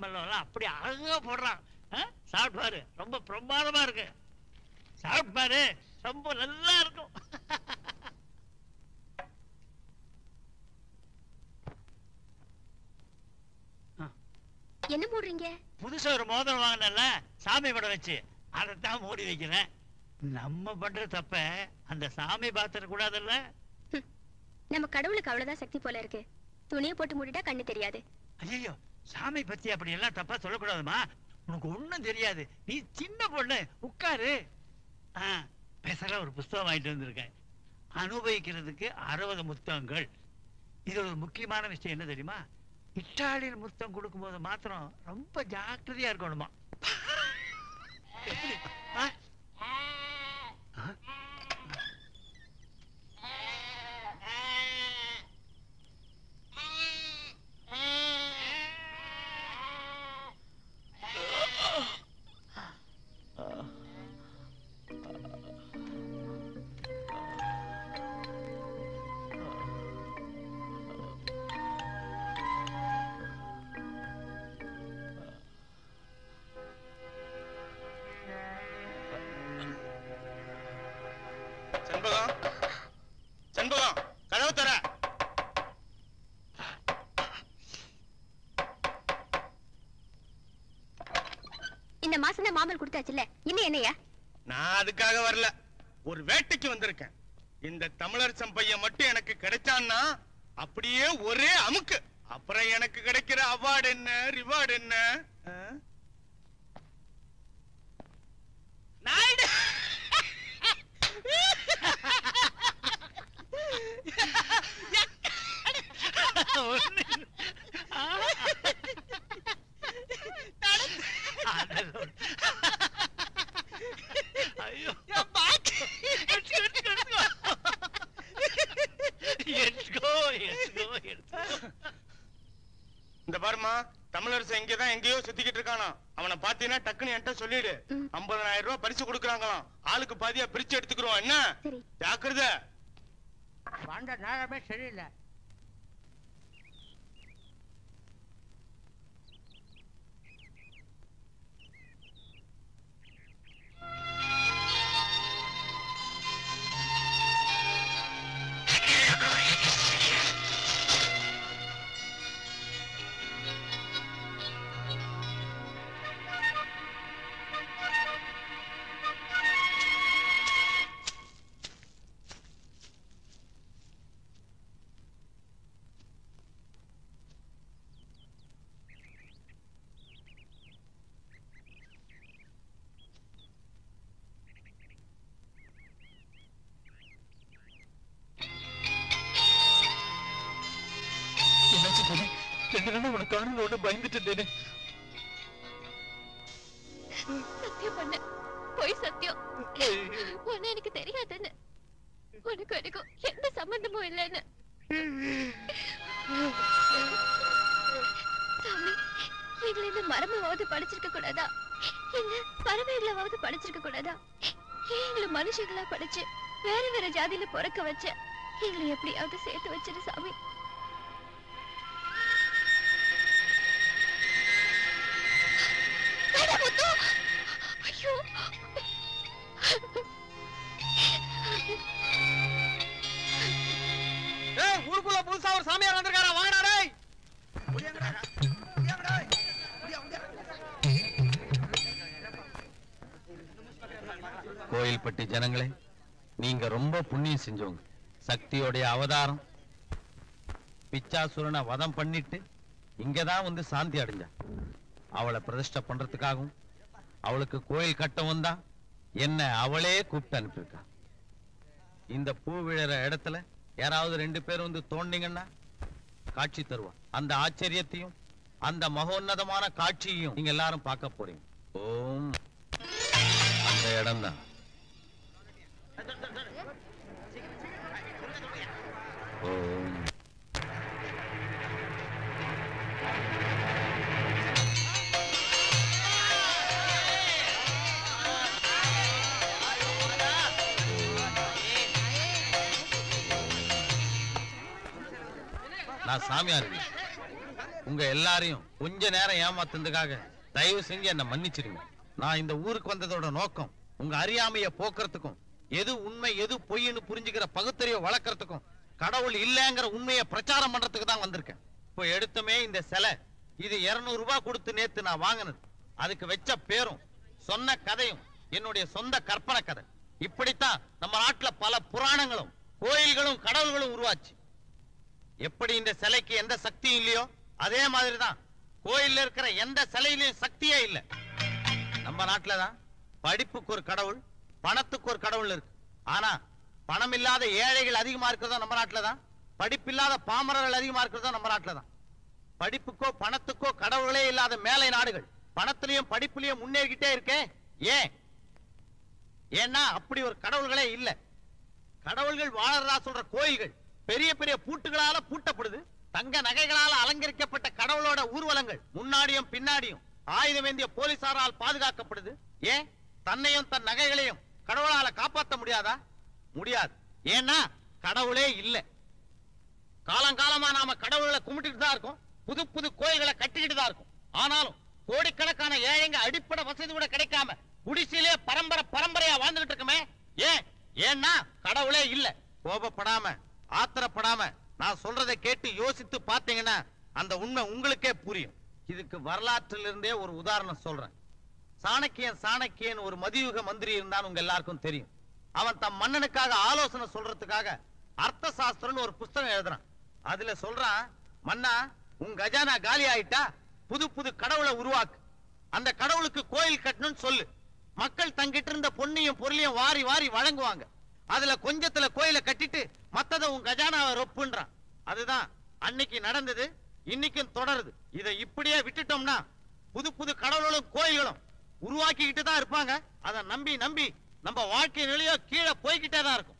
வாழைப்பழம் எல்லாம் அப்படி அழகா போடுறான் ஆ? சாப்பிட்டு பாரு ரொம்ப பிரமாதமா இருக்கு சாப்பிட்டு பாரு ரொம்ப நல்லா இருக்கும் என்ன மூடுறீங்க புதுசா ஒரு மோதிரம் வாங்கினல சாமி படம் வச்சு அதைத்தான் மூடி வைக்கிறேன் நம்ம பண்ற தப்ப அந்த சாமி பாத்திர கூடாதுல்ல நம்ம கடவுளுக்கு அவ்வளவுதான் சக்தி போல இருக்கு துணியை போட்டு மூடிட்டா கண்ணு தெரியாது ஐயோ சாமி பத்தி அப்படி எல்லாம் தப்பா சொல்லக்கூடாதுமா உனக்கு ஒண்ணும் தெரியாது நீ சின்ன பொண்ணு உட்காரு ஆ, பேசுற ஒரு புஸ்தகம் வாங்கிட்டு வந்திருக்கேன் அனுபவிக்கிறதுக்கு அறுபது புத்தகங்கள் இது ஒரு முக்கியமான விஷயம் என்ன தெரியுமா இட்டாலியன் முத்தம் கொடுக்கும்போது மாத்திரம் ரொம்ப ஜாக்கிரதையா இருக்கணுமா எப்படி? ஆ? ஆ? செண்பகம் செண்பகம் கதவு தர இந்த மாசம் தான் மாமல் கொடுத்தாச்சுல்ல இன்னும் என்னையா நான் அதுக்காக வரல ஒரு வேட்டைக்கு வந்திருக்கேன் இந்த தமிழரசன் பையன் மட்டும் எனக்கு கிடைச்சான்னா அப்படியே ஒரே அமுக்கு அப்புறம் எனக்கு கிடைக்கிற அவார்டு என்ன ரிவார்டு என்ன ஆ? நாயுடு ஒண்ணு இல்ல. ஆ. அதெல்லாம் ஐயோ எடுத்துக்கோ, எடுத்துக்கோ, எடுத்துக்கோ. எடுத்துக்கோ, எடுத்துக்கோ, எடுத்துக்கோ. இந்த பாருமா தமிழரசன் இங்கதான் எங்கேயோ சுத்திக்கிட்டு இருக்கானா அவனை பாத்தீங்கன்னா டக்குன்னு என்கிட்ட சொல்லிடு ம். ஐம்பதனாயிரம் ரூபாய் பரிசு கொடுக்குறாங்களாம் ஆளுக்கு பாதியா பிரிச்சு எடுத்துக்கிறோம் என்ன சரி ஜாக்கிரதை வந்த நேரமே சரியில்லை என்னாச்சு தானே ரெண்டு நாள் உனக்கு காரணம் ஒண்ணு பயந்துட்டு இருந்தேனே சத்தியம் பண்ண பொய் சத்தியம் உன்னை எனக்கு தெரியாதுன்னு உனக்கு எனக்கும் எந்த சம்பந்தமும் இல்லைன்னு சாமி எங்களை இந்த மரமாவது படிச்சிருக்க கூடாதா இல்ல பறவைகளாவது படிச்சிருக்க கூடாதா ஏன் எங்களை மனுஷங்களா படிச்சு வேற வேற ஜாதியில பிறக்க வச்ச எங்களை எப்படியாவது சேர்த்து வச்சிரு சாமி வேண்டாம் முத்து. ஐயோ ஏய் ஊருக்குள்ள புதுசா ஒரு சாமியார் வந்திருக்காரா வாங்கடா டேய் கோயில்பட்டி ஜனங்களே நீங்க ரொம்ப புண்ணியம் செஞ்சவங்க சக்தியோடைய அவதாரம் பிச்சாசுரனை வதம் பண்ணிட்டு இங்கதான் வந்து சாந்தி அடைஞ்சா அவளை பிரதிஷ்டை பண்றதுக்காகவும் அவளுக்கு கோயில் கட்டவும் தான் என்ன அவளே கூப்பிட்டு அனுப்பியிருக்கா இந்த பூ விழற இடத்துல யாராவது ரெண்டு பேர் வந்து தோண்டிங்கன்னா காட்சி தருவா அந்த ஆச்சரியத்தையும் அந்த மகோன்னதமான காட்சியையும் நீங்க எல்லாரும் பார்க்க போறீங்க ஓம் அந்த இடம்தான் ஓம் நான் சாமியார் இல்லை. உங்க எல்லாரையும் கொஞ்ச நேரம் ஏமாத்துனதுக்காக தயவு செஞ்சு என்ன மன்னிச்சிடுங்க நான் இந்த ஊருக்கு வந்ததோட நோக்கம் உங்க அறியாமைய போக்குறதுக்கும் எது உண்மை எது பொய்ன்னு புரிஞ்சுக்கிற பகுத்தறிவை வளர்க்கறதுக்கும் கடவுள் இல்லைங்கிற உண்மையை பிரச்சாரம் பண்றதுக்கு தான் வந்திருக்கேன் இப்போ எடுத்துமே இந்த சிலை இது 200 ரூபாய் கொடுத்து நேத்து நான் வாங்கினது அதுக்கு வச்ச பேரும் சொன்ன கதையும் என்னுடைய சொந்த கற்பனை கதை இப்படித்தான் நம்ம நாட்டுல பல புராணங்களும் கோயில்களும் கடவுள்களும் உருவாச்சு எப்படி இந்த சிலைக்கு எந்த சக்தியும் இல்லையோ அதே மாதிரிதான் கோயில்ல இருக்கிற எந்த சிலையிலயும் சக்தியே இல்ல நம்ம நாட்டுல தான் படிப்புக்கு ஒரு கடவுள் பணத்துக்கு ஒரு கடவுள் இருக்கு ஆனா பணம் இல்லாத ஏழைகள் அதிகமா இருக்கிறதோ நம்ம நாட்டுல தான் படிப்பில்லாத பாமரர்கள் அதிகமா இருக்கிறதோ நம்ம நாட்டுல தான் படிப்புக்கோ பணத்துக்கோ கடவுளே இல்லாத மேலை நாடுகள் பணத்திலையும் படிப்புலயும் முன்னேறிக்கிட்டே இருக்கே ஏன் ஏன்னா அப்படி ஒரு கடவுள்களே இல்ல கடவுள்கள் வாழறதா சொல்ற கோயில்கள் பெரிய பெரிய பூட்டுகளால பூட்டப்படுது தங்க நகைகளால அலங்கரிக்கப்பட்ட கடவுளோட ஊர்வலங்கள் முன்னாடியும் பின்னாடியும் ஆயுதம் ஏந்திய போலீசாரால் பாதுகாக்கப்படுது ஏன் தன்னையும் தன் நகைகளையும் கடவுளால காப்பாத்த முடியாதா முடியாது ஏன்னா கடவுளே இல்ல காலங்காலமா நாம கடவுளை கும்பிட்டுட்டு தான் இருக்கோம் புது புது கோயில்களை கட்டிக்கிட்டு தான் இருக்கும் ஆனாலும் கோடிக்கணக்கான ஏழைங்க அடிப்படை வசதி கூட கிடைக்காம குடிசையிலே பரம்பரை பரம்பரையா வாழ்ந்துகிட்டு இருக்குமே ஏன் ஏன்னா கடவுளே இல்ல கோபப்படாம ஆத்திரப்படாம நான் சொல்றதை கேட்டு யோசித்து பார்த்தீங்கன்னா அந்த உண்மை உங்களுக்கே புரியும் இதுக்கு வரலாற்றிலிருந்தே இருந்தே ஒரு உதாரணம் சொல்றேன் சாணக்கியன் சாணக்கியன் ஒரு மதியுக மந்திரி இருந்தான்னு உங்க எல்லாருக்கும் தெரியும் அவன் தம் மன்னனுக்காக ஆலோசனை சொல்றதுக்காக அர்த்த சாஸ்திரம்னு ஒரு புஸ்தகம் எழுதுறான் அதுல சொல்றான் மன்னா உன் கஜானா காலி ஆயிட்டா புது புது கடவுளை உருவாக்கு அந்த கடவுளுக்கு கோயில் கட்டணும்னு சொல்லு மக்கள் தங்கிட்டு இருந்த பொன்னையும் பொருளையும் வாரி வாரி வழங்குவாங்க அதுல கொஞ்சத்துல கோயிலை கட்டிட்டு மத்தத உன் கஜானாவை ரொப்புன்றான் அதுதான் அன்னைக்கு நடந்தது இன்னைக்கும் தொடருது இதை இப்படியே விட்டுட்டோம்னா புது புது கடவுள்களும் கோயில்களும் உருவாக்கிக்கிட்டு தான் இருப்பாங்க அதை நம்பி நம்பி நம்ம வாழ்க்கை நிலையோ கீழே போய்கிட்டே தான் இருக்கும்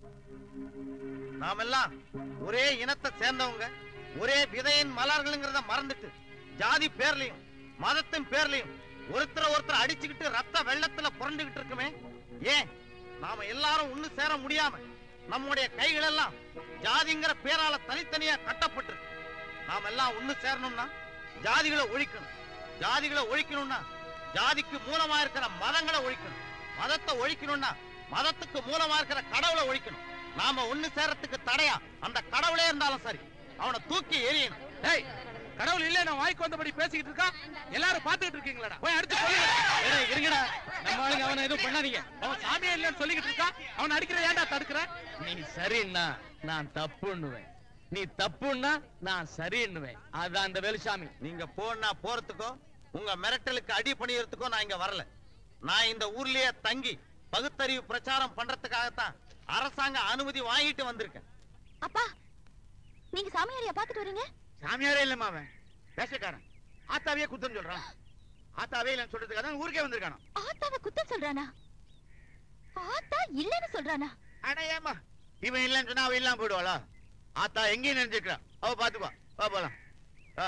நாமெல்லாம் ஒரே இனத்தை சேர்ந்தவங்க ஒரே விதையின் மலர்கள்ங்கிறத மறந்துட்டு ஜாதி பேர்லயும் மதத்தின் பேர்லயும் ஒருத்தர ஒருத்தர் அடிச்சுக்கிட்டு ரத்த வெள்ளத்துல புரண்டுகிட்டு இருக்குமே ஏன் நாம எல்லாரும் ஒண்ணு சேர முடியாம நம்முடைய கைகள் எல்லாம் ஜாதிங்கிற பேரால தனித்தனியா கட்டப்பட்டு நாம எல்லாம் ஒண்ணு சேரணும்னா ஜாதிகளை ஒழிக்கணும் ஜாதிகளை ஒழிக்கணும்னா ஜாதிக்கு மூலமா இருக்கிற மதங்களை ஒழிக்கணும் மதத்தை ஒழிக்கணும்னா மதத்துக்கு மூலமா இருக்கிற கடவுளை ஒழிக்கணும் நாம ஒண்ணு சேரத்துக்கு தடையா அந்த கடவுளே இருந்தாலும் சரி அவனை தூக்கி எறியணும் டேய் கடவுள் இல்ல நான் வாய்க்கு வந்தபடி பேசிக்கிட்டு இருக்கா எல்லாரும் பாத்துக்கிட்டு இருக்கீங்களா போய் அடுத்து சொல்லுங்க ஏய், இருங்கடா நம்ம ஆளுங்க அவனை எதுவும் பண்ணாதீங்க அவன் சாமியே இல்லைன்னு சொல்லிக்கிட்டு இருக்கா அவன் அடிக்கிற ஏன்டா தடுக்கிற நீ சரின்னா நான் தப்புன்னுவேன் நீ தப்புன்னா நான் சரின்னுவேன் அதான் அந்த வேலுசாமி நீங்க போனா போறதுக்கோ உங்க மிரட்டலுக்கு அடி பணியறதுக்கோ நான் இங்க வரல நான் இந்த ஊர்லயே தங்கி பகுத்தறிவு பிரச்சாரம் பண்றதுக்காகத்தான் அரசாங்க அனுமதி வாங்கிட்டு வந்திருக்கேன் அப்பா நீங்க சாமியாரையா பாத்துட்டு வரீங்க சாமியாரே இல்லம்மா அவன் வேஷக்காரன் ஆத்தாவே குத்தம் சொல்றான் ஆத்தாவே இல்லைன்னு சொல்றதுக்காக தான் ஊருக்கே வந்திருக்கானோ ஆத்தாவை குத்தம் சொல்றானா ஆத்தா இல்லன்னு சொல்றானா ஆனா ஏமா இவன் இல்லைன்னு சொன்னா அவ இல்லாம போயிடுவாளா ஆத்தா எங்கேயும் நினைச்சிருக்கா அவ பாத்துப்பா வா போலாம் வா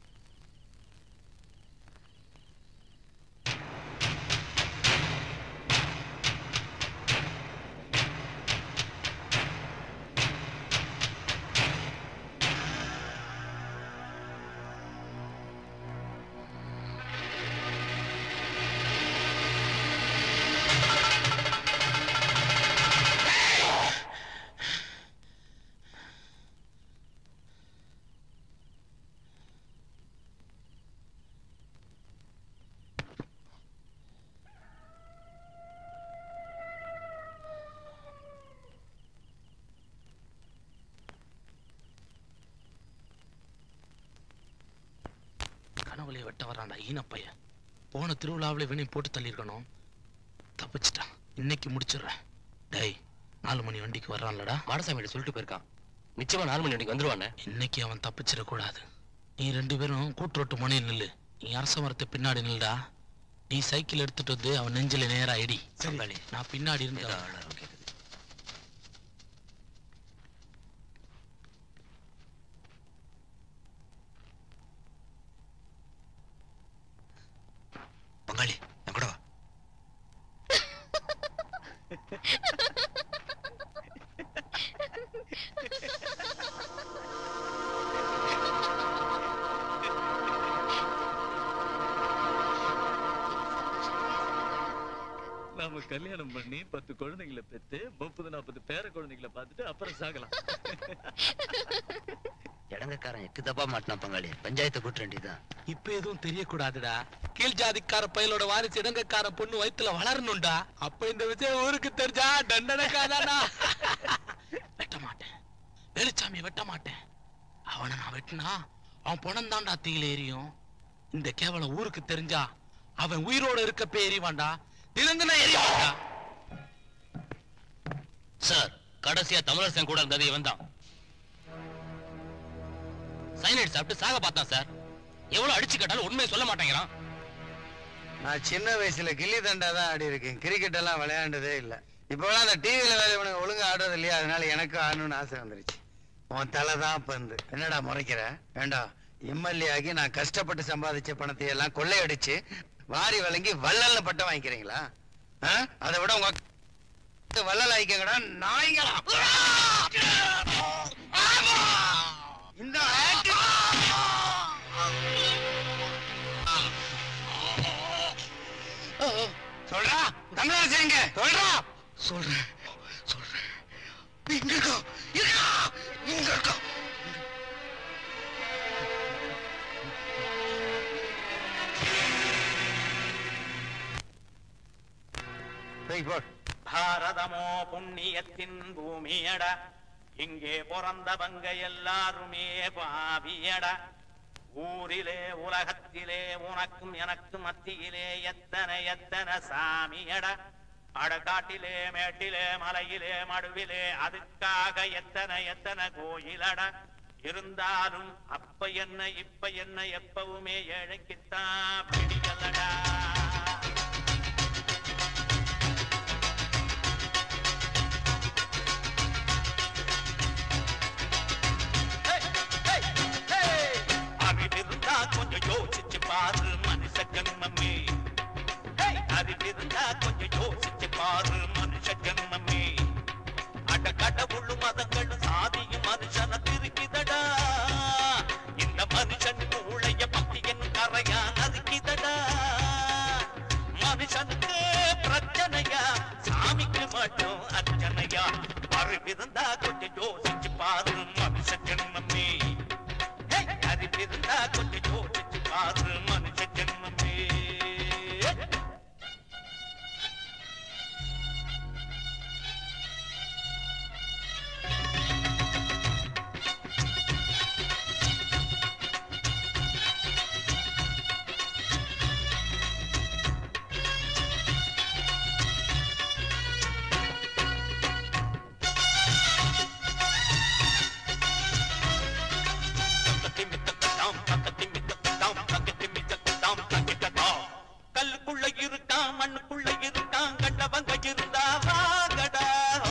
கனவுலைய வெட்ட வரான்டா ஈனப்பையன் போன திருவிழாவில் இவனையும் போட்டு தள்ளியிருக்கணும் தப்பிச்சிட்டான் இன்னைக்கு முடிச்சிடுறேன் டேய் நாலு மணி வண்டிக்கு வர்றான்லடா மாடசாமியிட்ட சொல்லிட்டு போயிருக்கான் நிச்சயமா நாலு மணி வரைக்கும் வந்துருவானே இன்னைக்கு அவன் தப்பிச்சிடக்கூடாது நீ ரெண்டு பேரும் கூட்டுரோட்டு முனையில் நில்லு நீ அரச மரத்தை பின்னாடி நில்லுடா நீ சைக்கிள் எடுத்துட்டு வந்து அவன் நெஞ்சில நேரா இடி சரி. நான் பின்னாடி இருந்து ஏதோ அவனை- அழறா கேக்குது. பங்காளி என் கூட வா பண்ணி பத்து குழந்தைங்களை பெத்து முப்பது நாற்பது பேர குழந்தைங்களை பார்த்துட்டு அப்புறம் சாகலாம் இடங்கக்காரன் எக்கு தப்பா மாட்டினா பங்காளி பஞ்சாயத்தை கூட்ட வேண்டியதுதான் இப்ப எதுவும் தெரியக்கூடாதுடா கீழ் ஜாதிக்கார பையலோட வாரிசு இடங்கக்கார பொண்ணு வயித்துல வளரணும்டா அப்ப இந்த விஷயம் ஊருக்கு தெரிஞ்சா தண்டனைக்காதானா வெட்ட மாட்டேன் வெளிச்சாமி வெட்ட மாட்டேன் அவனை நான் வெட்டினா அவன் பணம் தான்டா தீயில எரியும் இந்த கேவலம் ஊருக்கு தெரிஞ்சா அவன் உயிரோட இருக்கப்ப எரிவான்டா தினந்தின எரிவான்டா சார் கடைசியா தமிழரசன் கூட இருந்தது இவன் தான் சைனைட் சாப்பிட்டு சாக பார்த்தான் சார் எவ்வளவு அடிச்சு கேட்டாலும் உண்மையை சொல்ல மாட்டேங்கிறான் நான் சின்ன வயசுல கில்லி தண்டா தான் ஆடி இருக்கேன் கிரிக்கெட் எல்லாம் விளையாண்டதே இல்ல இப்போலாம் அந்த டிவியில வேலை இவனுக்கு ஒழுங்கா ஆடுறது இல்லையா அதனால எனக்கு ஆடணும்னு ஆசை வந்துருச்சு உன் தலை தான் பந்து என்னடா முறைக்கிற வேண்டாம் எம்எல்ஏ ஆகி நான் கஷ்டப்பட்டு சம்பாதிச்ச பணத்தை எல்லாம் கொள்ளையடிச்சு வாரி வழங்கி வள்ளல்னு பட்டம் வாங்கிக்கிறீங்களா ஆ? அதை விட உங்க அக்கா வள்ளல் ஆயிக்கங்கடா நாய்ங்களா இந்த ஆட்டு- சொல்றா தமிழரசு எங்க சொல்றா சொல்றேன் சொல்றேன் இங்க இருக்கா இருக்கா இங்க இருக்கா போய் போடு பாரதமோ புண்ணியத்தின் பூமியடா இங்கே பிறந்தவங்க எல்லாருமே பாவியடா ஊரிலே உலகத்திலே உனக்கும் எனக்கும் மத்தியிலே எத்தனை எத்தனை சாமியடா அடக்காட்டிலே மேட்டிலே மலையிலே மடுவிலே அதுக்காக எத்தனை எத்தனை கோயிலடா இருந்தாலும் அப்ப என்ன இப்ப என்ன எப்பவுமே ஏழைக்குத்தான் பிடிக்கலடா அறிவிருந்தா கொஞ்சம் யோசிச்சு பாரு மனுஷ ஜன்மமே ஹேய், அறிவிருந்தா கொஞ்சம் யோசிச்சு பாரு மனுஷ ஜன்மமே அட கடவுளும் மதங்களும் சாதியும் மனுஷனை திருக்கிதடா இந்த மனுஷன் மூளைய பக்தியின் கரையா நறுக்கிதடா மனுஷனுக்கு பிரச்சனையா சாமிக்கு மட்டும் அர்ச்சனையா அறிவிருந்தா கொஞ்சம் யோசிச்சு பாரு மனுஷ ஜன்மமே ஹேய், அறிவிருந்தா கொஞ்சம் யோசிச்சு பாரு மனுஷ ஜன்மமே கல்லுக்குள்ள இருக்கான் மண்ணுக்குள்ள இருக்கான் கண்டவங்க இருந்தா வாங்கடா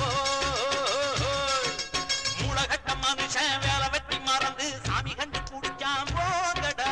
மூலகட்ட மனுஷன் வேலை வெட்டி மறந்து சாமி கண்டு குடிச்சான் போங்கடா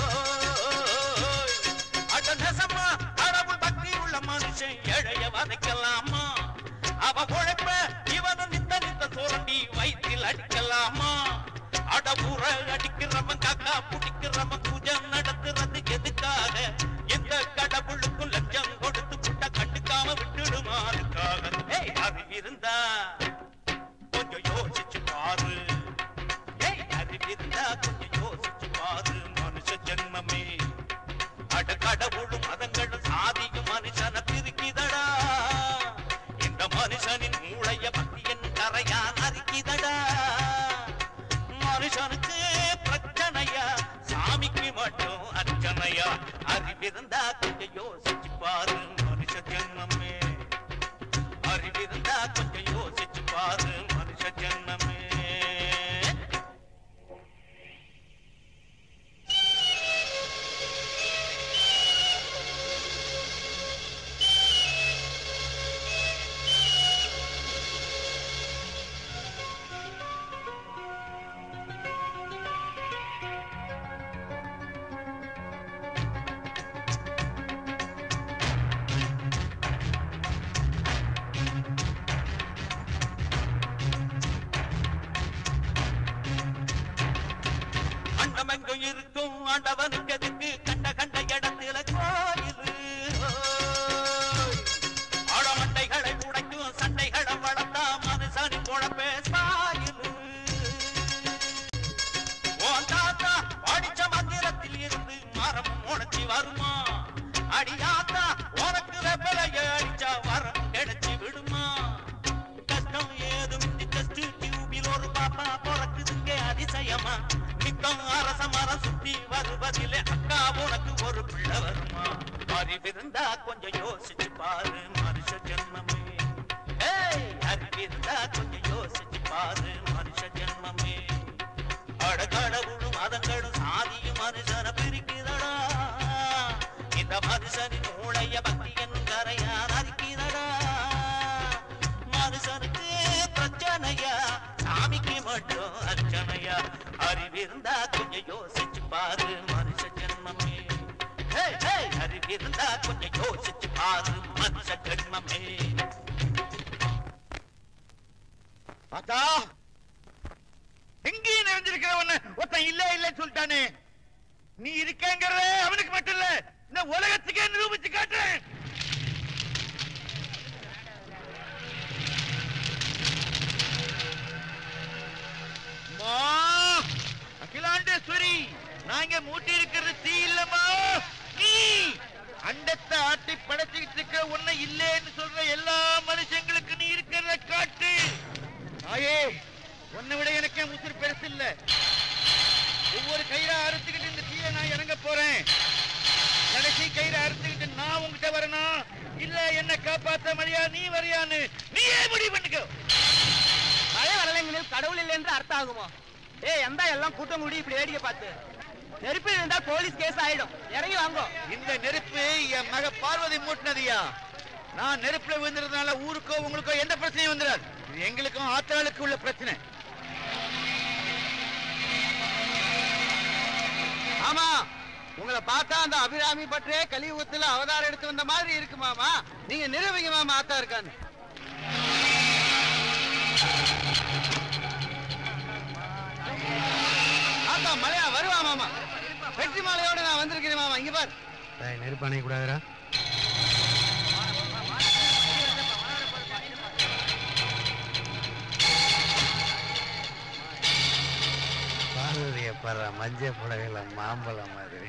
அட நெசமா கடவுள் பக்தி உள்ள மனுஷன் ஏழைய வதைக்கலாமா அவ உழைப்ப இவனும் நித்த நித்த சுரண்டி வயிற்றில் அடிக்கலாமா அடபுற அடிக்கிறவன் காக்கா பிடிக்கிறவன் பூஜை நடத்துறது எதுக்காக எந்த கடவுளுக்கும் லட்சம் கொடுத்து புட்ட கண்டுக்காம விட்டுடுமாறுக்காக ஏய், அறிவிருந்தா கொஞ்சம் யோசிச்சு பாரு ஏய், அறிவிருந்தா கொஞ்சம் யோசிச்சு பாரு மனுஷ ஜென்மமே அட கடவுளும் மதங்களும் சாதியும் மனுஷனை பிரிக்குதடா இந்த மனுஷனின் மூளைய பக்தியின் கரையா நறுக்கிதடா மனுஷனுக்கு பிரச்சனையா சாமிக்கு மட்டும் அர்ச்சனையா அறிவிருந்தா கொஞ்சம் யோசிச்சு பாரு மனுஷ ஜென்மமே அறிவிருந்தா கொஞ்சம் யோசிச்சு பாரு மனுஷ ஜென்மமே அண்டமெங்கும் இருக்கும் ஆண்டவனுக்கு எதுக்கு கண்ட கண்ட இடத்துல கோயில் ஆழமண்டைகளை சுத்தி வருவதிலே அக்கா உனக்கு ஒரு பிள்ளை வருமா அறிவிருந்தா கொஞ்சம் யோசிச்சு பாரு மனுஷ ஜென்மமே ஏய் அறிவிருந்தா கொஞ்சம் யோசிச்சு பாரு மனுஷ ஜென்மமே அட கடவுளும் மதங்களும் சாதியும் மனுஷனை பிரிக்குதடா இந்த மனுஷனின் மூளைய பக்தி என்னும் கரையான் அறிக்கிறடா மனுஷனுக்கு பிரச்சனையா சாமிக்கு மட்டும் அர்ச்சனையா அறிவிருந்தா கொஞ்சம் யோசிச்சு பாரு மனுஷ ஜென்மமே ஹேய், ஹேய், அறிவிருந்தா கொஞ்சம் யோசிச்சு பாரு மனுஷ ஜென்மமே பார்த்தா எங்கேயும் நிறைஞ்சிருக்கிறவன ஒருத்தன் இல்ல இல்ல சொல்லிட்டானே நீ இருக்கங்கிறத அவனுக்கு மட்டும் இல்ல இந்த உலகத்துக்கே நிரூபிச்சு காட்டுறேன் அம்மா, அகிலாண்டேஸ்வரி நான் இங்க மூட்டி இருக்கிறது தீ இல்லம்மா நீ அண்டத்தை ஆட்டி படைச்சுக்கிட்டு இருக்க உன்னை இல்லேன்னு சொல்ற எல்லா மனுஷங்களுக்கு நீ இருக்கிறத காட்டு தாயே உன்னை விட எனக்கு என் உசுறு பெருசு இல்ல ஒவ்வொரு கயிறா அறுத்துக்கிட்டு இந்த தீய நான் இறங்க போறேன் கடைசி கயிறை அறுத்துக்கிட்டு நான் உங்ககிட்ட வரணும் இல்ல என்ன காப்பாத்த மரியா நீ வரியான்னு நீயே முடிவு பண்ணிக்கோ மழை வரலைங்க கடவுள் இல்லை என்று அர்த்தம் ஆகுமா ஏய் எந்த எல்லாம் கூட்டம் கூடி இப்படி வேடிக்கை பார்த்து நெருப்பு இருந்தா போலீஸ் கேஸ் ஆயிடும் இறங்கி வாங்கோ இந்த நெருப்பு என் மக பார்வதி மூட்டினதியா நான் நெருப்புல விழுந்ததுனால ஊருக்கோ உங்களுக்கோ எந்த பிரச்சனையும் வந்துடாது இது எங்களுக்கும் ஆத்தாளுக்கு உள்ள பிரச்சனை ஆமா உங்களை பார்த்தா அந்த அபிராமி பற்றே கலியுகத்துல அவதாரம் எடுத்து வந்த மாதிரி இருக்கு மாமா நீங்க நிரூபிங்க மாமா ஆத்தா இருக்கான்னு ஆத்தா மலையா வருவா மாமா வெற்றி மாலையோட நான் வந்திருக்கிறேன் மாமா இங்க பார் நெருப்பு அணைய கூடாதுரா பார்வதிய பாரு மஞ்சள் புடவையில மாம்பழம் மாதிரி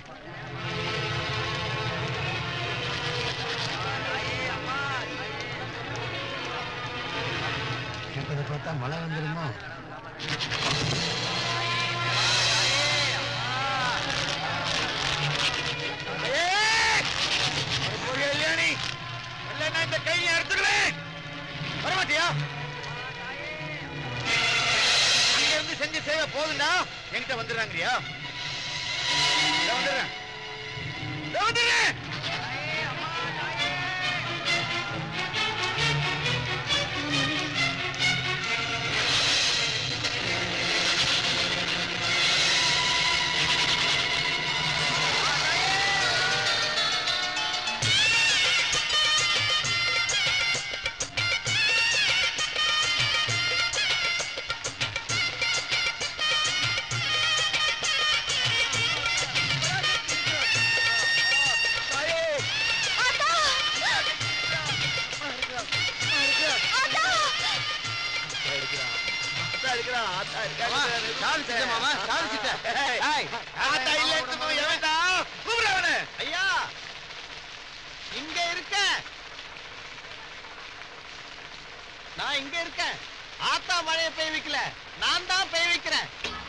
கேட்டதை பார்த்தா மழை வந்துருமோ கல்யாணி இல்லைன்னா இந்த கையை அறுத்துடுவேன் வரமாட்டியா அங்க இருந்து செஞ்சு சேவை போதுண்டா என்கிட்ட வந்துடுறாங்கறியா இதோ வந்துடுறேன் இதோ வந்துடுறேன் மாமா சாதிச்சிட்டேன் ஏய், ஆத்தா இல்ல எடுத்துக்கோ எவன்டா கூப்பிடு அவனை ஐயா இங்க இருக்க நான் இங்க இருக்கேன் ஆத்தா மழைய பெய்ய வைக்கல நான் தான் பெய்ய வைக்கிறேன்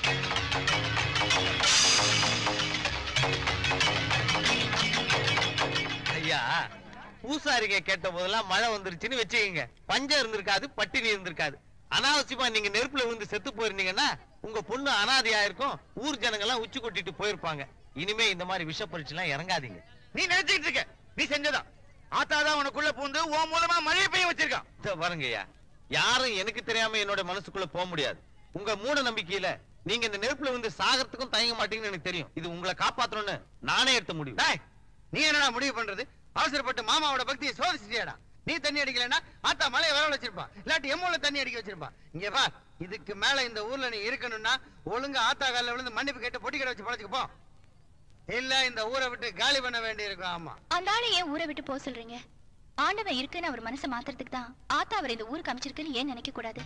ஐயா பூசாரிங்க கேட்ட போதெல்லாம் மழை வந்துருச்சுன்னு வச்சுக்கோங்க பஞ்சம் இருந்திருக்காது பட்டினி இருந்திருக்காது அனாவசியமா நீங்க நெருப்புல விழுந்து செத்து போயிருந்தீங்கன்னா உங்க பொண்ணு அனாதையா இருக்கும் ஊர் ஜனங்க எல்லாம் உச்சி கொட்டிட்டு போயிருப்பாங்க இனிமே இந்த மாதிரி விஷ பரீட்சை இறங்காதீங்க நீ நினைச்சுக்கிட்டு இருக்க நீ செஞ்சதா ஆத்தா தான் உனக்குள்ள பூந்து உன் மூலமா மழையை பெய்ய வச்சிருக்கான் இதோ பாருங்கய்யா யாரும் எனக்கு தெரியாம என்னோட மனசுக்குள்ள போக முடியாது உங்க மூட நம்பிக்கையில நீங்க இந்த நெருப்புல வந்து சாகறதுக்கும் தயங்க மாட்டீங்கன்னு எனக்கு தெரியும் இது உங்களை காப்பாத்தணும்னு நானே எடுத்த முடியும் டேய், நீ என்னடா முடிவு பண்றது அவசரப்பட்டு மாமாவோட பக்தியை சோதிச்சிட்டியாடா நீ தண்ணி அடிக்கலைன்னா ஆத்தா மலையை வர வச்சிருப்பா இல்லாட்டி எம்மூல தண்ணி அடிக்க வச்சிருப்பா இங்க பா இதுக்கு மேல இந்த ஊர்ல நீ இருக்கணும்னா ஒழுங்கா ஆத்தா காலில் விழுந்து மன்னிப்பு கேட்டு பொட்டி கடை வச்சு பழச்சுக்கு போ இல்ல இந்த ஊரை விட்டு காலி பண்ண வேண்டி இருக்கும் ஆமா அந்த ஆளை ஏன் ஊரை விட்டு போக சொல்றீங்க ஆண்டவன் இருக்குன்னு அவர் மனசை மாத்துறதுக்கு தான் ஆத்தா அவர் இந்த ஊருக்கு அமைச்சிருக்குன்னு ஏன் நினைக்க கூடாது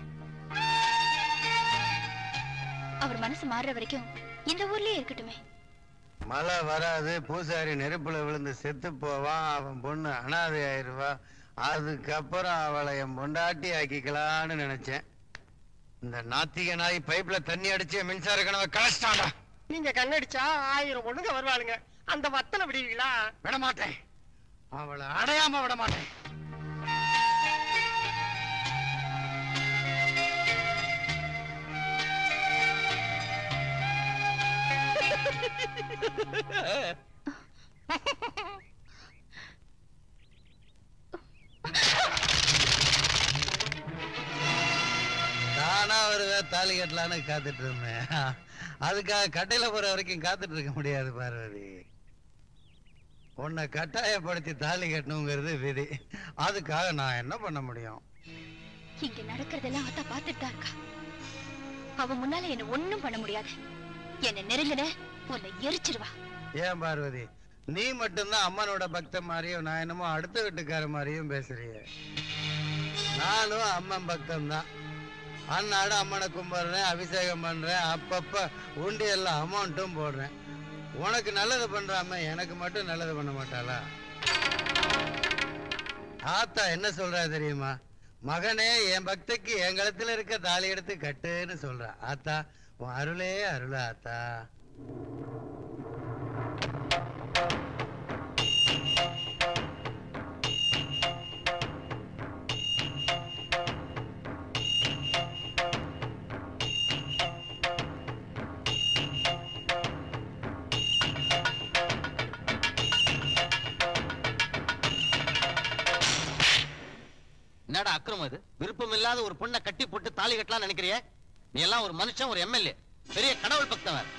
அவர் மனசு மாறுற வரைக்கும் இந்த ஊர்லயே இருக்கட்டுமே மழை வராது பூசாரி நெருப்புல விழுந்து செத்து போவான் அவன் பொண்ணு அனாதை ஆயிருவா அதுக்கப்புறம் அவளை என் பொண்டாட்டி ஆக்கிக்கலான்னு நினைச்சேன் இந்த நாத்திக நாய் பைப்ல தண்ணி அடிச்சு மின்சார கனவை கலச்சிட்டான்டா நீங்க கண்ணடிச்சா ஆயிரம் பொண்ணுங்க வருவாளுங்க அந்த வத்தலை விடுவீங்களா விட மாட்டேன் அவளை அடையாம விட மாட்டேன் தானா வருவேன் தாலி கட்டலான்னு காத்துட்டு இருந்தேன் அதுக்காக கட்டையில போற வரைக்கும் காத்துட்டு இருக்க முடியாது பார்வதி உன்னை கட்டாயப்படுத்தி தாலி கட்டணுங்கிறது விதி அதுக்காக நான் என்ன பண்ண முடியும் இங்க நடக்கிறதெல்லாம் அத்தா பார்த்துட்டு தான் இருக்கா அவ முன்னால என்ன ஒண்ணும் பண்ண முடியாது என்ன நெருங்குன உன்னை எரிச்சிருவா ஏன் பார்வதி நீ மட்டும்தான் அம்மனோட பக்த மாதிரியும் நான் என்னமோ அடுத்த வீட்டுக்கார மாதிரியும் பேசுறிய நானும் அம்மன் பக்தம் தான் அன்னாடு அம்மனை கும்பிடுறேன் அபிஷேகம் பண்றேன் அப்பப்ப உண்டி எல்லாம் அமௌண்ட்டும் போடுறேன் உனக்கு நல்லது பண்றாம எனக்கு மட்டும் நல்லது பண்ண மாட்டாளா ஆத்தா என்ன சொல்றா தெரியுமா மகனே என் பக்திக்கு என் கழுத்துல இருக்க தாலி எடுத்து கட்டுன்னு சொல்றா ஆத்தா உன் அருளே அருளா ஆத்தா என்னடா அக்கிரமம் இது விருப்பம் இல்லாத ஒரு பொண்ணை கட்டி போட்டு தாலி கட்டலாம் நினைக்கிறிய நீ எல்லாம் ஒரு மனுஷன் ஒரு எம்எல்ஏ பெரிய கடவுள் பக்தன் வேற.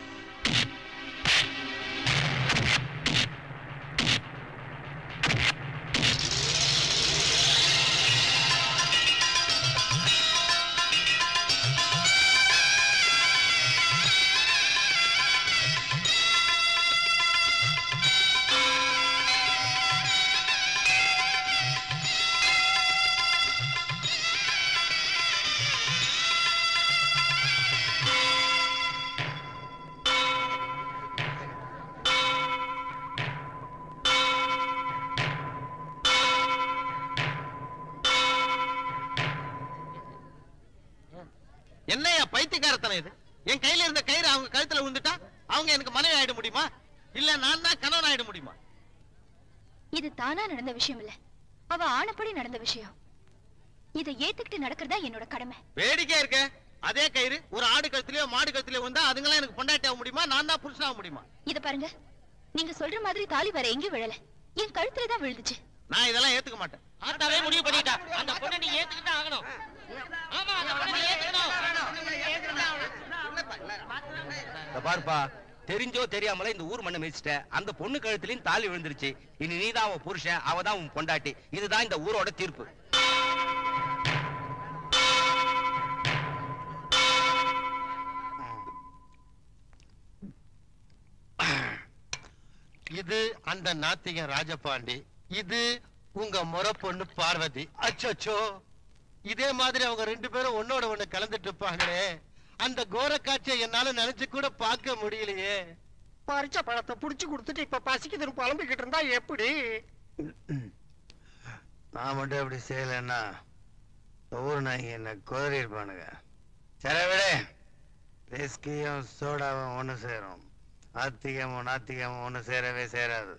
என்னையா பைத்தியக்காரத்தனம் இது என் கையில இருந்த கயிறு அவங்க கழுத்துல விழுந்துட்டா அவங்க எனக்கு மனைவி ஆயிட முடியுமா இல்ல நான் தான் கணவன் ஆயிட முடியுமா இது தானா நடந்த விஷயம் இல்ல அவ ஆனப்படி நடந்த விஷயம் இதை ஏத்துக்கிட்டு நடக்கிறதா என்னோட கடமை வேடிக்கை இருக்க அதே கயிறு ஒரு ஆடு கழுத்துலயோ மாடு கழுத்துலயோ வந்தா அதுங்களாம் எனக்கு பொண்டாட்டி ஆக முடியுமா நான் தான் புருஷன் முடியுமா இத பாருங்க நீங்க சொல்ற மாதிரி தாலி வேற எங்கேயும் விழல என் கழுத்துல தான் விழுந்துச்சு நான் இதெல்லாம் ஏத்துக்க மாட்டேன் ஆத்தாவே முடிவு பண்ணிட்டா அந்த பொண்ணை நீ ஏத்துக்கிட்டு ஆகணும் ஆமா அந்த பொண்ணை நீ ஏத்துக்கணும் இத பாருப்பா தெரிஞ்சோ தெரியாமல இந்த ஊர் மண்ணை மிதிச்சிட்ட அந்த பொண்ணு கழுத்துலயும் தாலி விழுந்துருச்சு இனி நீதான் அவன் புருஷன் அவ தான் உன் பொண்டாட்டி இதுதான் இந்த ஊரோட தீர்ப்பு இது அந்த நாத்திகன் ராஜபாண்டி இது உங்க முறை பொண்ணு பார்வதி அச்சோ இதே மாதிரி அவங்க ரெண்டு பேரும் ஒன்னோட ஒண்ணு கலந்துட்டு இருப்பாங்களே அந்த கோர காட்சியை என்னால நினைச்சு கூட பார்க்க முடியலையே பறிச்ச பழத்தை புடிச்சு கொடுத்துட்டு இப்ப பசிக்குதுன்னு புலம்பிக்கிட்டு இருந்தா எப்படி நான் மட்டும் அப்படி செய்யலைன்னா ஊர் நாய்ங்க என்ன குதறி இருப்பானுங்க சரி விடு விஸ்கியும் சோடாவும் ஒன்று சேரும் ஆத்திகமும் நாத்திகமும் ஒன்று சேரவே சேராது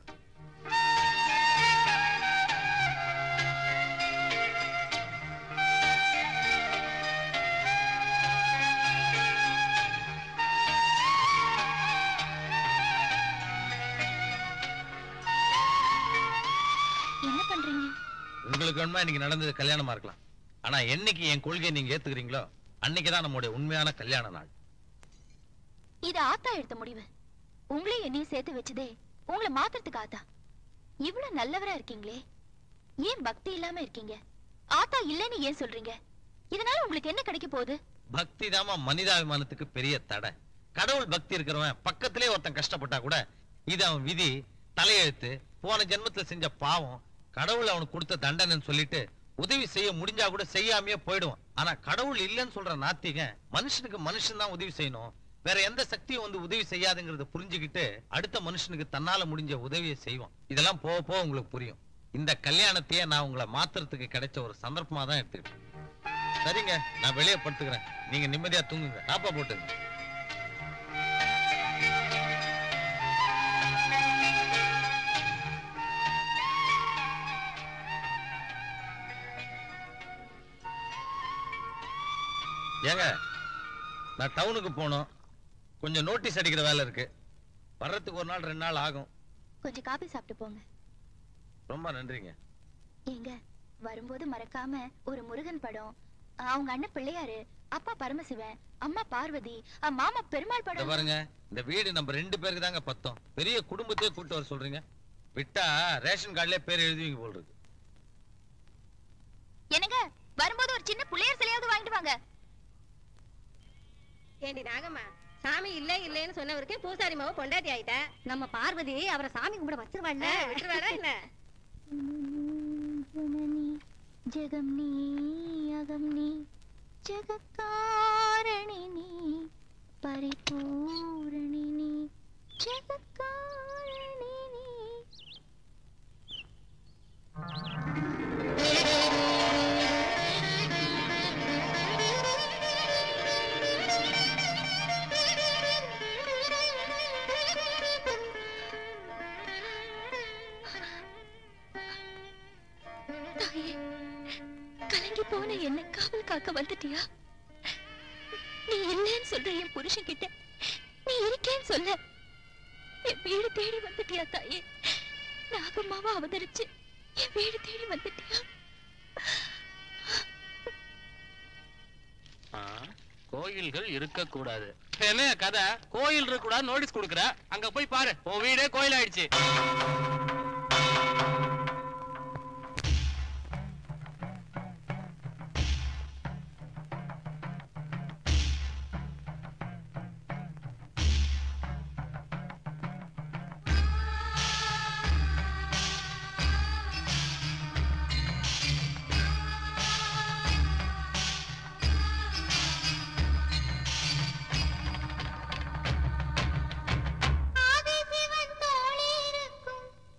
என்ன பண்றீங்க உங்களுக்கு வேணுமா இன்னைக்கு நடந்தது கல்யாணமா இருக்கலாம் ஆனா என்னைக்கு என் கொள்கையை நீங்க ஏத்துக்கிறீங்களோ அன்னைக்குதான் நம்முடைய உண்மையான கல்யாண நாள் இது ஆத்தா எடுத்த முடிவு உங்களையும் என்னையும் சேர்த்து வச்சதே உங்களை மாத்துறதுக்கு ஆத்தா இவ்வளவு நல்லவரா இருக்கீங்களே ஏன் பக்தி இல்லாம இருக்கீங்க ஆத்தா இல்லைன்னு ஏன் சொல்றீங்க இதனால உங்களுக்கு என்ன கிடைக்க போகுது பக்தி தாமா மனிதாபிமானத்துக்கு பெரிய தடை கடவுள் பக்தி இருக்கிறவன் பக்கத்திலே ஒருத்தன் கஷ்டப்பட்டா கூட இது அவன் விதி தலையெழுத்து போன ஜென்மத்துல செஞ்ச பாவம் கடவுள் அவனுக்கு கொடுத்த தண்டனைன்னு சொல்லிட்டு உதவி செய்ய முடிஞ்சா கூட செய்யாமையே போயிடுவான் ஆனா கடவுள் இல்லைன்னு சொல்ற நாத்திகன் மனுஷனுக்கு மனுஷன் தான் உதவி செய்யணும் வேற எந்த சக்தியும் வந்து உதவி செய்யாதுங்கிறத புரிஞ்சுக்கிட்டு அடுத்த மனுஷனுக்கு தன்னால முடிஞ்ச உதவியை செய்வான் இதெல்லாம் போக போக உங்களுக்கு புரியும் இந்த கல்யாணத்தையே நான் உங்களை மாத்துறதுக்கு கிடைச்ச ஒரு சந்தர்ப்பமா தான் எடுத்துக்கிட்டேன் சரிங்க நான் வெளியே படுத்துக்கிறேன் நீங்க நிம்மதியா தூங்குங்க நாப்பா போட்டுங்க ஏங்க நான் டவுனுக்கு போகணும் கொஞ்சம் நோட்டீஸ் அடிக்கிற வேலை இருக்கு வர்றதுக்கு ஒரு நாள் ரெண்டு நாள் ஆகும் கொஞ்சம் காபி சாப்பிட்டு போங்க ரொம்ப நன்றிங்க ஏங்க வரும்போது மறக்காம ஒரு முருகன் படம் அவங்க அண்ணன் பிள்ளையாரு அப்பா பரமசிவன் அம்மா பார்வதி அ, மாமா பெருமாள் இந்த படம் பாருங்க இந்த வீடு நம்ம ரெண்டு பேருக்கு தாங்க பத்தம் பெரிய குடும்பத்தையே கூட்டு வர சொல்றீங்க விட்டா ரேஷன் கார்டுலயே பேர் எழுதுவீங்க போல் இருக்கு என்னங்க வரும்போது ஒரு சின்ன புள்ளையார் சிலையாவது வாங்கிட்டு வாங்க ஏண்டி நாகம்மா சாமி இல்ல இல்லன்னு சொன்னவருக்கு பூசாரி மாவு பொண்டாட்டி ஆயிட்ட நம்ம பார்வதி அவரை சாமி கும்பிட வச்சிருவாள்ல விட்டுருவாரா என்ன ஜனனி ஜெகம் நீ அகம் நீ ஜெகக்காரணி நீ பரிபூரணி நீ ஜெகக்காரணி நீ தாயே கலங்கி போன என்ன காவல் காக்க வந்துட்டியா நீ இல்லைன்னு சொல்ற என் புருஷன் கிட்ட நீ இருக்கேன்னு சொல்ல என் வீடு தேடி வந்துட்டியா தாயே நாகம்மாவா அவதரிச்சு என் வீடு தேடி வந்துட்டியா ஆ, கோயில்கள் இருக்க கூடாது என்ன கதை கோயில் இருக்க கூடாது நோட்டீஸ் கொடுக்குற அங்க போய் பாரு உன் வீடே கோயில் ஆயிடுச்சு ஆதிசிவன் தோளிருக்கும்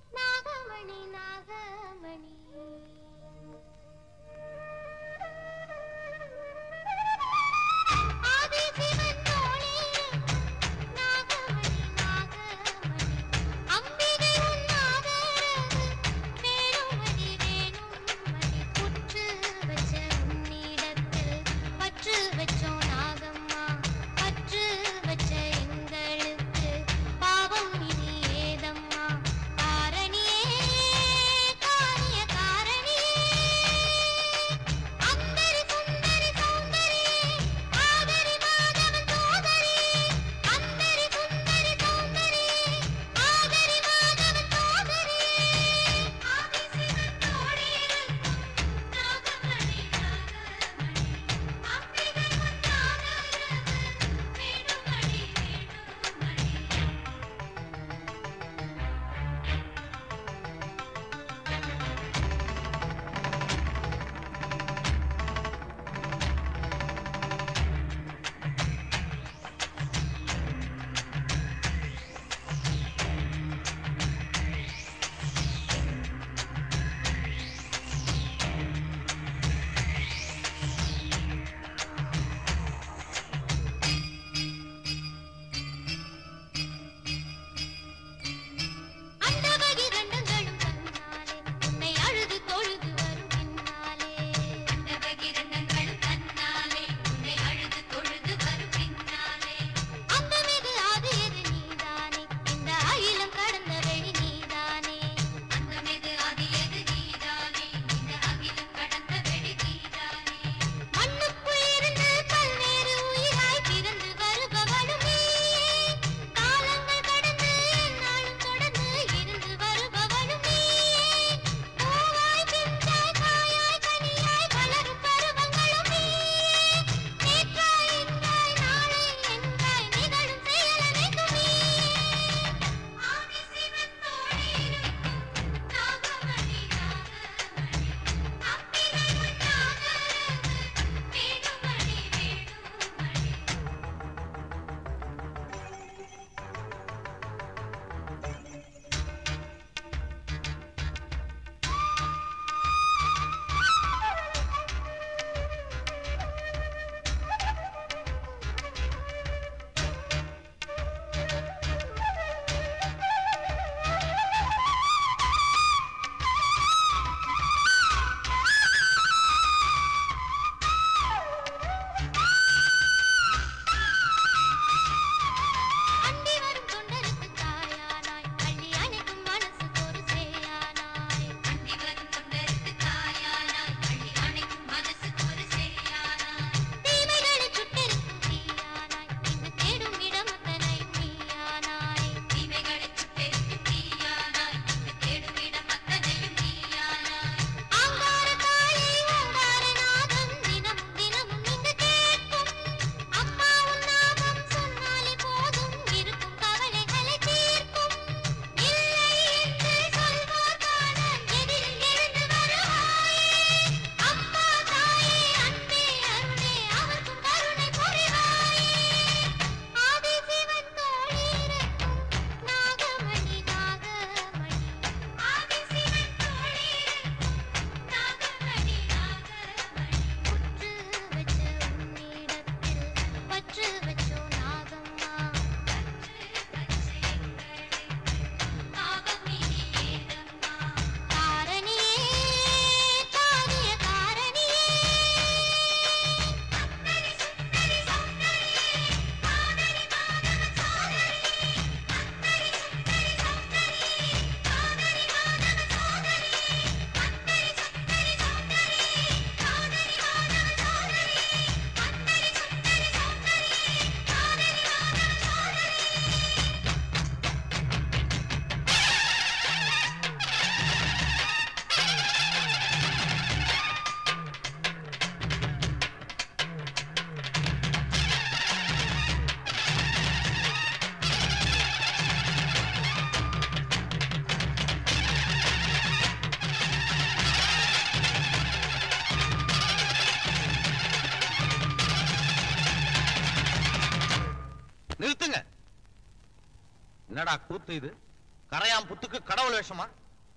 என்னடா கூத்து இது கரையாம் புத்துக்கு கடவுள் வேஷமா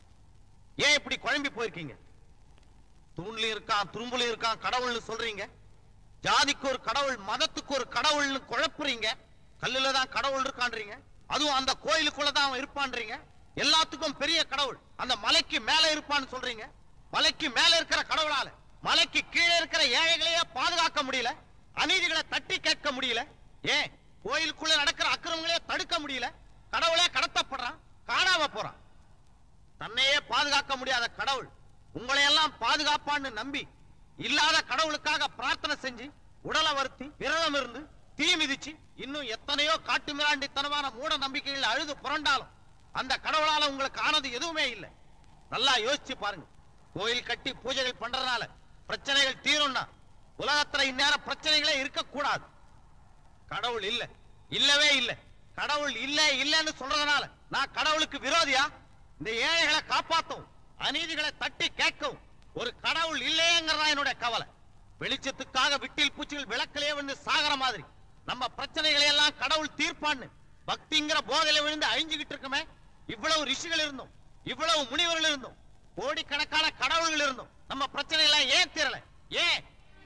ஏன் இப்படி குழம்பி போயிருக்கீங்க தூண்லயும் இருக்கான் துரும்புலயும் இருக்கான் கடவுள்னு சொல்றீங்க ஜாதிக்கு ஒரு கடவுள் மதத்துக்கு ஒரு கடவுள்னு குழப்புறீங்க கல்லுல தான் கடவுள் இருக்கான்றீங்க அதுவும் அந்த கோயிலுக்குள்ள தான் அவன் இருப்பான்றீங்க எல்லாத்துக்கும் பெரிய கடவுள் அந்த மலைக்கு மேல இருப்பான்னு சொல்றீங்க மலைக்கு மேல இருக்கிற கடவுளால மலைக்கு கீழே இருக்கிற ஏழைகளையே பாதுகாக்க முடியல அநீதிகளை தட்டி கேட்க முடியல ஏன் கோயிலுக்குள்ள நடக்கிற அக்கிரமங்களே தடுக்க முடியல கடவுளே கடத்தப்படுறான் காணாம போறான் தன்னையே பாதுகாக்க முடியாத கடவுள் உங்களை எல்லாம் பாதுகாப்பான்னு நம்பி இல்லாத கடவுளுக்காக பிரார்த்தனை செஞ்சு உடலை வருத்தி விரதம் இருந்து தீ மிதிச்சு இன்னும் எத்தனையோ காட்டு மிராண்டித்தனமான மூட நம்பிக்கைகள் அழுது புரண்டாலும் அந்த கடவுளால உங்களுக்கு ஆனது எதுவுமே இல்லை நல்லா யோசிச்சு பாருங்க கோயில் கட்டி பூஜைகள் பண்றதுனால பிரச்சனைகள் தீரும்னா உலகத்துல இந்நேரம் பிரச்சனைகளே இருக்கக்கூடாது கடவுள் இல்ல இல்லவே இல்ல கடவுள் இல்ல இல்லன்னு சொல்றதுனால நான் கடவுளுக்கு விரோதியா இந்த ஏழைகளை காப்பாத்தவும் அநீதிகளை தட்டி கேட்கவும் ஒரு கடவுள் இல்லையேங்கிறதா என்னுடைய கவலை வெளிச்சத்துக்காக விட்டில் பூச்சிகள் விளக்கிலே வந்து சாகர மாதிரி நம்ம பிரச்சனைகளை எல்லாம் கடவுள் தீர்ப்பான்னு பக்திங்கிற போதையில விழுந்து அழிஞ்சுகிட்டு இருக்குமே இவ்வளவு ரிஷிகள் இருந்தும் இவ்வளவு முனிவர்கள் இருந்தும் கோடிக்கணக்கான கடவுள்கள் இருந்தும் நம்ம பிரச்சனை எல்லாம் ஏன் தீரல ஏன்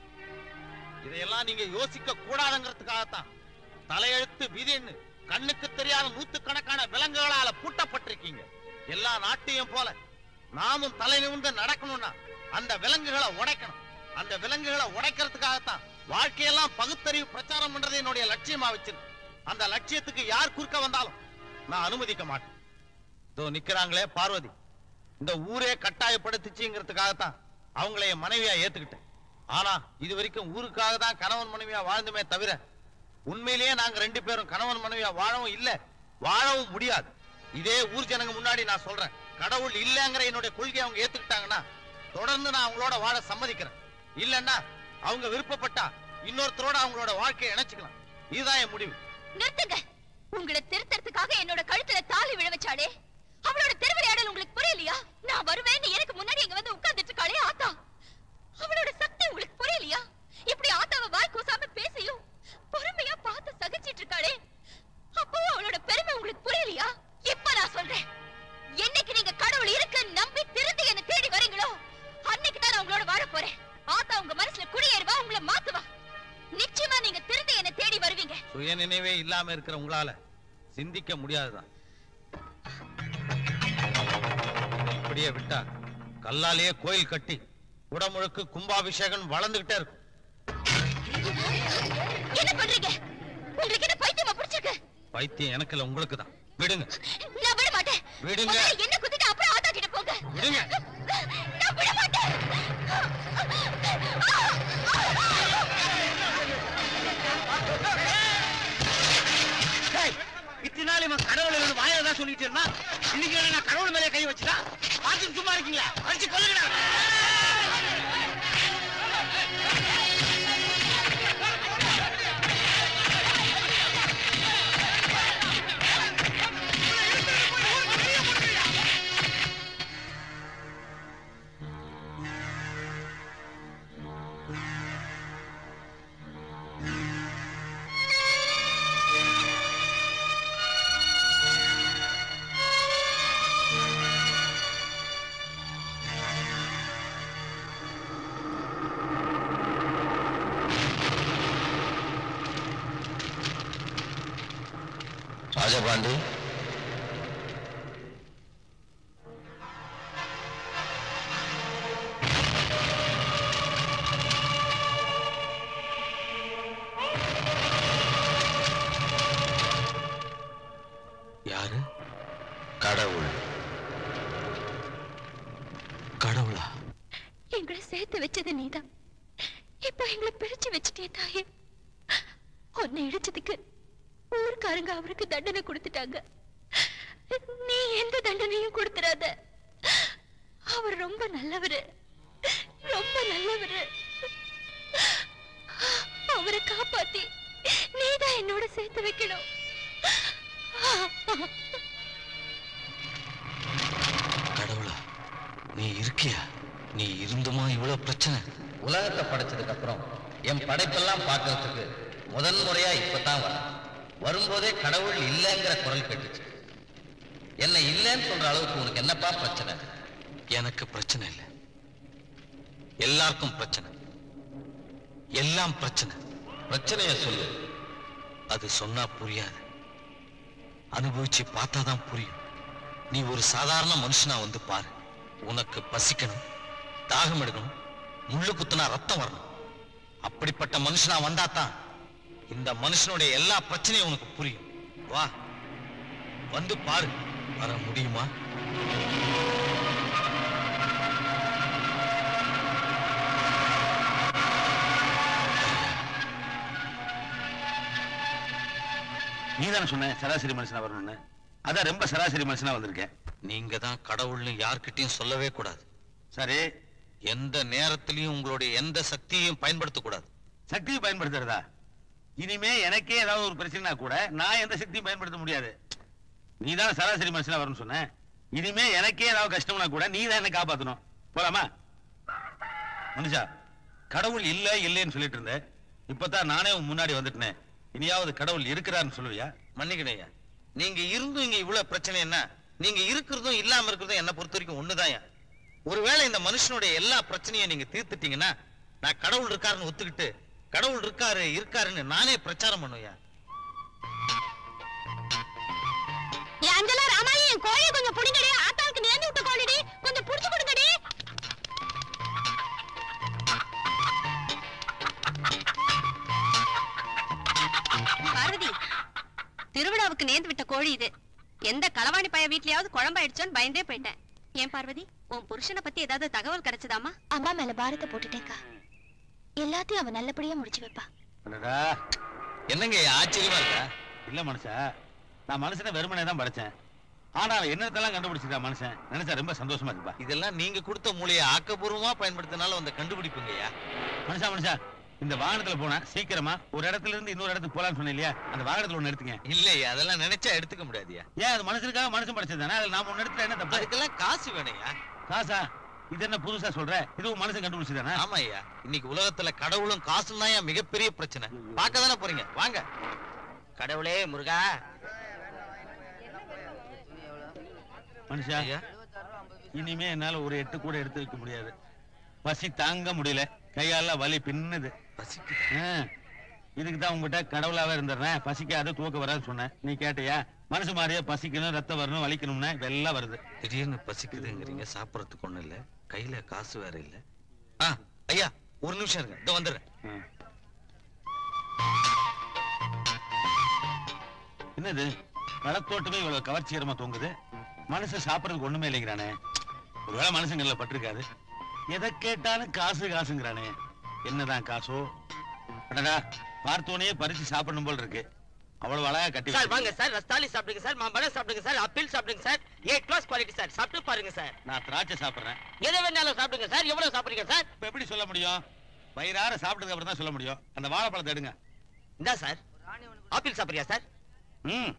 இதையெல்லாம் நீங்க யோசிக்க கூடாதுங்கிறதுக்காகத்தான் தலையெழுத்து விதின்னு கண்ணுக்கு தெரியாத நூத்துக்கணக்கான விலங்குகளால பூட்டப்பட்டிருக்கீங்க எல்லா நாட்டையும் போல நாமும் தலை நிமிர்ந்து நடக்கணும்னா அந்த விலங்குகளை உடைக்கணும் அந்த விலங்குகளை உடைக்கிறதுக்காகத்தான் வாழ்க்கையெல்லாம் பகுத்தறிவு பிரச்சாரம் பண்றது என்னுடைய லட்சியமா வச்சிருக்கு அந்த லட்சியத்துக்கு யார் குறுக்க வந்தாலும் நான் அனுமதிக்க மாட்டேன் இதோ நிக்கிறாங்களே பார்வதி இந்த ஊரே கட்டாயப்படுத்துச்சுங்கிறதுக்காகத்தான் அவங்கள என் மனைவியா ஏத்துக்கிட்டேன் ஆனா இது வரைக்கும் ஊருக்காக தான் கணவன் மனைவியா வாழ்ந்துமே தவிர உண்மையிலேயே நாங்க ரெண்டு பேரும் கணவன் மனைவியா வாழவும் இல்ல வாழவும் முடியாது இதே ஊர் ஜனங்க முன்னாடி நான் சொல்றேன் கடவுள் இல்லங்கிற என்னுடைய கொள்கையை அவங்க ஏத்துக்கிட்டாங்கன்னா தொடர்ந்து நான் அவங்களோட வாழ சம்மதிக்கிறேன் இல்லன்னா அவங்க விருப்பப்பட்டா இன்னொருத்தரோட அவங்களோட வாழ்க்கையை இணைச்சுக்கலாம் இதுதான் என் முடிவு நிறுத்துங்க உங்களை திருத்தறதுக்காக என்னோட கழுத்துல தாலி விழ வச்சாளே அவளோட திருவிளையாடல் உங்களுக்கு புரியலையா நான் வருவேன்னு எனக்கு முன்னாடி இங்க வந்து உட்கார்ந்துட்டு இருக்காளே ஆத்தா அவளோட சக்தி உங்களுக்கு புரியலையா இப்படி ஆத்தாவை வாய் கூசாம பேசியும் பொறுமையா பார்த்து சகிச்சிட்டு இருக்காளே அப்பவும் அவளோட பெருமை உங்களுக்கு புரியலையா இப்ப நான் சொல்றேன் என்னைக்கு நீங்க கடவுள் இருக்கு நம்பி திருந்தி என்ன தேடி வரீங்களோ அன்னைக்கு தான் நான் உங்களோட வாழ போறேன் ஆத்தா உங்க மனசுல குடியேறுவா உங்களை மாத்துவா நிச்சயமா நீங்க திருந்தி என்ன தேடி வருவீங்க சுய நினைவே இல்லாம இருக்கிற உங்களால சிந்திக்க முடியாதுதான் இப்படியே விட்டா கல்லாலேயே கோயில் கட்டி உடமுழுக்கு கும்பாபிஷேகம் வளர்ந்துகிட்டே இருக்கும் என்ன பண்றீங்க உங்களுக்கு என்ன பைத்தியமா பிடிச்சிருக்கு பைத்தியம் எனக்கு இல்ல உங்களுக்கு தான் விடுங்க நான் விட மாட்டேன் விடுங்க. முதல்ல என்ன குத்திட்டு அப்புறம் ஆத்தா கிட்ட போங்க விடுங்க நான் விட மாட்டேன் இத்தனை நாள் இவன் கடவுள் இவன் வாயில தான் சொல்லிட்டு இருந்தான் இன்னைக்கு என்ன நான் கடவுள் மேலே கை வச்சுட்டா பார்த்துட்டு சும்மா இருக்கீங்களா அடிச்சு கொல்லுங்கடா ராஜபாண்டி யாரு கடவுள் கடவுளா எங்களை சேர்த்து வச்சது நீதான் இப்போ எங்களை பிரிச்சு வச்சுட்டே தாயே உன்னை இடிச்சதுக்கு ஊருக்காரங்க அவருக்கு தண்டனை கொடுத்துட்டாங்க நீ எந்த தண்டனையும் கொடுத்துறாத அவர் ரொம்ப நல்லவரு ரொம்ப நல்லவரு அவரை காப்பாத்தி நீதான் என்னோட சேர்த்து வைக்கணும் கடவுளா நீ இருக்கியா நீ இருந்துமா இவ்வளவு பிரச்சனை உலகத்தை படைச்சதுக்கு அப்புறம் என் படைப்பெல்லாம் பார்க்கறதுக்கு முதன் முறையா இப்பதான் வரேன் வரும்போதே கடவுள் இல்லைங்கிற குரல் கேட்டுச்சு என்ன இல்லைன்னு சொல்ற அளவுக்கு உனக்கு என்னப்பா பிரச்சனை எனக்கு பிரச்சனை இல்லை எல்லாருக்கும் பிரச்சனை எல்லாம் பிரச்சனை பிரச்சனைய சொல்லு அது சொன்னா புரியாது அனுபவிச்சு பார்த்தாதான் புரியும் நீ ஒரு சாதாரண மனுஷனா வந்து பாரு உனக்கு பசிக்கணும் தாகம் எடுக்கணும் முள்ளு குத்துனா ரத்தம் வரணும் அப்படிப்பட்ட மனுஷனா வந்தாதான் இந்த மனுஷனுடைய எல்லா பிரச்சனையும் உனக்கு புரியும் வா வந்து பாரு வர முடியுமா நீ தானே சொன்ன சராசரி மனுஷனா வரணும்னு அதான் ரொம்ப சராசரி மனுஷனா வந்திருக்கேன் நீங்க தான் கடவுள்னு யார்கிட்டயும் சொல்லவே கூடாது சரி எந்த நேரத்திலையும் உங்களுடைய எந்த சக்தியையும் பயன்படுத்தக்கூடாது சக்தியை பயன்படுத்துறதா இனிமே எனக்கே ஏதாவது ஒரு பிரச்சனைனா கூட நான் எந்த சக்தியும் பயன்படுத்த முடியாது நீ தானே சராசரி மனுஷனா வரணும்னு சொன்ன இனிமே எனக்கே ஏதாவது கஷ்டம்னா கூட நீ தான் என்ன காப்பாத்தணும் போலாமா மனுஷா கடவுள் இல்ல இல்லைன்னு சொல்லிட்டு இருந்தேன் இப்பதான் நானே உன் முன்னாடி வந்துட்டேன் இனியாவது கடவுள் இருக்கிறான்னு சொல்லுவியா மன்னிக்கணையா நீங்க இருந்தும் இங்க இவ்வளவு பிரச்சனை என்ன நீங்க இருக்கிறதும் இல்லாம இருக்கிறதும் என்ன பொறுத்த வரைக்கும் ஒண்ணுதான் ஒருவேளை இந்த மனுஷனுடைய எல்லா பிரச்சனையும் நீங்க தீர்த்துட்டீங்கன்னா நான் கடவுள் இருக்காருன்னு ஒத்துக்கிட்டு கடவுள் இருக்காரு இருக்காருன்னு நானே பிரச்சாரம் பண்ணுவேன் ஏ அஞ்சலா ராமாயி என் கோழியை கொஞ்சம் புடிங்கடி ஆத்தாளுக்கு நேர்ந்து விட்ட கோழிடி கொஞ்சம் புடிச்சு கொடுங்கடி பார்வதி திருவிழாவுக்கு நேர்ந்து விட்ட கோழி இது எந்த களவாணி பைய வீட்லயாவது குழம்பாயிடுச்சோன்னு பயந்தே போயிட்டேன் ஏன் பார்வதி உன் புருஷனை பத்தி ஏதாவது தகவல் கிடைச்சதாமா அம்மா மேல பாரத்தை போட்டுட்டேக்கா எல்லாத்தையும் அவ நல்லபடியா முடிச்சு வைப்பா அடடா, என்னங்க ஆச்சரியமா இருக்கா இல்ல மனுஷா நான் மனுஷனை வெறுமனே தான் படைச்சேன் ஆனா அவன் என்னத்தெல்லாம் கண்டுபிடிச்சிருக்கா மனுஷன் நினைச்சா ரொம்ப சந்தோஷமா இருக்குப்பா இதெல்லாம் நீங்க கொடுத்த மூளையை ஆக்கப்பூர்வமா பயன்படுத்தினால வந்த கண்டுபிடிப்புங்கய்யா மனுஷா மனுஷா இந்த வாகனத்துல போனா சீக்கிரமா ஒரு இடத்துல இருந்து இன்னொரு இடத்துக்கு போலாம்னு சொன்னேன் இல்லையா அந்த வாகனத்துல ஒண்ணு எடுத்துங்க இல்லையா அதெல்லாம் நினைச்சா எடுத்துக்க முடியாதுயா ஏன் அது மனுஷனுக்காக மனுஷன் படைச்சது தானே அதுல நாம ஒண்ணு எடுத்துட்டா என்ன தப்பு அதுக்கெல்லாம் காசு வேணையா காசா இது என்ன புதுசா சொல்ற இதுவும் மனுஷன் கண்டுபிடிச்சதானே ஆமா ஐயா இன்னைக்கு உலகத்துல கடவுளும் காசும் தான் மிகப்பெரிய பிரச்சனை பார்க்க தானே போறீங்க வாங்க கடவுளே முருகா மனுஷா இனிமே என்னால ஒரு எட்டு கூட எடுத்து வைக்க முடியாது பசி தாங்க முடியல கையால வலி பின்னுது பசிக்கு இதுக்கு தான் உங்ககிட்ட கடவுளாவே இருந்துடுறேன் பசிக்காத தூக்க வராது சொன்னேன் நீ கேட்டியா மனசு மாதிரியே பசிக்கணும் ரத்தம் வரணும் வலிக்கணும்னா இதெல்லாம் வருது திடீர்னு பசிக்குதுங்கிறீங்க சாப்பிடறதுக்கு ஒண்ணு இல்ல கையில காசு வேற இல்ல ஆ ஐயா ஒரு நிமிஷம் இருங்க இதோ வந்துடுறேன் என்னது களத்தோட்டமே இவ்வளவு கவர்ச்சிகரமா தூங்குது மனுஷன் சாப்பிடறதுக்கு ஒண்ணுமே இல்லைங்கிறானே ஒருவேளை மனுஷங்கள்ல பட்டிருக்காது எதை கேட்டாலும் காசு காசுங்கிறானே என்னதான் காசோ அடடா பார்த்தோனே பறிச்சு சாப்பிடணும் போல் இருக்கு அவ்வளவு அழகா கட்டி சார் வச்சிருக்கு. வாங்க சார் ரஸ்தாலி சாப்பிடுங்க சார் மாம்பழம் சாப்பிடுங்க சார் ஆப்பிள் சாப்பிடுங்க sir A class quality sir சாப்பிட்டு பாருங்க சார் நான் திராட்சை சாப்பிடுறேன் எதை வேணாலும் சாப்பிடுங்க சார் எவ்வளவு சாப்பிடுறீங்க சார் இப்ப எப்படி சொல்ல முடியும் வயிறார சாப்பிட்டதுக்கு அப்புறம் தான் சொல்ல முடியும் அந்த வாழைப்பழத்தை எடுங்க இந்தா சார் ஆப்பிள் சாப்பிடுறியா சார் ம்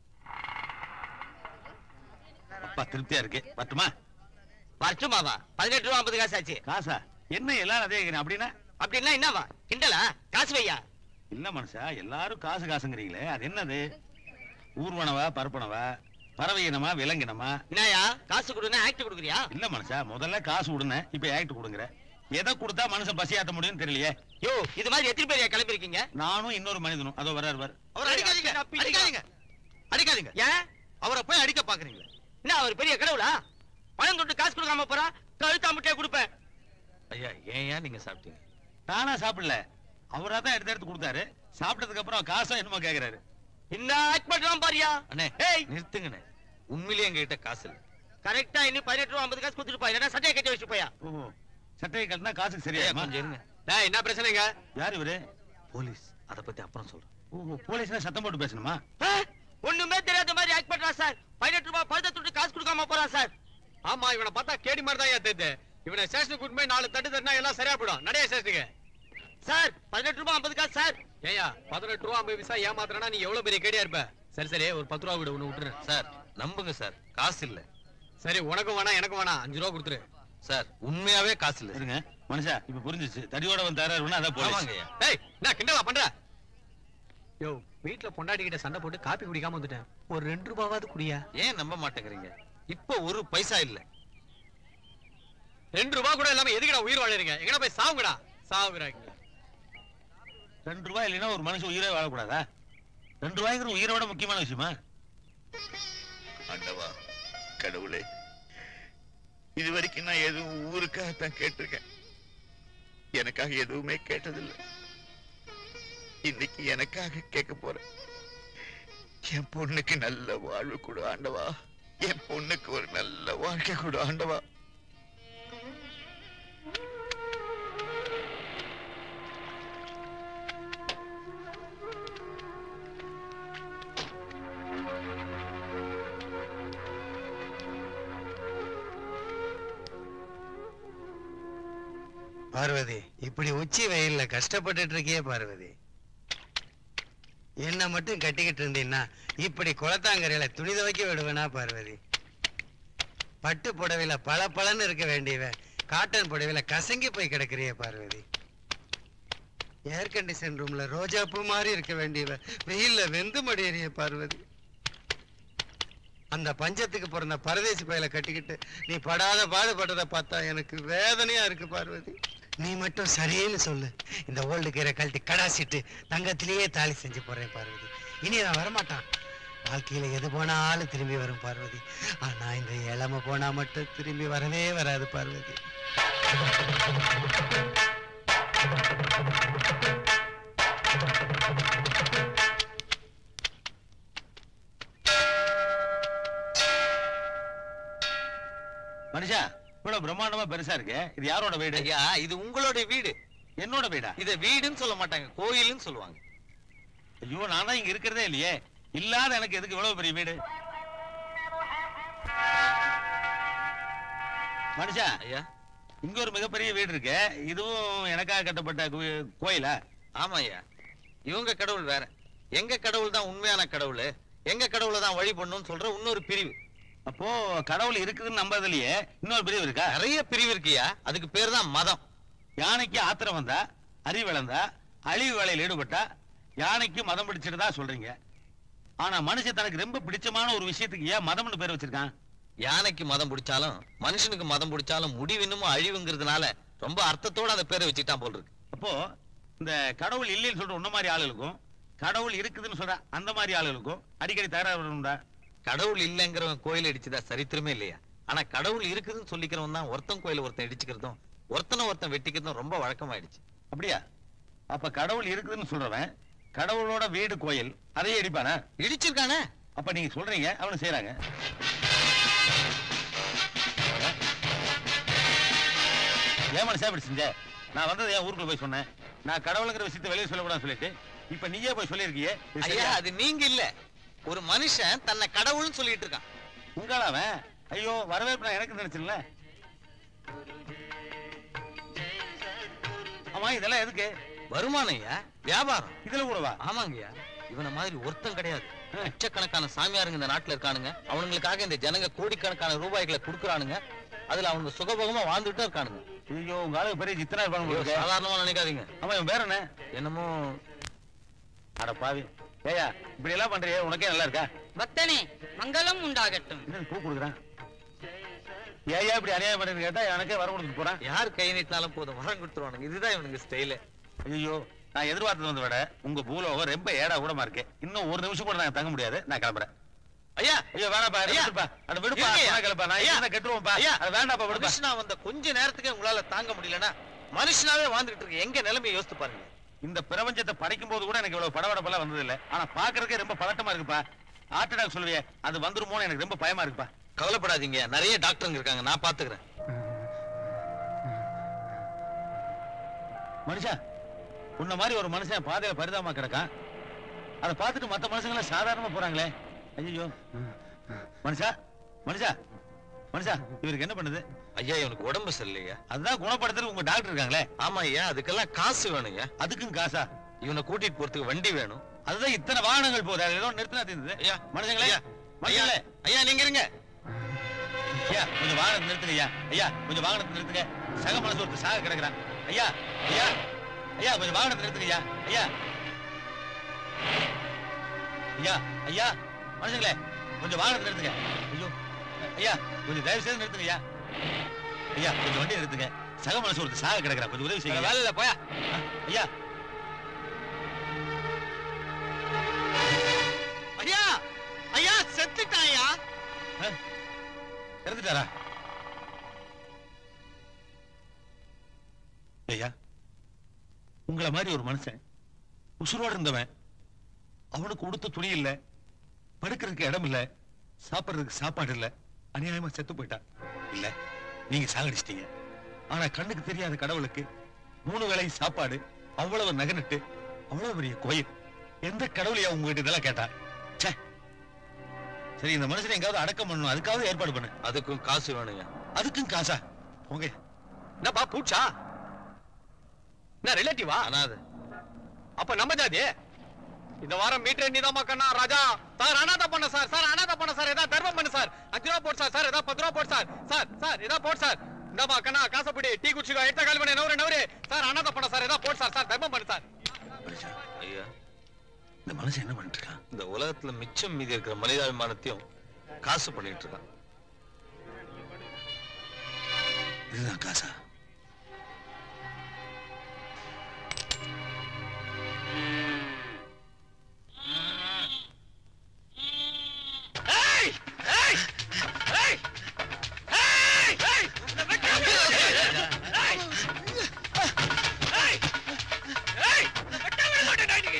அப்பா திருப்தியா இருக்கு பட்டுமா வருஷமாவா பதினெட்டு ரூபா ஐம்பது காசு ஆச்சு காசா என்ன எல்லாரும் அதே கேக்குறீங்க. அப்படின்னா அப்படின்னா என்னவா கிண்டலா காசு வையா இல்ல மனுஷா எல்லாரும் காசு காசுங்கிறீங்களே அது என்னது ஊர்வனவா பரப்பனவா பறவை இனமா விலங்கினமா என்னயா காசு கொடுனா ஆக்ட் கொடுக்குறியா இல்ல மனுஷா முதல்ல காசு விடுன இப்ப ஆக்ட் கொடுங்குற எதை கொடுத்தா மனுஷன் பசியாத்த முடியும்னு தெரியலையே யோ இது மாதிரி எத்தனை பேர் கிளம்பிருக்கீங்க நானும் இன்னொரு மனிதனும் அதோ வராரு பாரு அவர் அடிக்காதீங்க அடிக்காதீங்க அடிக்காதீங்க ஏன் அவரை போய் அடிக்க பாக்குறீங்களா என்ன அவர் பெரிய கடவுளா பணம் தொட்டு காசு கொடுக்காம போறா கழுத்தா முட்டையை கொடுப்பேன் ஐயா ஏன் ஏன் நீங்க சாப்பிட்டீங்க நானா சாப்பிடல அவரா தான் எடுத்து எடுத்து கொடுத்தாரு சாப்பிட்டதுக்கு அப்புறம் காசும் என்னமோ கேக்குறாரு என்ன ஆக்ட் பண்றான் பாரியா அண்ணே ஏய் நிறுத்துங்கண்ணே உண்மையிலேயே எங்ககிட்ட காசு இல்ல கரெக்டா இன்னும் பதினெட்டு ரூபா ஐம்பது காசு கொடுத்துட்டு போய் இல்லைன்னா சட்டையை கட்டி வச்சு போயா ஓஹோ சட்டையை கட்டினா காசுக்கு சரியா ஐயா, கொஞ்சம் இருங்க டேய் என்ன பிரச்சனைங்க யார் இவரு போலீஸ் அத பத்தி அப்புறம் சொல்றேன் ஓஹோ போலீஸ்னா சத்தம் போட்டு பேசணுமா ஆ, ஒண்ணுமே தெரியாத மாதிரி ஆக்ட் பண்றான் சார் பதினெட்டு ரூபாய் பழுத்த தொட்டு காசு கொடுக்காம போறான் சார் ஆமா இவனை பார்த்தா கேடி மாதிரி தான் ஏன் தெரியுது இவனை ஸ்டேஷனுக்கு கூட்டு போய் நாலு தட்டு தட்டினா எல்லாம் சரியா போயிடும் நடைய ஸ்டேஷனுக்கு சார் பதினெட்டு ரூபாய் ஐம்பது காசு சார் ஏயா பதினெட்டு ரூபா ஐம்பது பைசா ஏமாத்துறனா நீ எவ்வளவு பெரிய கேடியா இருப்ப சரி சரி ஒரு பத்து ரூபா கூட ஒண்ணு விட்டுரு சார் நம்புங்க சார் காசு இல்ல சரி உனக்கும் வேணாம் எனக்கும் வேணாம் அஞ்சு ரூபா கொடுத்துரு சார் உண்மையாவே காசு இல்ல இருங்க மனுஷா இப்ப புரிஞ்சிச்சு தடியோட வந்து தராருன்னா அதான் போலீஸ் ஆமாங்கய்யா ஏய் என்ன கிண்டலா பண்ற யோ வீட்ல பொண்டாட்டி கிட்ட சண்டை போட்டு காப்பி குடிக்காம வந்துட்டேன் ஒரு ரெண்டு ரூபாவாவது குடியா ஏன் நம்ப மாட்டேங்கிறீங்க இப்ப ஒரு பைசா இல்ல ரெண்டு ரூபா கூட இல்லாம எதுக்குடா உயிர் வாழறீங்க எங்கடா போய் சாவுங்கடா சாவுறாங்க ரெண்டு ரூபாய் இல்லைன்னா ஒரு மனுஷன் உயிரே வாழக்கூடாதா ரெண்டு ரூபாய்ங்கிற உயிரோட முக்கியமான விஷயமா ஆண்டவா கடவுளே இது வரைக்கும் நான் எதுவும் ஊருக்காகத்தான் கேட்டிருக்கேன் எனக்காக எதுவுமே கேட்டதில்லை இன்னைக்கு எனக்காக கேட்க போறேன் என் பொண்ணுக்கு நல்ல வாழ்வு கொடு ஆண்டவா என் பொண்ணுக்கு ஒரு நல்ல வாழ்க்கை கொடு ஆண்டவா பார்வதி இப்படி உச்சி வெயில்ல கஷ்டப்பட்டுட்டு இருக்கியே பார்வதி என்ன மட்டும் கட்டிக்கிட்டு இருந்தீன்னா இப்படி குளத்தாங்கரையில துணி துவைக்க விடுவேனா பார்வதி பட்டு புடவையில பல பலன்னு இருக்க வேண்டியவ காட்டன் புடவையில கசங்கி போய் கிடக்குறியே பார்வதி ஏர் கண்டிஷன் ரூம்ல ரோஜா பூ மாதிரி இருக்க வேண்டியவ வெயில்ல வெந்து மடியறிய பார்வதி அந்த பஞ்சத்துக்கு பிறந்த பரதேசி பயல கட்டிக்கிட்டு நீ படாத பாடுபட்டதை பார்த்தா எனக்கு வேதனையா இருக்கு பார்வதி நீ மட்டும் சரின்னு சொல்லு இந்த ஓல்டு கீரை கழட்டி கடாசிட்டு தங்கத்திலேயே தாலி செஞ்சு போறேன் பார்வதி இனி அவன் வரமாட்டான் வாழ்க்கையில எது போனாலும் திரும்பி வரும் பார்வதி ஆனா இந்த இளமை போனா மட்டும் திரும்பி வரவே வராது பார்வதி மனுஷா இவ்வளவு பிரம்மாண்டமா பெருசா இருக்கு இது யாரோட வீடு ஐயா இது உங்களோட வீடு என்னோட வீடா இத வீடுன்னு சொல்ல மாட்டாங்க கோயில்னு சொல்லுவாங்க ஐயோ நான் தான் இங்க இருக்கிறதே இல்லையே இல்லாத எனக்கு எதுக்கு இவ்வளவு பெரிய வீடு மனுஷா ஐயா இங்க ஒரு மிகப்பெரிய வீடு இருக்கு இதுவும் எனக்காக கட்டப்பட்ட கோ- கோயிலா ஆமா ஐயா இவங்க கடவுள் வேற எங்க கடவுள் தான் உண்மையான கடவுள் எங்க கடவுளை தான் வழிபடணும்னு சொல்ற இன்னொரு பிரிவு அப்போ கடவுள் இருக்குதுன்னு நம்பதுலயே இன்னொரு பிரிவு இருக்கா நிறைய பிரிவு இருக்குயா அதுக்கு பேர் தான் மதம் யானைக்கு ஆத்திரம் வந்தா அறிவு இழந்தா அழிவு வேலையில் ஈடுபட்டா யானைக்கு மதம் பிடிச்சிருந்தா சொல்றீங்க ஆனா மனுஷன் தனக்கு ரொம்ப பிடிச்சமான ஒரு விஷயத்துக்கு ஏன் மதம்னு பேர் வச்சிருக்கான் யானைக்கு மதம் பிடிச்சாலும் மனுஷனுக்கு மதம் பிடிச்சாலும் முடிவு இன்னமும் அழிவுங்கிறதுனால ரொம்ப அர்த்தத்தோட அந்த பேரை வச்சுட்டான் போல் இருக்கு அப்போ இந்த கடவுள் இல்லைன்னு சொல்ற உன்ன மாதிரி ஆளுகளுக்கும் கடவுள் இருக்குதுன்னு சொல்ற அந்த மாதிரி ஆளுகளுக்கும் அடிக்கடி தகராறு வரும்டா கடவுள் இல்லைங்கிறவன் கோயில் இடிச்சதா சரித்திரமே இல்லையா ஆனா கடவுள் இருக்குதுன்னு சொல்லிக்கிறவன் தான் ஒருத்தன் கோயில ஒருத்தன் இடிச்சுக்கிறதும் ஒருத்தனை ஒருத்தன் வெட்டிக்கிறதும் ரொம்ப வழக்கமாயிடுச்சு அப்படியா அப்ப கடவுள் இருக்குதுன்னு சொல்றவன் கடவுளோட வீடு கோயில் அதையே இடிப்பானா இடிச்சிருக்கானே அப்ப நீங்க சொல்றீங்க அவனு செய்யறாங்க ஏன் மனுஷா இப்படி செஞ்ச நான் வந்தது என் ஊருக்குள்ள போய் சொன்னேன் நான் கடவுளுங்கிற விஷயத்தை வெளியே சொல்லக்கூடாதுன்னு சொல்லிட்டு இப்ப நீயே போய் சொல்லியிருக்கியே இது ஐயா சரியா? அது நீங்க இல்ல ஒரு மனுஷன் தன்னை கடவுள்னு சொல்லிட்டு இருக்கான் உங்களா அவன் ஐயோ வரவேற்பு நான் எனக்கு நினைச்சிடல ஆமா இதெல்லாம் எதுக்கு வருமானம் ஐயா வியாபாரம் இதுல கூடவா ஆமாங்கய்யா இவன மாதிரி ஒருத்தன் கிடையாது லட்சக்கணக்கான சாமியாருங்க இந்த நாட்டுல இருக்கானுங்க அவனுங்களுக்காக இந்த ஜனங்க கோடிக்கணக்கான ரூபாய்களை கொடுக்குறானுங்க அதுல அவனுங்க சுகபோகமா வாழ்ந்துட்டு இருக்கானுங்க ஐயோ உங்க ஆளுக்கு பெரிய சித்தனா இருப்பானு போல ஐயோ, இருக்கே. சாதாரணமா நினைக்காதீங்க ஆமா இவன் பேர் என்ன என்னமோ அட பாவி ஏயா இப்படி எல்லாம் பண்றியே உனக்கே நல்லா இருக்கா பக்தனே மங்களம் உண்டாகட்டும் என்ன பூ கொடுக்குறான் ஏயா இப்படி அநியாயம் பண்ணி கேட்டா எனக்கே வர கொடுத்துட்டு போறான் யார் கை நீட்டினாலும் போதும் வரம் கொடுத்துருவானுங்க இதுதான் இவனுக்கு ஸ்டைலு ஐயோ நான் எதிர்பார்த்தது வந்து விட உங்க பூலோகம் ரொம்ப ஏடா கூடமா இருக்கு இன்னும் ஒரு நிமிஷம் கூட நான் தங்க முடியாது நான் கிளம்புறேன் ஐயா ஐயோ வேணாப்பா ஐயா. விடுப்பா அட விடுப்பா இருங்க ஐயா. நான் கிளம்பா நான் ஐயா. என்ன கெட்டுருவோம்ப்பா ஐயா. அது வேண்டாப்பா விடுப்பா மனுஷனா வந்த கொஞ்ச நேரத்துக்கு உங்களால தாங்க முடியலன்னா மனுஷனாவே வாழ்ந்துட்டு இருக்கு எங்க நிலைமையை யோசித்து பாருங்க இந்த பிரபஞ்சத்தை படிக்கும் போது கூட எனக்கு இவ்வளவு படபடப்பெல்லாம் வந்தது இல்ல ஆனா பாக்குறதுக்கே ரொம்ப பதட்டமா இருக்குப்பா ஹார்ட் அட்டாக் சொல்லுவியே அது வந்துருமோன்னு எனக்கு ரொம்ப பயமா இருக்குப்பா கவலைப்படாதீங்க நிறைய டாக்டருங்க இருக்காங்க நான் பாத்துக்கிறேன் மனுஷா உன்ன மாதிரி ஒரு மனுஷன் பாதையில பரிதாபமா கிடக்கான் அதை பார்த்துட்டு மத்த மனுஷங்க சாதாரணமா போறாங்களே ஐயோ மனுஷா மனுஷா மனுஷா இவருக்கு என்ன பண்ணுது ஐயா இவனுக்கு உடம்பு சரியில்லையா அதுதான் குணப்படுத்துறது உங்க டாக்டர் இருக்காங்களே ஆமா ஐயா அதுக்கெல்லாம் காசு வேணும் ஐயா அதுக்கும் காசா இவனை கூட்டிட்டு போறதுக்கு வண்டி வேணும் அதுதான் இத்தனை வாகனங்கள் போகுது அது ஏதோ நிறுத்தினா தீர்ந்தது ஐயா மனுஷங்களே ஐயா மனுஷங்களே ஐயா நீங்க இருங்க ஐயா கொஞ்சம் வாகனத்தை நிறுத்துங்க ஐயா ஐயா கொஞ்சம் வாகனத்தை நிறுத்துங்க சக மனசு ஒருத்தர் சாக கிடக்குறான் ஐயா ஐயா ஐயா கொஞ்சம் வாகனத்தை நிறுத்துங்க ஐயா ஐயா ஐயா ஐயா மனுஷங்களே கொஞ்சம் வாகனத்தை நிறுத்துங்க ஐயோ ஐயா கொஞ்சம் தயவு செய்து நிறுத்துங்க ஐயா ஐயா கொஞ்சம் வண்டி நிறுத்துங்க சக மனசு ஒருத்தர் சாக கிடக்குறா கொஞ்சம் உதவி செய்யுங்க வேலை இல்ல போயா ஐயா ஐயா ஐயா செத்துட்டாயா இறந்துட்டாரா ஐயா உங்கள மாதிரி ஒரு மனுஷன் உசுரோடு இருந்தவன் அவனுக்கு உடுத்த துணி இல்ல படுக்கிறதுக்கு இடம் இல்ல சாப்பிடுறதுக்கு சாப்பாடு இல்ல அநியாயமா செத்து போயிட்டான் இல்ல நீங்க சாகடிச்சிட்டீங்க ஆனா கண்ணுக்கு தெரியாத கடவுளுக்கு மூணு வேளையும் சாப்பாடு அவ்வளவு நகனிட்டு அவ்வளவு பெரிய கோயில் எந்த கடவுளையா உங்ககிட்ட இதெல்லாம் கேட்டா ச்சே சரி இந்த மனுஷனை எங்காவது அடக்கம் பண்ணணும் அதுக்காவது ஏற்பாடு பண்ணு அதுக்கும் காசு வேணுங்க அதுக்கும் காசா போங்க என்னப்பா பூச்சா என்ன ரிலேட்டிவா அனாதை அப்ப நம்ம ஜாதி இந்த வாரம் மீட்டர் நீதாமா கண்ணா ராஜா சார் அனாதை பண்ண சார் சார் அனாதை பண்ண சார் ஏதாவது தர்மம் பண்ணு சார் அஞ்சு ரூபா போட்டு சார் சார் ஏதாவது பத்து ரூபா போட்டு சார் சார் சார் ஏதாவது போட்டு சார் இந்தாமா கண்ணா காசப்படி டீ குடிச்சுக்கோ எடுத்த கால் பண்ணி நவரு நவரு சார் அனாதை பண்ண சார் ஏதாவது போட்டு சார் சார் தர்மம் பண்ணு சார் ஐயா இந்த மனுஷன் என்ன பண்ணிட்டு இருக்கான் இந்த உலகத்துல மிச்சம் மீதி இருக்கிற மனிதாபிமானத்தையும் காசு பண்ணிட்டு இருக்கான் இதுதான் காசா ஏய் ஏய் ஏய் ஏய் ஏய் இந்த வெக்காம ஏய் ஏய் ஏய் வெக்காம மாட்டேடா நீ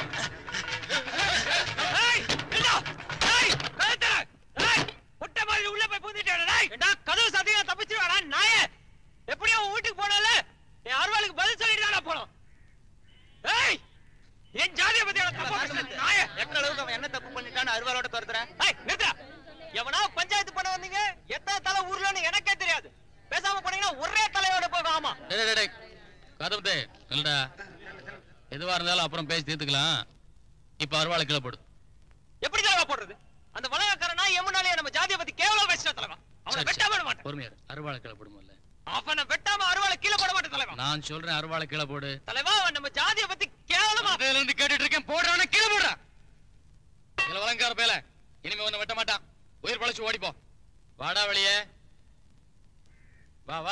ஏய் என்ன ஏய் வேதர ஏய் முட்டை மாதிரி உள்ள போய் பூந்துட்டேடா டேய் ஏண்டா கதவு சாத்தியா தப்பிச்சிருவாடா நாயே எப்படியோ உன் வீட்டுக்கு போனால என் அருவாளுக்கு பதில் சொல்லிட்டு தானே போனோம் ஏய் என் ஜாதியை பத்தி எனக்கு தப்பா பேசுன நாயே எந்த அளவுக்கு அவன் என்ன தப்பு பண்ணிட்டான்னு அருவாளோட துரத்துற ஏய் நிறுத்துடா எவனா பஞ்சாயத்து பண்ண வந்தீங்க எத்தனை தலை ஊர்லன்னு எனக்கே தெரியாது பேசாம போனீங்கன்னா ஒரே தலையோட போகும் ஆமா டேய், டேய், டேய். கதம்பத்தே இல்லடா எதுவா இருந்தாலும் அப்புறம் பேசி தீர்த்துக்கலாம் இப்ப அருவாளை கீழே போடு எப்படி தலைவா போடுறது அந்த வளகாரனா எமுனாலே நம்ம ஜாதியை பத்தி கேவலம் பேசின தலைவா அவனை வெட்டாம விட மாட்டேன் பொறுமையா இரு. அருவாளை கீழே போடு முதல்ல அவனை வெட்டாம அருவாளை கீழே போட மாட்டேன் தலைவா நான் சொல்றேன் அருவாளை கீழே போடு தலைவா அவன் நம்ம ஜாதியை பத்தி கேவலமா அதுல இருந்து கேட்டுட்டு இருக்கேன் போடுறவன கீழே போடுறா இதுல வழங்கார பேல இனிமே ஒண்ணு வெட்ட மாட்டான் உயிர் பழச்சு ஓடிப்போ வாடா வெளியே வா வா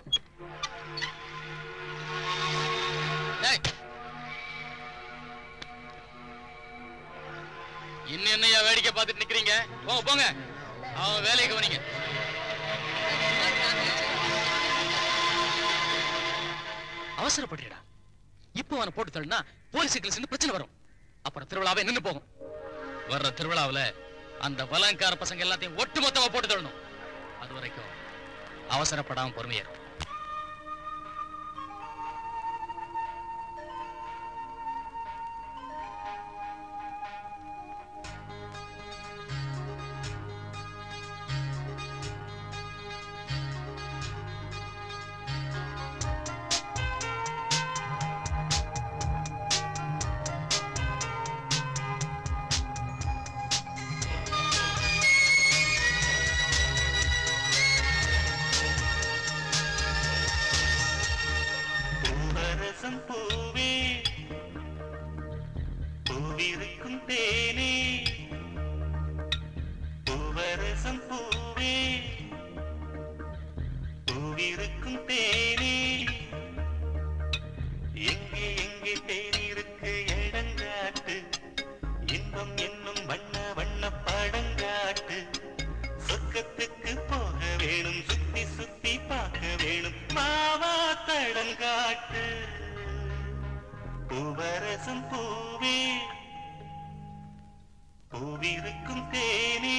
டேய். இன்னும் என்னையா வேடிக்கை பார்த்துட்டு நிக்கிறீங்க போங்க போங்க அவன் வேலையை கவனிங்க அவசரப்படுறா இப்போ அவனை போட்டு தள்ளினா போலீஸ் சேர்ந்து பிரச்சனை வரும் அப்புறம் திருவிழாவே நின்னு போகும் வர்ற திருவிழாவுல அந்த வலங்கார பசங்க எல்லாத்தையும் ஒட்டுமொத்தமா போட்டு தள்ளணும் அது வரைக்கும் அவசரப்படாம பொறுமையா இரு. பூவரசம் பூவே பூவிருக்கும் தேனே பூவரசம் பூவே பூவிருக்கும் தேனே எங்கே எங்கே தேனிருக்கு இடங்காட்டு இன்பம் என்னும் வண்ண வண்ண படங்காட்டு சொர்க்கத்துக்கு போக வேணும் சுத்தி சுத்தி பார்க்க வேணும் மாவா தடங்காட்டு பூவரசம் பூவே பூவிருக்கும் தேனே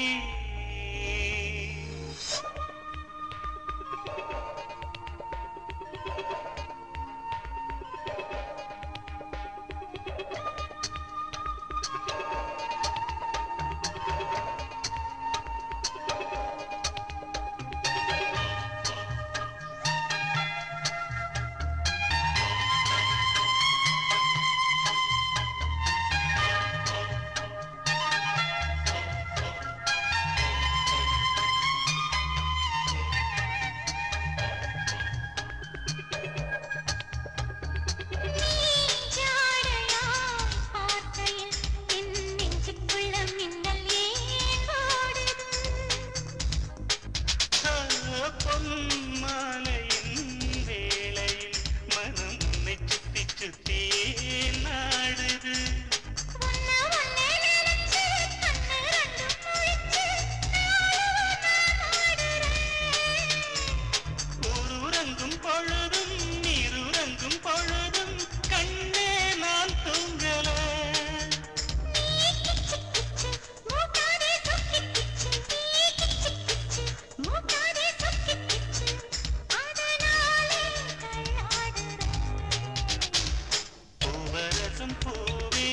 பூவரசம் பூவே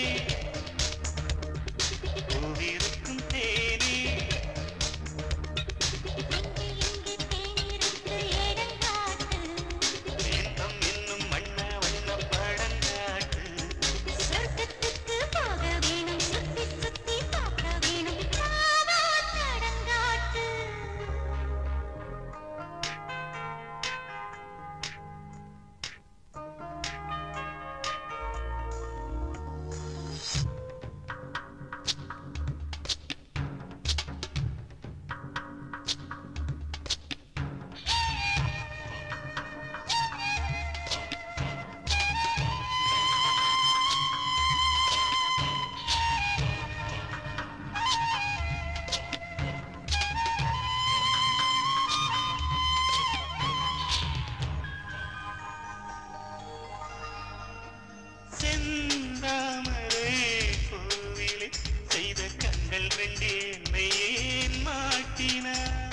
பூவிருக்கும் தேனே தேன்பம் என்னும் வண்ண வண்ண பழங்காட்டு சொர்க்கத்துக்கு போக வேணும் சுத்தி சுத்தி பார்க்க வேணும் மாமா தடங்காட்டு செந்தாமரை பூவிலே செய்த கண்கள் ரெண்டே என்னை ஏன் மாட்டினார்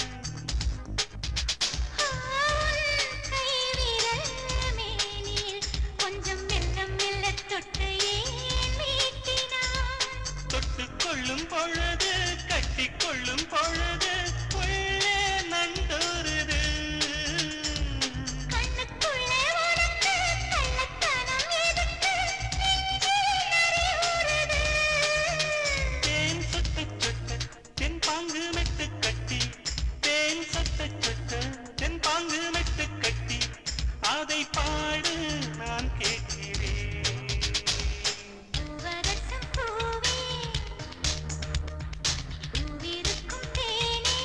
கை விரல் மேனில் கொஞ்சம் மெல்ல மெல்ல தொட்டு ஏன் மீட்டினார் தொட்டுக் கொள்ளும் பொழுது கட்டிக் கொள்ளும் பொழுது உள்ளே நண்டோருது கண்ணுக்குள்ளே உனக்கு கள்ளத்தனம் எதுக்கு நெஞ்சில் நரியுறுது தேன் சொட்ட சொட்ட தென் பாங்கு மெட்டு கட்டி தேன் சொட்ட சொட்ட தென் பாங்கு மெட்டு கட்டி அதை பாடு நான் கேட்கிறேன் பூவரசம் பூவே பூவிருக்கும் தேனே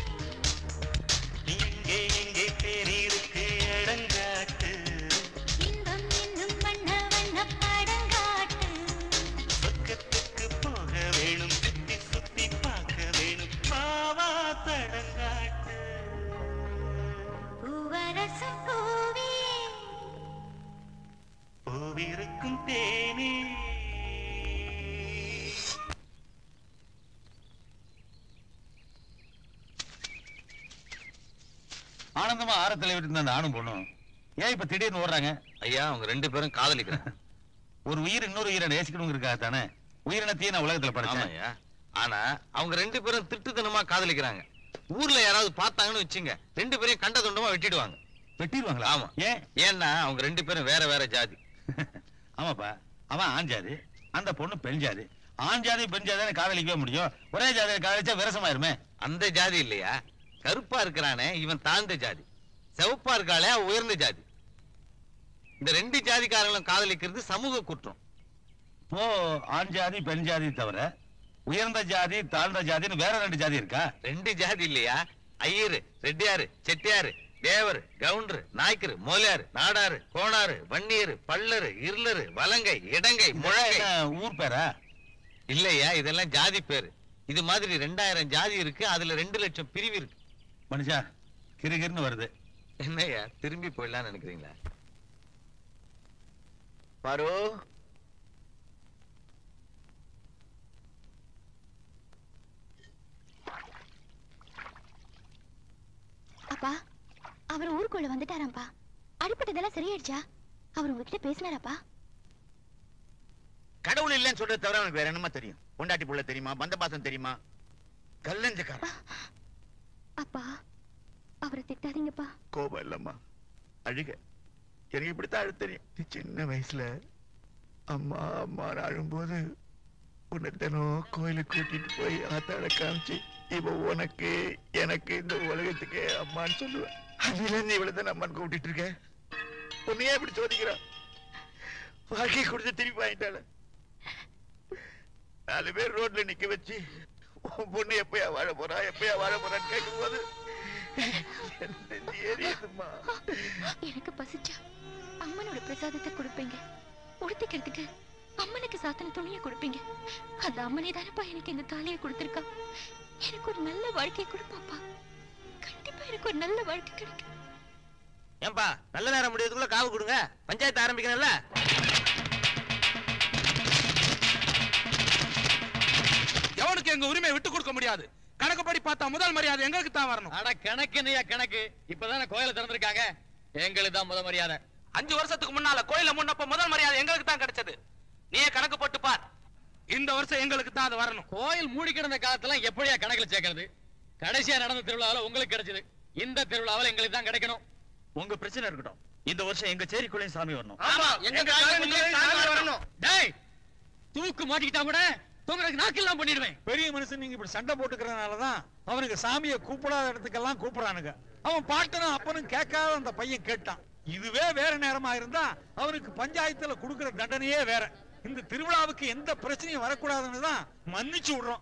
எங்கே எங்கே தேனிருக்கு அடங்காட்டு இன்பம் என்னும் வண்ண வண்ண படங்காட்டு சொர்க்கத்துக்கு போக வேணும் சுத்தி சுத்தி பார்க்க வேணும் பாவா தடங்காட்டு பூவரசம் பூவே பூவிருக்கும் தேனே ஆனந்தமா ஆரத்துல விட்டு அந்த ஆணும் பொண்ணும் ஏன் இப்ப திடீர்னு ஓடுறாங்க ஐயா அவங்க ரெண்டு பேரும் காதலிக்கிறாங்க ஒரு உயிர் இன்னொரு உயிரை நேசிக்கணுங்கிறதுக்காக தானே உயிரினத்தையும் நான் உலகத்துல படைச்சேன் ஆமாய்யா ஆனா அவங்க ரெண்டு பேரும் திருட்டுத்தனமா காதலிக்கிறாங்க ஊர்ல யாராவது பார்த்தாங்கன்னு வச்சுங்க ரெண்டு பேரையும் கண்ட துண்டமா வெட்டிடுவாங்க வெட்டிடுவாங்களா ஆமா ஏன் ஏன்னா அவங்க ரெண்டு பேரும் வேற வேற ஜாதி ஆமாப்பா அவன் ஆண் ஜாதி அந்த பொண்ணு பெண் ஜாதி ஆண் ஜாதி பெண் ஜாதி காதலிக்கவே முடியும் ஒரே ஜாதியை காதலிச்சா விரசமாயிருமே அந்த ஜாதி இல்லையா கருப்பா இருக்கிறானே இவன் தாழ்ந்த ஜாதி சிவப்பா இருக்காளே அவ உயர்ந்த ஜாதி இந்த ரெண்டு ஜாதிக்காரங்களும் காதலிக்கிறது சமூக குற்றம் இப்போ ஆண் ஜாதி பெண் ஜாதி தவிர உயர்ந்த ஜாதி தாழ்ந்த ஜாதின்னு வேற ரெண்டு ஜாதி இருக்கா ரெண்டு ஜாதி இல்லையா ஐயரு ரெட்டியாரு செட்டியாரு தேவர் கவுண்டர் நாய்க்கரு மோலியாரு நாடாரு கோணாரு வன்னியரு பல்லரு இருளரு வலங்கை இடங்கை முழங்கை என்ன ஊர் பேரா இல்லையா இதெல்லாம் ஜாதி பேரு இது மாதிரி ரெண்டாயிரம் ஜாதி இருக்கு அதுல ரெண்டு லட்சம் பிரிவு இருக்கு மனுஷா கிருகிருன்னு வருது என்னய்யா திரும்பி போயிடலாம்னு நினைக்கிறீங்களா பாரு அப்பா அவர் ஊருக்குள்ள வந்துட்டாராம்ப்பா அடிப்பட்டதெல்லாம் சரியாயிடுச்சா அவர் உங்ககிட்ட பேசினாராப்பா கடவுள் இல்லைன்னு சொல்றது தவிர அவனுக்கு வேற என்னமா தெரியும் பொண்டாட்டி புள்ள தெரியுமா பந்த பாசம் தெரியுமா கல்லஞ்சக்காரன் அப்பா அவரை திட்டாதீங்கப்பா கோபம் இல்லம்மா அழுக எனக்கு இப்படித்தான் அழு தெரியும் நீ சின்ன வயசுல அம்மா அம்மா அழும்போது உன்னை தினம் கோயிலுக்கு கூட்டிட்டு போய் ஆத்தாட காமிச்சு இவ உனக்கு எனக்கு இந்த உலகத்துக்கு அம்மான்னு சொல்லுவேன் அதுல இருந்து இவ்வளவு தான் அம்மான்னு கூப்பிட்டு இருக்க உன்னையே இப்படி சோதிக்கிறா வாழ்க்கையை கொடுத்து திருப்பி வாங்கிட்டாள நாலு பேர் ரோட்ல நிக்க வச்சு உன் பொண்ணு எப்பயா வாழ போறா எப்பயா வாழ போறான்னு கேட்கும் போது எரியுதுமா எனக்கு பசிச்சா அம்மனோட பிரசாதத்தை கொடுப்பீங்க உடுத்திக்கிறதுக்கு அம்மனுக்கு சாத்தன துணியை கொடுப்பீங்க அந்த அம்மனே தானப்பா எனக்கு இந்த தாலியை கொடுத்திருக்கா எனக்கு ஒரு நல்ல வாழ்க்கையை கொடுப்பாப்பா கண்டிப்பா எனக்கு ஒரு நல்ல வாழ்க்கை கிடைக்கும் ஏன்பா நல்ல நேரம் முடியறதுக்குள்ள காவு கொடுங்க பஞ்சாயத்து ஆரம்பிக்கணும்ல எவனுக்கு எங்க உரிமையை விட்டு கொடுக்க முடியாது கணக்குப்படி பார்த்தா முதல் மரியாதை எங்களுக்கு தான் வரணும் அட கணக்கு என்னையா கணக்கு இப்பதானே கோயில திறந்திருக்காங்க எங்களுக்கு தான் முத மரியாதை அஞ்சு வருஷத்துக்கு முன்னால கோயில முன்னப்ப முதல் மரியாதை எங்களுக்கு தான் கிடைச்சது நீயே வருஷம் எங்களுக்கு தான் அது வரணும் கோயில் மூடி கிடந்த காலத்துல எப்படியா கணக்குல சேர்க்கறது கடைசியா நடந்த திருவிழாவுல உங்களுக்கு கிடைச்சது இந்த திருவிழாவுல எங்களுக்கு தான் கிடைக்கணும் உங்க பிரச்சனை இருக்கட்டும் இந்த வருஷம் எங்க சேரிக்குள்ளேயும் சாமி வரணும் ஆமா எங்க காலனிலயும் சாமி வரணும். டேய் தூக்கு மாட்டிக்கிட்டா கூட தூங்குறதுக்கு நாக்கெல்லாம் பண்ணிடுவேன் பெரிய மனுஷன் நீங்க இப்படி சண்டை போட்டுக்கிறதுனால தான் அவனுக்கு சாமியை கூப்பிடாத இடத்துக்கெல்லாம் கூப்பிடுறானுங்க அவன் பாட்டனும் அப்பனும் கேட்காத அந்த பையன் கேட்டான் இதுவே வேற நேரமா இருந்தா அவனுக்கு பஞ்சாயத்துல கொடுக்கிற தண்டனையே வேற இந்த திருவிழாவுக்கு எந்த பிரச்சனையும் வரக்கூடாதுன்னு தான் மன்னிச்சு விடுறோம்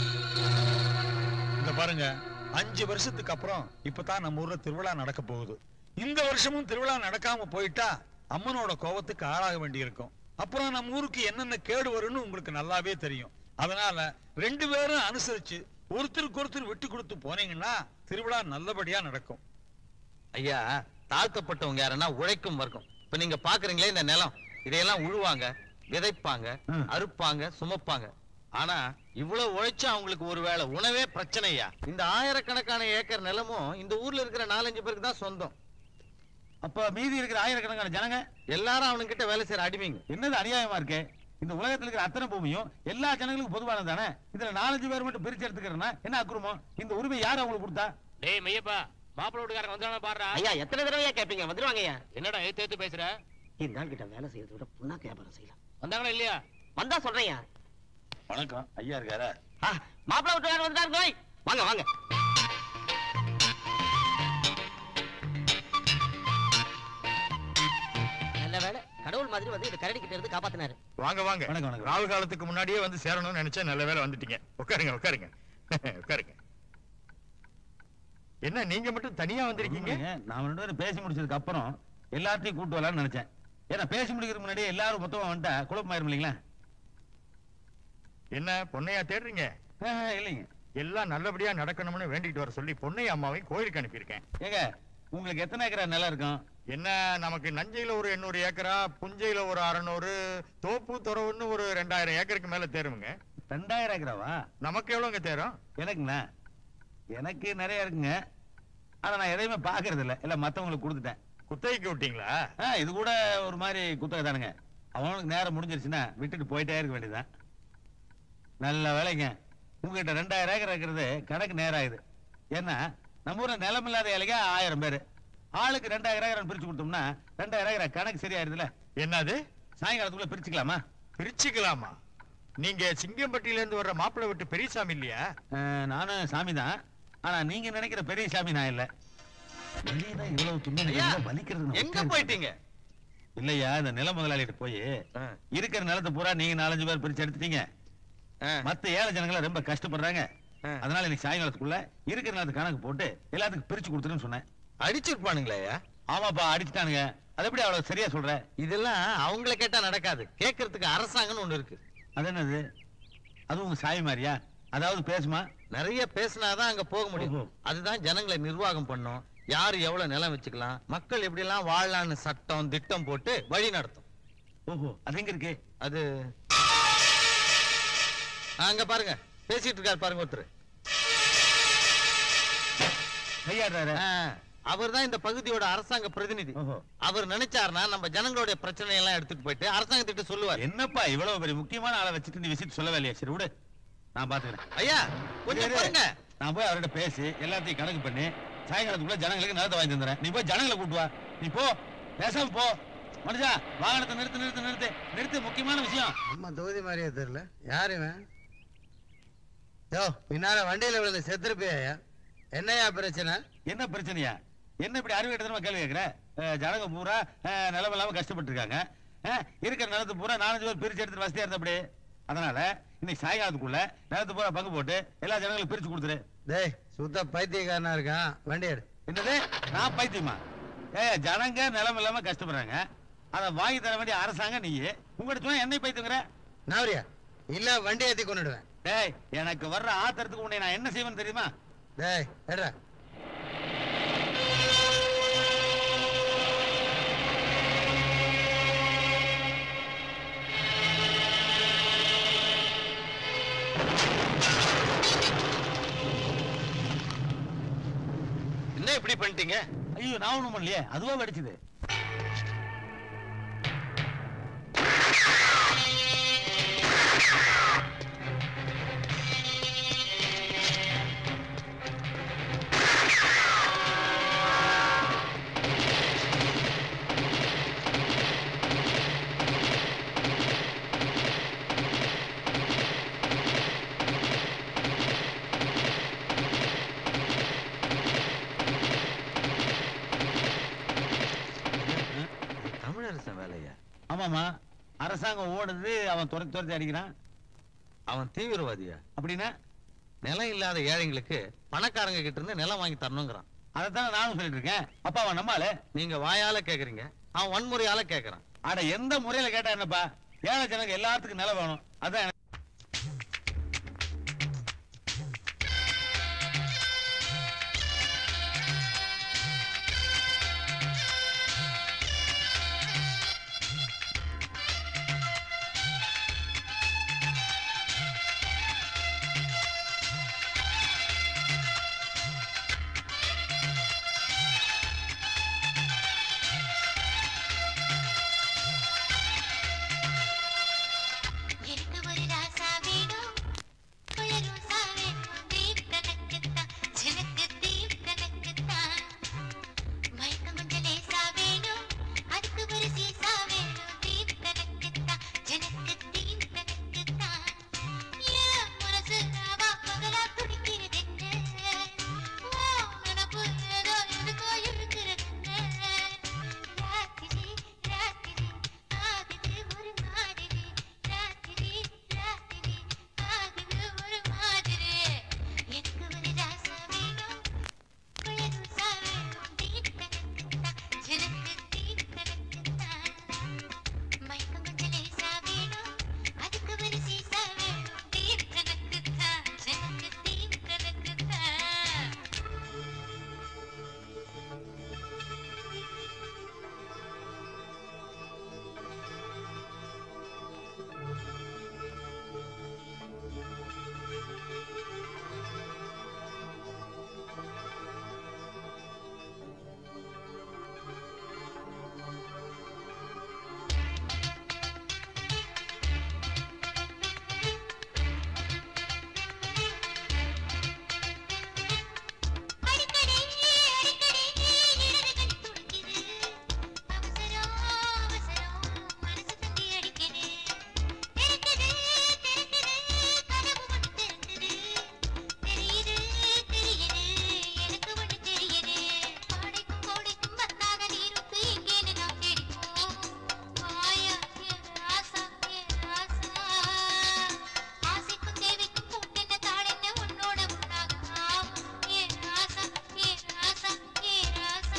இந்த பாருங்க அஞ்சு வருஷத்துக்கு அப்புறம் இப்பதான் நம்ம ஊர்ல திருவிழா நடக்க போகுது இந்த வருஷமும் திருவிழா நடக்காம போயிட்டா அம்மனோட கோவத்துக்கு ஆளாக வேண்டியிருக்கும் அப்புறம் நம்ம ஊருக்கு என்னென்ன கேடு வரும்னு உங்களுக்கு நல்லாவே தெரியும் அதனால ரெண்டு பேரும் அனுசரிச்சு ஒருத்தருக்கு ஒருத்தர் விட்டு கொடுத்து போனீங்கன்னா திருவிழா நல்லபடியா நடக்கும் ஐயா தாழ்த்தப்பட்டவங்க யாருன்னா உழைக்கும் வர்க்கம் இப்ப நீங்க பாக்குறீங்களே இந்த நிலம் இதையெல்லாம் உழுவாங்க விதைப்பாங்க அறுப்பாங்க சுமப்பாங்க ஆனா இவ்வளவு உழைச்சா அவங்களுக்கு ஒருவேளை உணவே பிரச்சனையா இந்த ஆயிரக்கணக்கான ஏக்கர் நிலமும் இந்த ஊர்ல இருக்கிற நாலஞ்சு பேருக்கு தான் சொந்தம் அப்ப மீதி இருக்கிற ஆயிரக்கணக்கான ஜனங்க எல்லாரும் அவனுங்கிட்ட வேலை செய்யற அடிமைங்க என்னது அநியாயமா இருக்கு இந்த உலகத்துல இருக்கிற அத்தனை பூமியும் எல்லா ஜனங்களுக்கும் பொதுவானது தானே இதுல நாலஞ்சு பேர் மட்டும் பிரிச்சு எடுத்துக்கிறேன்னா என்ன அக்குறமோ இந்த உரிமை யார் அவங்களுக்கு கொடுத்தா டேய் மையப்பா மாப்பிள்ளை வீட்டுக்காரங்க வந்தாலும் பாடுறா ஐயா எத்தனை தடவையா கேப்பீங்க வந்துருவாங்க ஐயா என்னடா ஏத்து ஏத்து பேசுற இந்த ஆள் கிட்ட வேலை செய்யறத விட புண்ணாக்கு வியாபாரம் செய்யலாம் வந்தாங்களா இல்லையா வந்தா சொல்றேன் வணக்கம் ஐயா இருக்காரா மாப்பிள்ளை வீட்டுக்காரர் வந்துட்டாரு கோய் வாங்க வாங்க நல்ல வேலை கடவுள் மாதிரி வந்து இந்த கரடி கிட்ட இருந்து காப்பாத்தினாரு வாங்க வாங்க ராகு காலத்துக்கு முன்னாடியே வந்து சேரணும்னு நினைச்சேன் நல்ல வேலை வந்துட்டீங்க உட்காருங்க உட்காருங்க உட்காருங்க என்ன நீங்க மட்டும் தனியா வந்திருக்கீங்க நான் ரெண்டு பேரும் பேசி முடிச்சதுக்கு அப்புறம் எல்லாத்தையும் கூட்டு வரலாம்னு நினைச்சேன் ஏன்னா பேசி முடிக்கிறதுக்கு முன்னாடியே எல்லாரும் மொத்தமா வந்துட்டா குழப்பமாயிரும் இல்லைங்களா என்ன பொன்னையா தேடுறீங்க இல்லைங்க எல்லாம் நல்லபடியா நடக்கணும்னு வேண்டிட்டு வர சொல்லி பொன்னையா அம்மாவையும் கோயிலுக்கு அனுப்பியிருக்கேன் ஏங்க உங்களுக்கு எத்தனை ஏக்கரா நிலம் இருக்கும் என்ன நமக்கு நஞ்சையில ஒரு எண்ணூறு ஏக்கரா புஞ்சையில ஒரு அறநூறு தோப்பு துறவுன்னு ஒரு ரெண்டாயிரம் ஏக்கருக்கு மேல தேருமுங்க ரெண்டாயிரம் ஏக்கராவா நமக்கு எவ்வளவுங்க தேரும் எனக்குண்ணா எனக்கு நிறைய இருக்குங்க ஆனா நான் எதையுமே பாக்குறது இல்ல இல்ல மத்தவங்களுக்கு கொடுத்துட்டேன் குத்தகைக்கு விட்டீங்களா ஆ, இது கூட ஒரு மாதிரி குத்தகை தானுங்க அவனுக்கு நேரம் முடிஞ்சிருச்சுன்னா விட்டுட்டு போயிட்டே இருக்க வேண்டியதுதான் நல்ல வேலைங்க உங்ககிட்ட ரெண்டாயிரம் ஏக்கர் இருக்கிறது கணக்கு நேரம் ஆகுது ஏன்னா நம்ம ஊர்ல நிலம் இல்லாத ஏழைங்க ஆயிரம் பேர் ஆளுக்கு ரெண்டாயிரம் ஏக்கர் பிரிச்சு கொடுத்தோம்னா ரெண்டாயிரம் ஏக்கர் கணக்கு சரியாயிருதுல என்னது சாயங்காலத்துக்குள்ள பிரிச்சுக்கலாமா பிரிச்சுக்கலாமா நீங்க சிங்கம்பட்டியில இருந்து வர்ற மாப்பிள்ளை விட்டு பெரியசாமி இல்லையா அஹ், நானும் சாமி தான் ஆனா நீங்க நினைக்கிற பெரிய சாமி நான் இல்ல வெளியதான் இவ்வளவு துன்பம் ஐயா, இருந்தா வலிக்கிறது நான் எங்க உட்கார்ந்து போயிட்டீங்க இல்லையா இந்த நில முதலாளிகிட்ட போய் இருக்கிற நிலத்தை பூரா நீங்க நாலஞ்சு பேர் பிரிச்சு எடுத்துட்டீங்க மத்த ஏழை ஜனங்கள ரொம்ப கஷ்டப்படுறாங்க அதனால இன்னைக்கு சாயங்காலத்துக்குள்ள இருக்கிற நிலத்தை கணக்கு போட்டு எல்லாத்துக்கும் பிரிச்சு கொடுத்துருன்னு சொன்னேன் அடிச்சிருப்பானுங்களே ஆமாப்பா அடிச்சுட்டானுங்க அது எப்படி அவ்வளவு சரியா சொல்ற இதெல்லாம் அவங்கள கேட்டா நடக்காது கேட்கறதுக்கு அரசாங்கம்னு ஒண்ணு இருக்கு அது என்னது அது உங்க சாய் மாதிரியா அதாவது பேசுமா நிறைய பேசினாதான் அங்க போக முடியும் அதுதான் ஜனங்களை நிர்வாகம் பண்ணும் யாரு எவ்வளவு நிலம் வச்சுக்கலாம் மக்கள் எப்படி எல்லாம் வாழலாம்னு சட்டம் திட்டம் போட்டு வழி நடத்தும் ஓஹோ அது எங்க இருக்கு அது அங்க பாருங்க பேசிட்டு இருக்காரு பாருங்க ஒருத்தர் கையாடுறாரு அவர் தான் இந்த பகுதியோட அரசாங்க பிரதிநிதி அவர் நினைச்சாருன்னா நம்ம ஜனங்களுடைய பிரச்சனை எல்லாம் எடுத்துட்டு போயிட்டு அரசாங்கத்திட்ட சொல்லுவார் என்னப்பா இவ்வளவு பெரிய முக்கியமான ஆளை வச்சுட்டு நீ விசிட் சொல்லவே இல்லையா சரி விடு நான் பாத்துக்கிறேன் ஐயா கொஞ்சம் இரு, இரு. பாருங்க நான் போய் அவர்கிட்ட பேசி எல்லாத்தையும் கணக்கு பண்ணி சாயங்காலத்துக்குள்ள ஜனங்களுக்கு நிலத்தை வாங்கி தந்துறேன் நீ போய் ஜனங்களை கூட்டு வா நீ போ பேசாம போ மனுஷா வாகனத்தை நிறுத்து நிறுத்து நிறுத்து நிறுத்து முக்கியமான விஷயம் அம்மா தொகுதி மாதிரியே தெரியல யார் இவன் யோ பின்னால வண்டியில விழுந்து செத்துருப்பியா என்னையா பிரச்சனை என்ன பிரச்சனையா என்ன இப்படி அறிவு எடுத்து கேள்வி கேட்கிற அஹ், ஜனங்க பூரா அஹ், நிலம் இல்லாம கஷ்டப்பட்டு இருக்காங்க அஹ், இருக்கிற நிலத்து பூரா நாலஞ்சு பேர் பிரிச்சு எடுத்து வசதியா இருந்த அப்படி அதனால இன்னைக்கு சாயங்காலத்துக்குள்ள நிலத்து பூரா பங்கு போட்டு எல்லா ஜனங்களும் பிரிச்சு கொடுத்துரு டேய் சுத்த பைத்தியக்காரனா இருக்கான் வண்டி எடு என்னது நான் பைத்தியமா ஏ ஜனங்க நிலம் இல்லாம கஷ்டப்படுறாங்க அதை வாங்கி தர வேண்டிய அரசாங்கம் நீ உங்கள்கிட்ட சொன்னா என்னை பைத்தியங்கிற நாவரியா இல்ல வண்டி ஏத்தி கொண்டுடுவேன் டேய் எனக்கு வர்ற ஆத்திரத்துக்கு உன்னை நான் என்ன செய்வேன்னு தெரியுமா டேய் எடுறா என்ன இப்படி பண்ணிட்டீங்க ஐயோ நான் ஒண்ணும் பண்ணலையே அதுவா வெடிச்சது ஆமாமா அரசாங்கம் ஓடுது அவன் துரத்தி துரத்தி அடிக்கிறான் அவன் தீவிரவாதியா அப்படின்னா நிலம் இல்லாத ஏழைங்களுக்கு பணக்காரங்க கிட்ட இருந்து நிலம் வாங்கி தரணுங்கிறான் அதைத்தான் நானும் சொல்லிட்டு இருக்கேன் அப்பா அவன் நம்மால நீங்க வாயால கேக்குறீங்க அவன் வன்முறையால கேக்குறான் அட எந்த முறையில கேட்டா என்னப்பா ஏழை ஜனங்க எல்லாத்துக்கும் நிலம் வேணும் அதான் எனக்கு எனக்கு ஒரு ராசா வேணும் உள்ள ரோசா வேணும் தீப் கணக்குத்தான் எனக்கு தீப் கணக்குத்தான் மயக்கம் கொஞ்சம் லேசா வேணும் அதுக்கு ஒரு சீசா வேணும் தீப் கணக்குத்தான் எனக்கு தீப் கணக்குத்தான் ஏன் மனசு ராவா பகலா துடிக்கிறது என்ன ஓ நினப்பு ஏதோ எதுக்கோ இருக்கிறது என்ன ராத்திரி ராத்திரி ஆகுது ஒரு மாதிரி ராத்திரி ராத்திரி ஆகுது ஒரு மாதிரி எனக்கு ஒரு ராசா வேணும் உள்ள ரோசா வேணும் தீப் கணக்குத்தான் எனக்கு தீப் கணக்குத்தான் மயக்கம் கொஞ்சம் லேசா வேணும் அதுக்கு ஒரு சீசா வேணும் தீப் கணக்குத்தான் எனக்கு தீப் கணக்குத்தான் அடிக்கடி அடிக்கடி இடது கண் துடிக்குது அவசரம் அவசரம் மனசு தந்தி அடிக்குது தெரிக்குது தெரிக்குது கனவு ஒன்று தெரிக்குது தெரியுது தெரியுது எனக்கு ஒன்று தெரியுது பாடைக்கும் கோடைக்கும் வத்தாத நீருக்கு எங்கேன்னு நாம் தேடிப்போம் மாயா என் ராசா என் ராசா ஆசைக்கும் தேவைக்கும் கூட்டென்ன தாளென்ன உன்னோட உன்னாக ஆகும் என் ராசா என் ராசா என் ராசா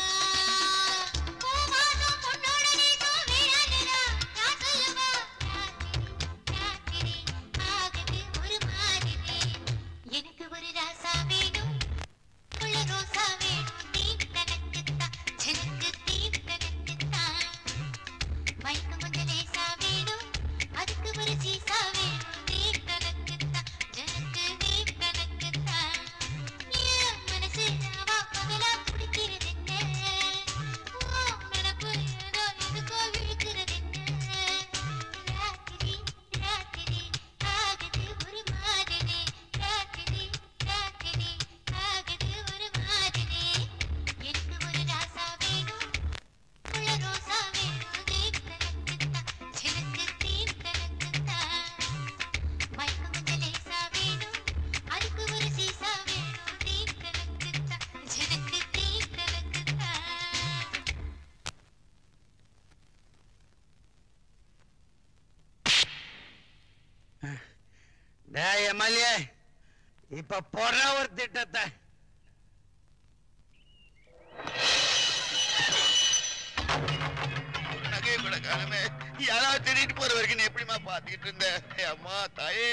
பூவாசம் பொன்னோட நேசம் வீணானதா நான் சொல்லுவா ராத்திரி ராத்திரி ஆகுது ஒரு மாதிரி எனக்கு ஒரு ராசா வேணும் உள்ள ரோசா வேணும் தீப் கணக்குத்தான் எனக்கு தீப் கணக்குத்தான் மயக்கம் கொஞ்சம் லேசா வேணும் அதுக்கு ஒரு சீசா வேணும் தீப் கணக்குத்தான் எனக்கு தீப் கணக்குத்தான் ஏன் மனசு ராவா பகலா பிடிக்கிறது என்ன ஓ நினப்பு ஏதோ எதுக்கோ இழுக்கிறது என்ன ராத்திரி ராத்திரி ஆகுது ஒரு மாதிரி ராத்திரி ராத்திரி ஆகுது ஒரு மாதிரி எனக்கு ஒரு ராசா வேணும் உள்ள ரோசா வேணும் தீப் கணக்குத்தான் எனக்கு தீப் கணக்குத்தான் மயக்கம் கொஞ்சம் லேசா வேணும் அதுக்கு ஒரு சீசா வேணும் தீப் கணக்குத்தான் எனக்கு தீப் கணக்குத்தான் டேய் எம்எல்ஏ இப்ப போற ஒரு திட்டத்தை நகையை கூட காணுமே யாராவது திருடிட்டு போற வரைக்கும் நீ எப்படிம்மா பாத்துக்கிட்டு இருந்த ஏய் அம்மா தாயே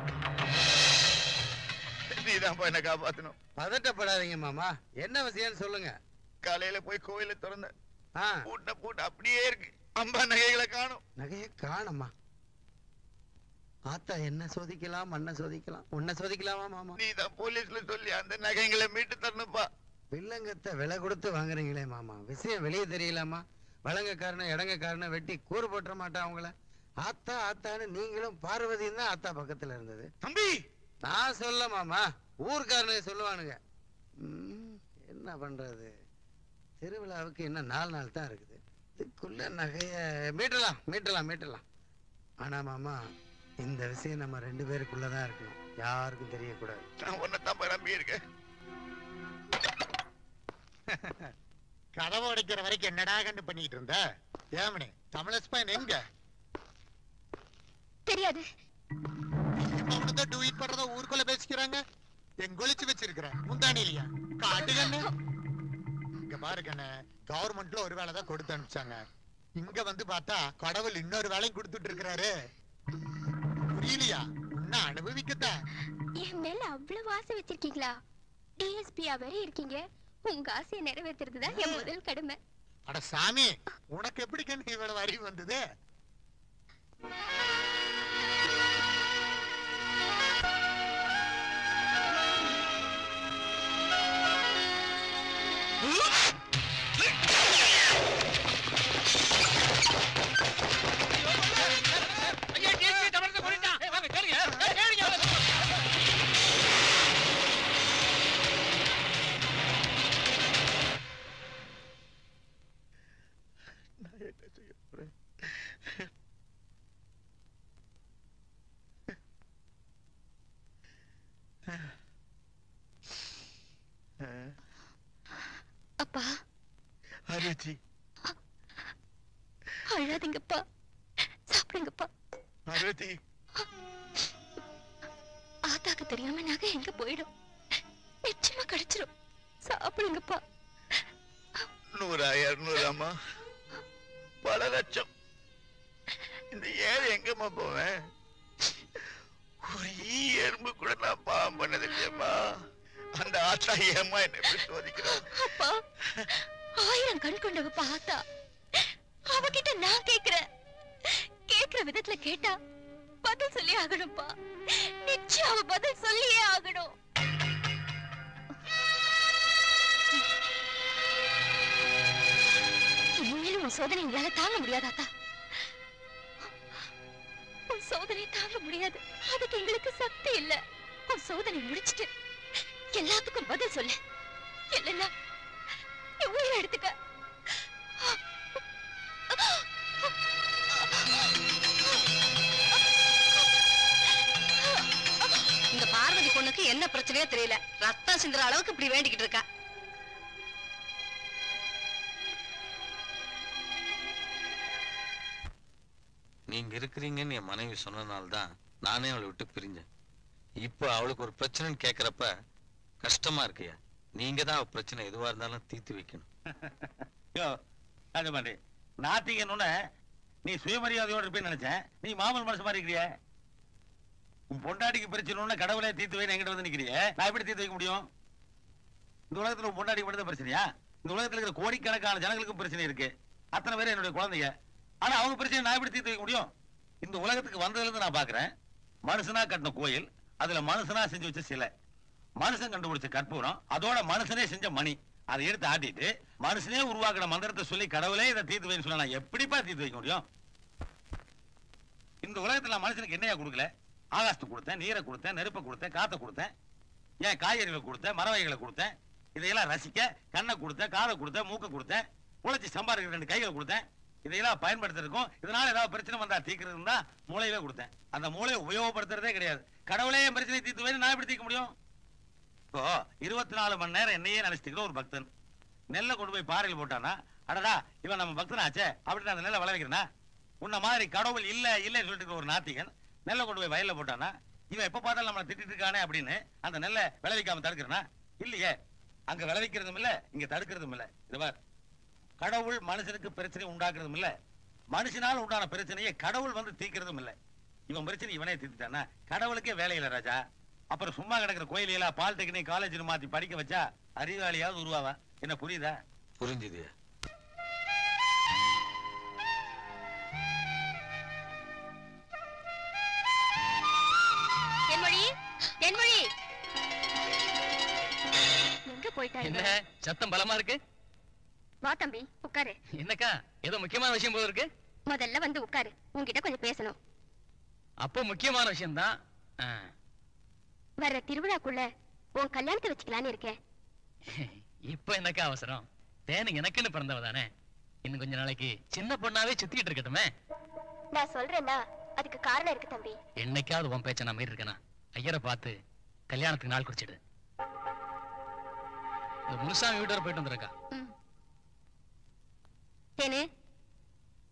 நீதான் என்ன காப்பாத்தணும் பதட்டப்படாதீங்க மாமா என்ன விஷயம்னு சொல்லுங்க காலையில போய் கோயில திறந்த ஆ பூட்ட பூட்ட அப்படியே இருக்கு அம்பா நகைகளை காணும் நகைய காணமா ஆத்தா என்ன சோதிக்கலாம் மண்ணை சோதிக்கலாம் உன்னை சோதிக்கலாமா மாமா நீதான் போலீஸ்ல சொல்லி அந்த நகைங்களை மீட்டு தரணுப்பா வில்லங்கத்தை விலை கொடுத்து வாங்குறீங்களே மாமா விஷயம் வெளியே தெரியலாமா வழங்கக்காரனை இடங்கக்காரனை வெட்டி கூறு போட்டுற மாட்டான் அவங்கள ஆத்தா ஆத்தான்னு நீங்களும் பார்வதியும் தான் ஆத்தா பக்கத்துல இருந்தது தம்பி நான் சொல்ல மாமா ஊர்க்காரனே சொல்லுவானுங்க ம், என்ன பண்றது திருவிழாவுக்கு இன்னும் நாலு நாள் தான் இருக்குது இதுக்குள்ள நகைய மீட்டலாம் மீட்டலாம் மீட்டலாம் ஆனா மாமா இந்த விஷயம் நம்ம ரெண்டு பேருக்குள்ள தான் இருக்கணும் யாருக்கும் தெரியக்கூடாது நான் உன்னை தான் நம்பி இருக்கேன் கதவை உடைக்கிற வரைக்கும் என்னடா கண்டு பண்ணிட்டு இருந்த ஏமனே தமிழ் பையன் எங்க தெரியாது அவனதான் டூயிட் பண்றத ஊருக்குள்ள பேசிக்கிறாங்க எங்க ஒளிச்சு வச்சிருக்கிறேன் முந்தானி இல்லையா காட்டு கண்ணு இங்க பாரு கண்ணு கவர்மெண்ட்ல ஒரு வேலை தான் கொடுத்து அனுப்பிச்சாங்க இங்க வந்து பார்த்தா கடவுள் இன்னொரு வேலையும் கொடுத்துட்டு இருக்கிறாரு புரியலையா இன்னும் அனுபவிக்கத்தான் என் மேல அவ்வளவு ஆசை வச்சிருக்கீங்களா டிஎஸ்பியா வேற இருக்கீங்க உங்க ஆசையை நிறைவேற்றுறது தான் என் முதல் கடமை அட சாமி உனக்கு எப்படி கண்ணு இவ்வளவு அறிவு வந்தது நான் என்ன செய்ய போறேன் அப்பா அருச்சி அழாதீங்கப்பா சாப்பிடுங்கப்பா அருச்சி ஆத்தாக்கு தெரியாம நகை எங்க போயிடும் நிச்சயமா கிடைச்சிரும் சாப்பிடுங்கப்பா நூறா இருநூறாமா பல லட்சம் இந்த ஏழை எங்கம்மா போவேன் ஒரு ஈ எறும்பு கூட நான் பாவம் பண்ணது இல்லையம்மா அந்த ஆத்தா ஏமா என்ன எப்படி சோதிக்கிறான் அப்பா ஆயிரம் கண் கொண்டவ ஆத்தா அவகிட்ட நான் கேக்குறேன் கேக்குற விதத்துல கேட்டா பதில் சொல்லி ஆகணும்ப்பா நிச்சயம் அவ பதில் சொல்லியே ஆகணும் இனிமேலும் உன் சோதனை எங்களால தாங்க முடியாது ஆத்தா உன் சோதனை தாங்க முடியாது அதுக்கு எங்களுக்கு சக்தி இல்ல உன் சோதனை முடிச்சிட்டு எல்லாத்துக்கும் பதில் சொல்லு இல்லைன்னா என் உயிரை எடுத்துக்க இந்த பார்வதி பொண்ணுக்கு என்ன பிரச்சனையோ தெரியல ரத்தம் சிந்துற அளவுக்கு இப்படி வேண்டிக்கிட்டு இருக்கா நீங்க இருக்கிறீங்கன்னு என் மனைவி சொன்னனால தான் நானே அவளை விட்டு பிரிஞ்சேன் இப்போ அவளுக்கு ஒரு பிரச்சனைன்னு கேக்குறப்ப கஷ்டமா இருக்கையா நீங்க தான் அவ பிரச்சனை எதுவா இருந்தாலும் தீர்த்து வைக்கணும் யோ ராஜபாண்டி நாத்திகன்னு நீ சுயமரியாதையோட இருப்பேன்னு நினைச்சேன் நீ மாமல் மனசு மாதிரி இருக்கிறிய உன் பொண்டாட்டிக்கு பிரச்சனை கடவுளே தீர்த்து வைன்னு என்கிட்ட வந்து நிக்கிறியே நான் எப்படி தீர்த்து வைக்க முடியும் இந்த உலகத்துல உன் பொண்டாட்டிக்கு மட்டும் தான் பிரச்சனையா இந்த உலகத்துல இருக்கிற கோடிக்கணக்கான ஜனங்களுக்கும் பிரச்சனை இருக்கு அத்தனை பேர் என்னுடைய குழந்தைங்க ஆனா அவங்க பிரச்சனை நான் எப்படி தீர்த்து வைக்க முடியும் இந்த உலகத்துக்கு வந்ததுல இருந்து நான் பாக்குறேன் மனுஷனா கட்டின கோயில் அதுல மனுஷனா செஞ்சு வச்ச சிலை மனுஷன் கண்டுபிடிச்ச கற்பூரம் அதோட மனுஷனே செஞ்ச மணி அதை எடுத்து ஆட்டிட்டு மனுஷனே உருவாக்குன மந்திரத்தை சொல்லி கடவுளே இதை தீர்த்து வைன்னு சொன்னா நான் எப்படிப்பா தீர்த்து வைக்க முடியும் இந்த உலகத்துல நான் மனுஷனுக்கு என்னையா கொடுக்கல ஆகாசத்தை கொடுத்தேன் நீரை கொடுத்தேன் நெருப்பை கொடுத்தேன் காத்தை கொடுத்தேன் ஏன் காய்கறிகளை கொடுத்தேன் மர வகைகளை கொடுத்தேன் இதையெல்லாம் ரசிக்க கண்ணை கொடுத்தேன் காதை கொடுத்தேன் மூக்கை கொடுத்தேன் உழைச்சி சம்பாதிக்கிற ரெண்டு கைகளை கொடுத்தேன் இதையெல்லாம் பயன்படுத்துறதுக்கும் இதனால ஏதாவது பிரச்சனை வந்தா தீர்க்கிறது தான் மூளையவே கொடுத்தேன் அந்த மூளையை உபயோகப்படுத்துறதே கிடையாது கடவுளே என் பிரச்சனை தீர்த்து வைன்னு நான் எப்படி தீர்க்க முடியும் இப்போ இருபத்தி நாலு மணி நேரம் என்னையே நினைச்சிட்டு ஒரு பக்தன் நெல்லை கொண்டு போய் பாறையில் போட்டானா அடடா இவன் நம்ம பக்தனாச்சே அப்படின்னு அந்த நெல்லை விளைவிக்கிறனா உன்ன மாதிரி கடவுள் இல்ல இல்லன்னு சொல்லிட்டு இருக்கிற ஒரு நாத்திகன் நெல்லை கொண்டு போய் வயல்ல போட்டானா இவன் எப்ப பார்த்தாலும் நம்மளை திட்டிட்டு இருக்கானே அப்படின்னு அந்த நெல்லை விளைவிக்காம தடுக்கிறனா இல்லையே அங்க விளைவிக்கிறதும் இல்ல இங்க தடுக்கிறதும் இல்ல இது பார் கடவுள் மனுஷனுக்கு பிரச்சனை உண்டாக்குறதும் இல்ல மனுஷனால் உண்டான பிரச்சனையை கடவுள் வந்து தீர்க்கிறதும் இல்ல இவன் பிரச்சனை இவனே தீர்த்துட்டானா கடவுளுக்கே வேலை இல்ல ராஜா அப்புறம் சும்மா கிடக்கிற கோயிலையெல்லாம் பாலிடெக்னிக் காலேஜ் மாத்தி படிக்க வச்சா அறிவாளியாவது உருவாவா என்ன புரியுதா புரிஞ்சுது தென்மொழி தென்மொழி எங்க போயிட்டாங்க என்ன சத்தம் பலமா இருக்கு வா தம்பி உட்காரு என்னக்கா ஏதோ முக்கியமான விஷயம் போல இருக்கு முதல்ல வந்து உட்காரு உன்கிட்ட கொஞ்சம் பேசணும் அப்போ முக்கியமான விஷயம் தான் வர்ற திருவிழாக்குள்ள உன் கல்யாணத்தை வச்சுக்கலான்னு இருக்கேன் இப்ப என்னக்கா அவசரம் தேனு எனக்குன்னு பிறந்தவ தானே இன்னும் கொஞ்ச நாளைக்கு சின்ன பொண்ணாவே சுத்திட்டு இருக்கட்டுமே நான் சொல்றேன்னா அதுக்கு காரணம் இருக்கு தம்பி என்னைக்காவது உன் பேச்ச நான் மீறி இருக்கேனா ஐயரை பார்த்து கல்யாணத்துக்கு நாள் குறிச்சிடு இந்த முனுசாமி வீட்டு வரை போயிட்டு வந்துருக்கா தேனு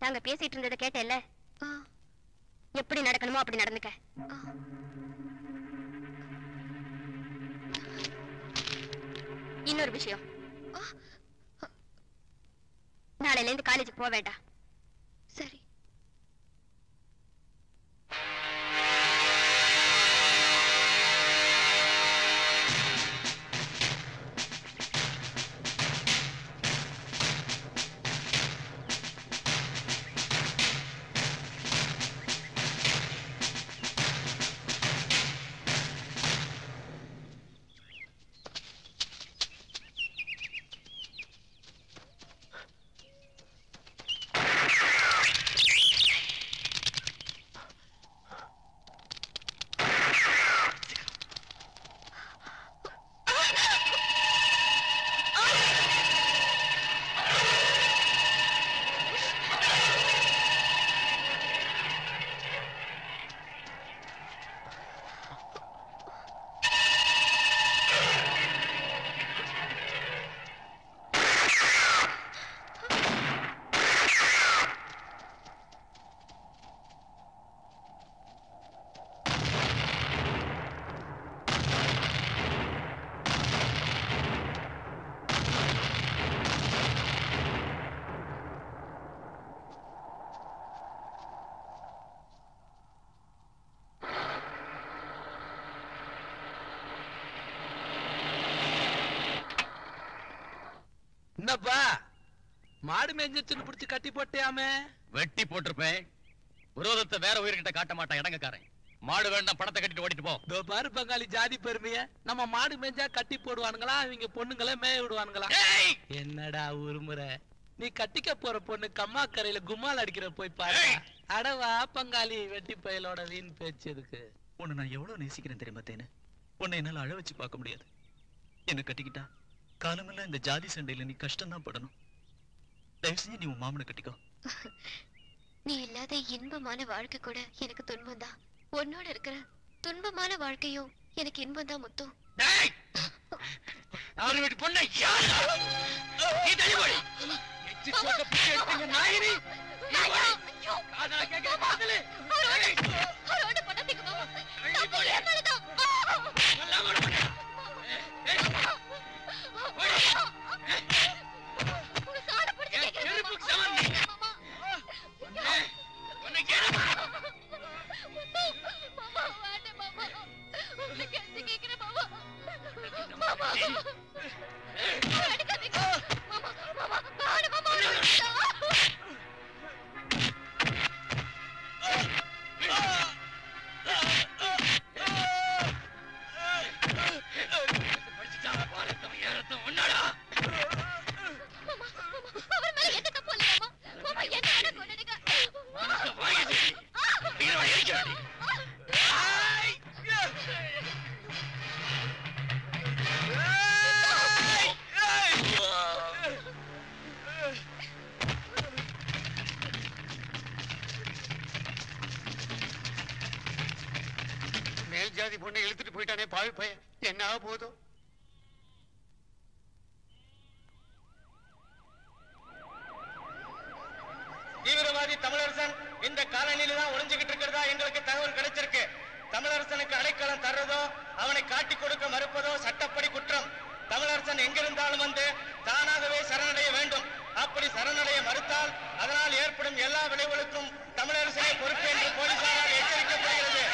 நாங்க பேசிட்டு இருந்ததை கேட்டேல்ல எப்படி நடக்கணுமோ அப்படி நடந்துக்க இன்னொரு விஷயம் நாளையில இருந்து காலேஜுக்கு போக வேண்டாம் சரி என்னப்பா மாடு மேஞ்சிச்சுன்னு பிடிச்சு கட்டி போட்டியாமே வெட்டி போட்டிருப்பேன் விரோதத்தை வேற உயிர்கிட்ட காட்ட மாட்டான் இடங்கக்காரன் மாடு வேண்டாம் பணத்தை கட்டிட்டு ஓடிட்டு போ இதோ பாரு பங்காளி ஜாதி பெருமைய நம்ம மாடு மேஞ்சா கட்டி போடுவானுங்களா அவங்க பொண்ணுங்களே மேய விடுவானுங்களா என்னடா உருமுறை நீ கட்டிக்க போற பொண்ணு கம்மாக்கரையில கும்மால் அடிக்கிற போய் பாரு அடவா பங்காளி வெட்டி பயலோட வீண் பேச்சு எதுக்கு உன்னை நான் எவ்வளவு நேசிக்கிறேன் தெரியுமா தேனு உன்னை என்னால அழ வச்சு பார்க்க முடியாது என்ன கட்டிக்கிட்டா காலமெல்லாம் இந்த ஜாதி சண்டையில நீ கஷ்டம் தான் படணும் தயவு செஞ்சு நீ உன் மாமனை கட்டிக்கோ நீ இல்லாத இன்பமான வாழ்க்கை கூட எனக்கு துன்பம் தான் உன்னோட இருக்கிற துன்பமான வாழ்க்கையும் எனக்கு இன்பம் தான் முத்தும் யாரு வீட்டு பொண்ணை யாரு நீ தள்ளி போடி எச்சி சோக்க பிச்சை எடுத்தீங்க நாயினி நீ போடி காதல கேட்கிற காதலு நல்லா மாட மாட்டா செருப்புக்கு சமம் நீ உன்னை உன்னை கேளு மேல் ஜாதி பொண்ணை இழுத்துட்டு போயிட்டானே பாவி பையன் என்ன ஆக போதோ தீவிரவாதி தமிழரசன் இந்த காலனியில தான் ஒளிஞ்சுகிட்டு இருக்கிறதா எங்களுக்கு தகவல் கிடைச்சிருக்கு தமிழரசனுக்கு அடைக்கலம் தர்றதோ அவனை காட்டி கொடுக்க மறுப்பதோ சட்டப்படி குற்றம் தமிழரசன் எங்கிருந்தாலும் வந்து தானாகவே சரணடைய வேண்டும் அப்படி சரணடைய மறுத்தால் அதனால் ஏற்படும் எல்லா விளைவுகளுக்கும் தமிழரசனே பொறுப்பு என்று போலீசாரால் எச்சரிக்கப்படுகிறது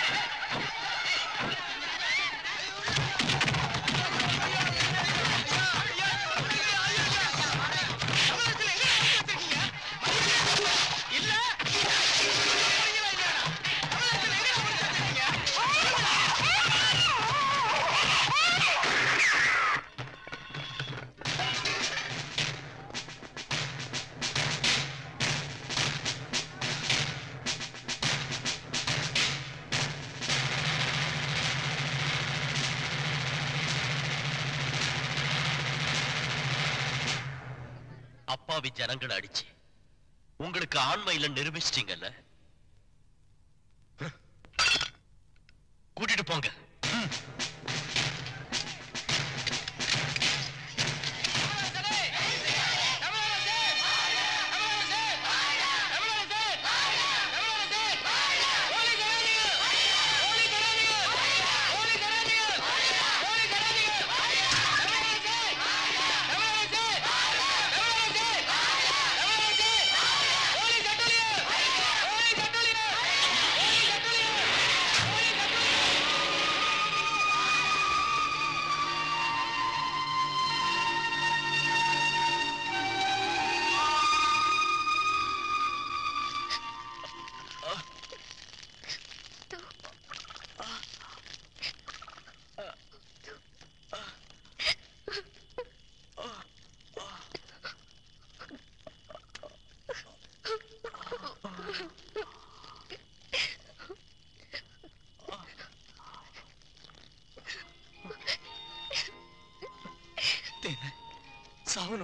அப்பாவி ஜனங்களை அடிச்சு உங்களுக்கு ஆண்மையில நிரூபிச்சிட்டீங்கல்ல கூட்டிட்டு போங்க தமிழரசே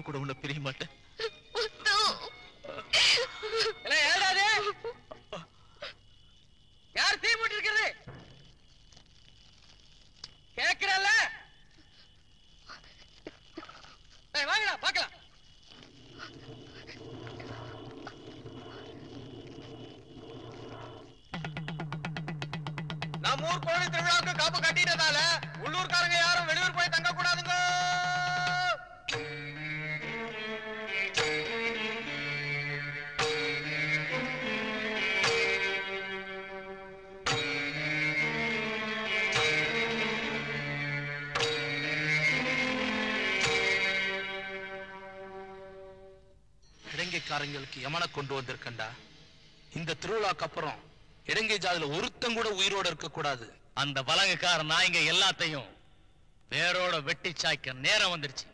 ஜென்மம் கூட உன்னை பிரிய மாட்டேன் ஏடாதே யார் தீ மூட்டி இருக்கிறது கேக்குறல்ல ஏய், வாங்கடா பார்க்கலாம் நம்ம ஊர் கோழி திருவிழாவுக்கு காப்பு கட்டிட்டதால உள்ளூர்காரங்க யாரும் வெளியூர் போய் தங்க கூடாதுங்க இலங்கைக்காரங்களுக்கு யமனை கொண்டு வந்திருக்கண்டா இந்த திருவிழாக்கு அப்புறம் இலங்கை ஜாதியில ஒருத்தன் கூட உயிரோட இருக்க கூடாது அந்த வலங்குக்கார நாய்ங்க எல்லாத்தையும் வேரோட வெட்டி சாய்க்க நேரம் வந்துருச்சு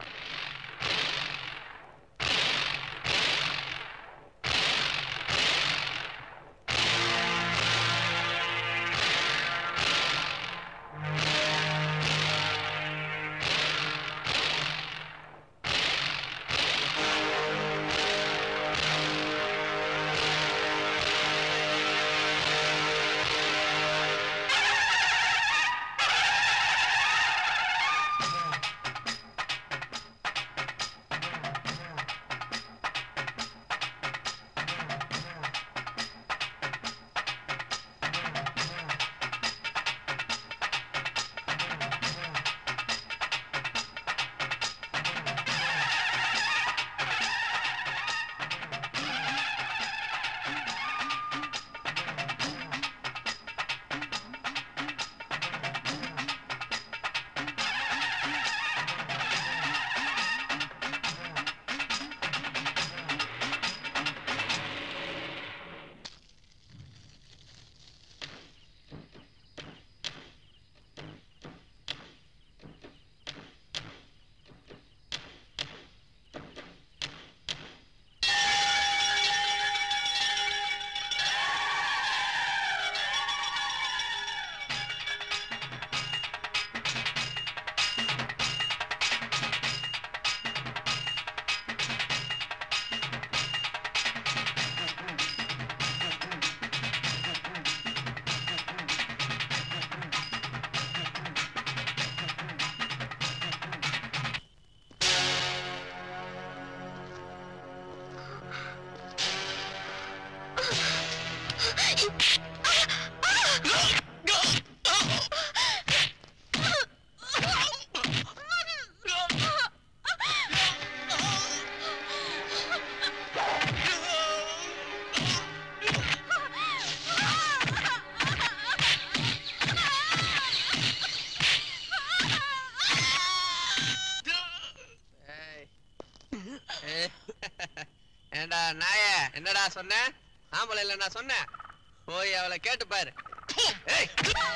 ஏண்டா நாய என்னடா சொன்ன ஆம்பளை இல்ல நான் சொன்னேன் போய் அவளை கேட்டு பாரு ஏய்.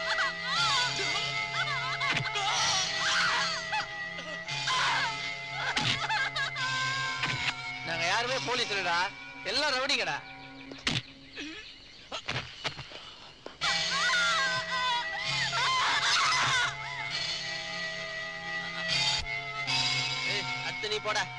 நாங்க யாருமே போலீஸ் இல்லடா எல்லாம் ரவுடிங்கடா ஏய், அடுத்து நீ போடா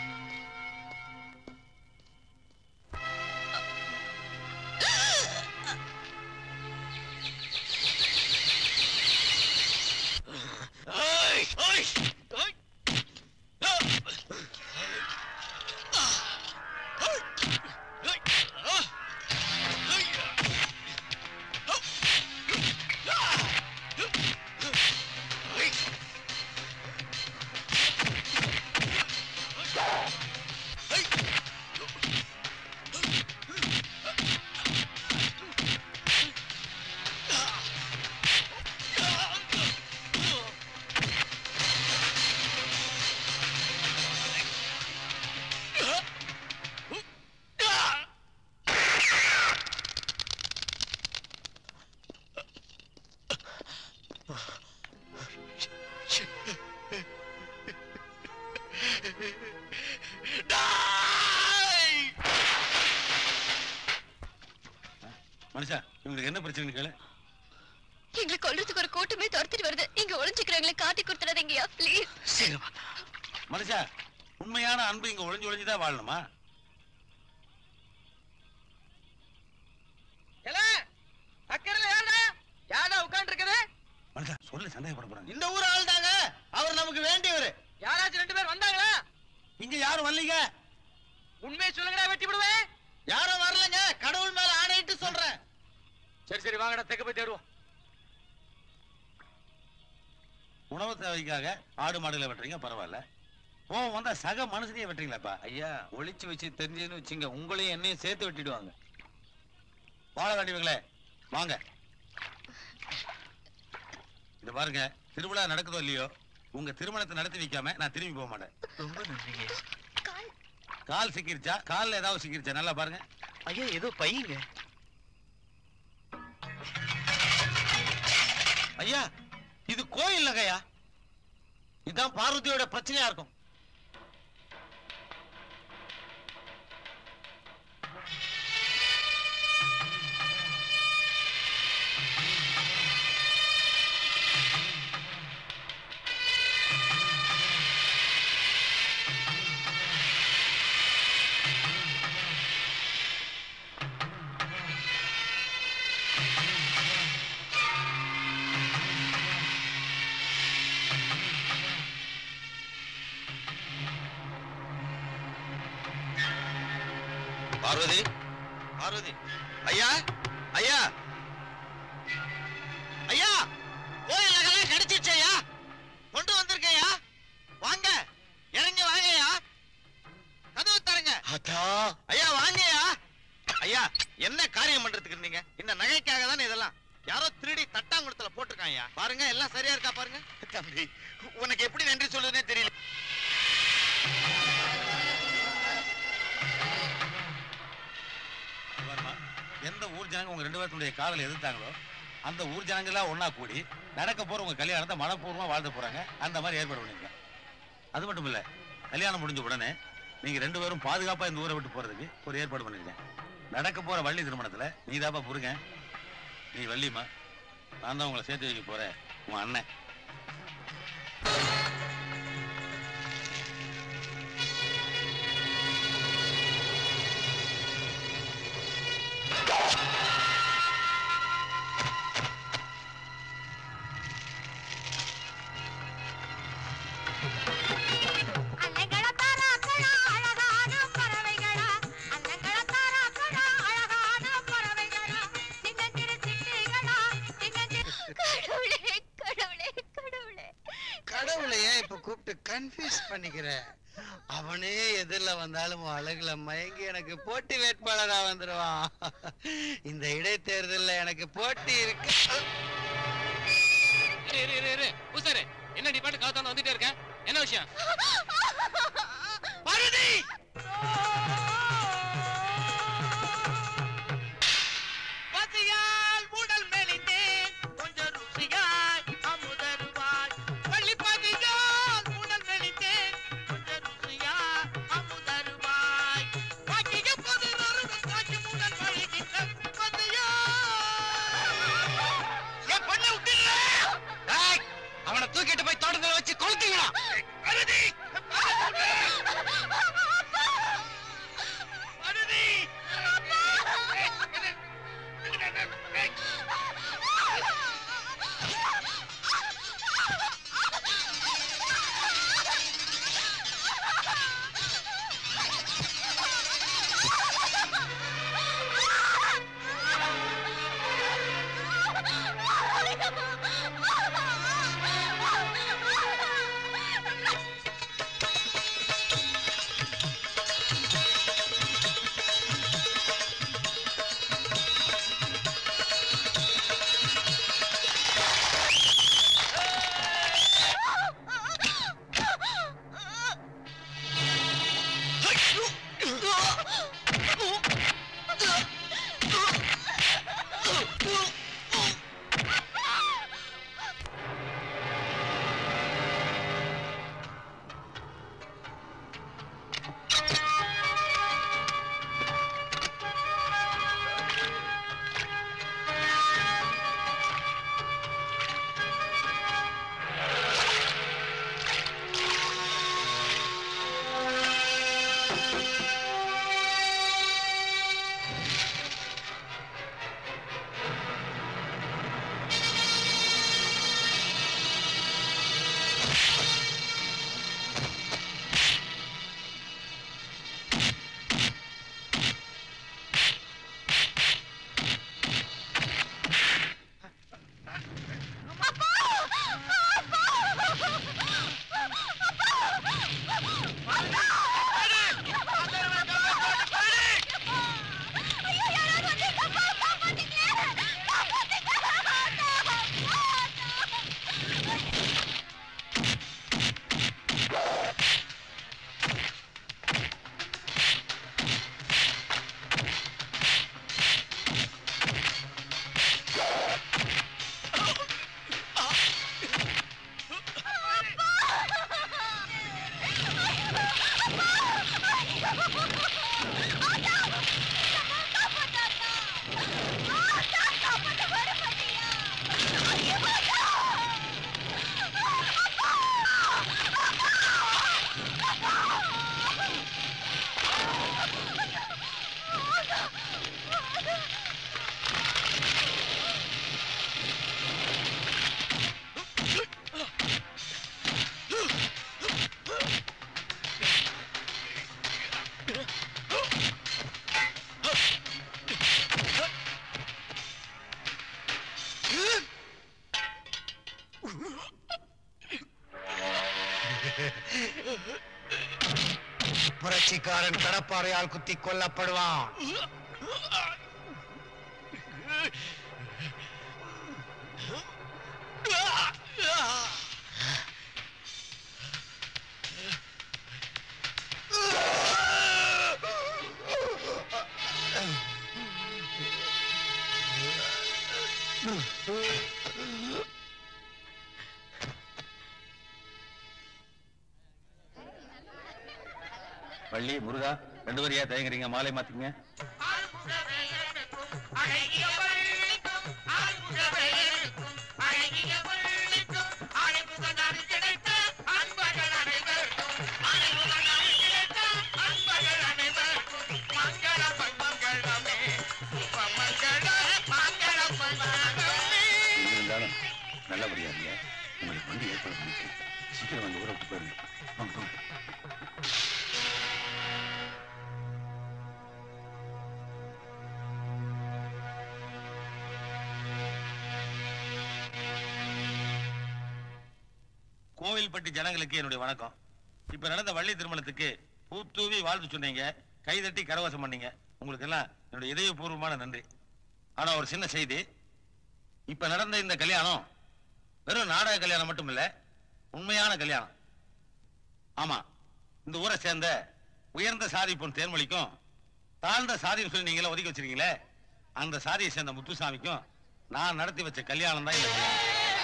மனுஷா இவங்களுக்கு என்ன பிரச்சனை கேளு எங்களை கொல்றதுக்கு ஒரு கூட்டமே துரத்திட்டு வருது இங்க ஒளிஞ்சுக்கிறவங்களை காட்டி கொடுத்துடாதீங்கயா ப்ளீஸ் மனுஷா உண்மையான அன்பு இங்க ஒளிஞ்சு ஒளிஞ்சுதான் வாழணுமா ஏல அக்கறையில ஏன்டா யாரா உட்கார்ந்து இருக்குது மனுஷா சொல்லு சந்தேகப்பட போறாங்க இந்த ஊர் ஆள் தாங்க அவர் நமக்கு வேண்டியவர் யாராச்சும் ரெண்டு பேர் வந்தாங்களா இங்க யாரும் வரலீங்க உண்மையை சொல்லுங்கடா வெட்டி விடுவேன் யாரும் வரலங்க கடவுள் மேல ஆணையிட்டு சொல்றேன் சரி சரி வாங்கடா தெக்க போய் தேடுவோம் உணவு தேவைக்காக ஆடு மாடுகளை வெட்டுறீங்க பரவாயில்ல கோவம் வந்தா சக மனுஷனையே வெட்டுறீங்களாப்பா ஐயா ஒளிச்சு வச்சு தெரிஞ்சதுன்னு வச்சுங்க உங்களையும் என்னையும் சேர்த்து வெட்டிடுவாங்க வாழ வேண்டியவங்களே வாங்க இது பாருங்க திருவிழா நடக்குதோ இல்லையோ உங்க திருமணத்தை நடத்தி வைக்காம நான் திரும்பி போக மாட்டேன் ரொம்ப நன்றிங்க கால் சிக்கிருச்சா கால்ல ஏதாவது சிக்கிருச்சா நல்லா பாருங்க ஐயா ஏதோ பையங்க ஐயா இது கோயில் நகையா இதான் பார்வதியோட பிரச்சனையா இருக்கும் பார்வதி பார்வதி ஐயா ஐயா ஐயா கோயில் நகைலாம் கிடைச்சிருச்சு ஐயா கொண்டு வந்திருக்கையா வாங்க இறங்கி வாங்கய்யா கதவு தரங்க ஐயா வாங்கய்யா ஐயா என்ன காரியம் பண்றதுக்கு இருந்தீங்க இந்த நகைக்காக தானே இதெல்லாம் யாரோ திருடி தட்டாங்குளத்துல போட்டிருக்காங்க பாருங்க எல்லாம் சரியா இருக்கா பாருங்க தம்பி உனக்கு எப்படி நன்றி சொல்லுதுன்னே தெரியல பாரும்மா, எந்த ஊர் ஜனங்க உங்க ரெண்டு பேர்த்துடைய காதலை எதிர்த்தாங்களோ அந்த ஊர் ஜனங்க எல்லாம் ஒண்ணா கூடி நடக்க போற உங்க கல்யாணத்தை மனப்பூர்வமா வாழ்ந்து போறாங்க அந்த மாதிரி ஏற்பாடு பண்ணிருக்கேன் அது மட்டும் இல்ல கல்யாணம் முடிஞ்ச உடனே நீங்க ரெண்டு பேரும் பாதுகாப்பா இந்த ஊரை விட்டு போறதுக்கு ஒரு ஏற்பாடு பண்ணிருக்கேன் நடக்க போற வள்ளி திருமணத்துல நீ தாப்பா புருங்க நீ வள்ளிமா நான் தான் உங்களை சேர்த்து வைக்க போறேன் உன் அண்ணன் கடவுளே கடவுளே கடவுளே கடவுளை ஏன் இப்ப கூப்பிட்டு கன்ஃபியூஸ் பண்ணிக்கிற அவனே எதிரில் வந்தாலும் உன் அழகுல மயங்கி எனக்கு போட்டி வேட்பாளரா வந்துருவான் இந்த இடைத்தேர்தல்ல எனக்கு போட்டி இருக்கு இரு இரு இரு இரு பூசாரு என்ன நீ பாட்டு காத்தாந்து வந்துட்டே இருக்க என்ன விஷயம் பாரதி பசியால் உடல் மெலிந்தேன் கொஞ்சம் ருசியாய் அமுதருவாய் பள்ளி பசியால் உடல் மெலிந்தேன் கொஞ்சம் ருசியாய் அமுதருவாய் பாக்கிய பதினொரு காட்சி முதல் வழிகின்ற பசியா என் பண்ண விட்டுல அவனை தூக்கிட்டு போய் தோட்டத்தில் வச்சு கொளுத்தீங்களா பாரதி கட்சிக்காரன் கடப்பாறையால் குத்தி கொல்லப்படுவான் வள்ளி முருகா ரெண்டு பேரும் ஏன் தயங்குறீங்க மாலை மாத்திங்க இருந்தாலும் நல்லபடியா இருங்க உங்களுக்கு வண்டி ஏற்பாடு பண்ணிருக்கேன் சீக்கிரம் வந்து ஊரை விட்டு போயிருங்க வாங்க போங்க கோவில்பட்டி ஜனங்களுக்கு என்னுடைய வணக்கம் இப்ப நடந்த வள்ளி திருமணத்துக்கு பூத்தூவி வாழ்த்து சொன்னீங்க கைதட்டி கரவாசம் பண்ணீங்க உங்களுக்கு எல்லாம் என்னுடைய இதயபூர்வமான நன்றி ஆனா ஒரு சின்ன செய்தி இப்ப நடந்த இந்த கல்யாணம் வெறும் நாடக கல்யாணம் மட்டும் இல்ல உண்மையான கல்யாணம் ஆமா இந்த ஊரை சேர்ந்த உயர்ந்த சாதி பொன் தேர்மொழிக்கும் தாழ்ந்த சாதின்னு சொல்லி நீங்களே ஒதுக்கி வச்சிருக்கீங்களே அந்த சாதியை சேர்ந்த முத்துசாமிக்கும் நான் நடத்தி வச்ச கல்யாணம் தான் இந்த கல்யாணம்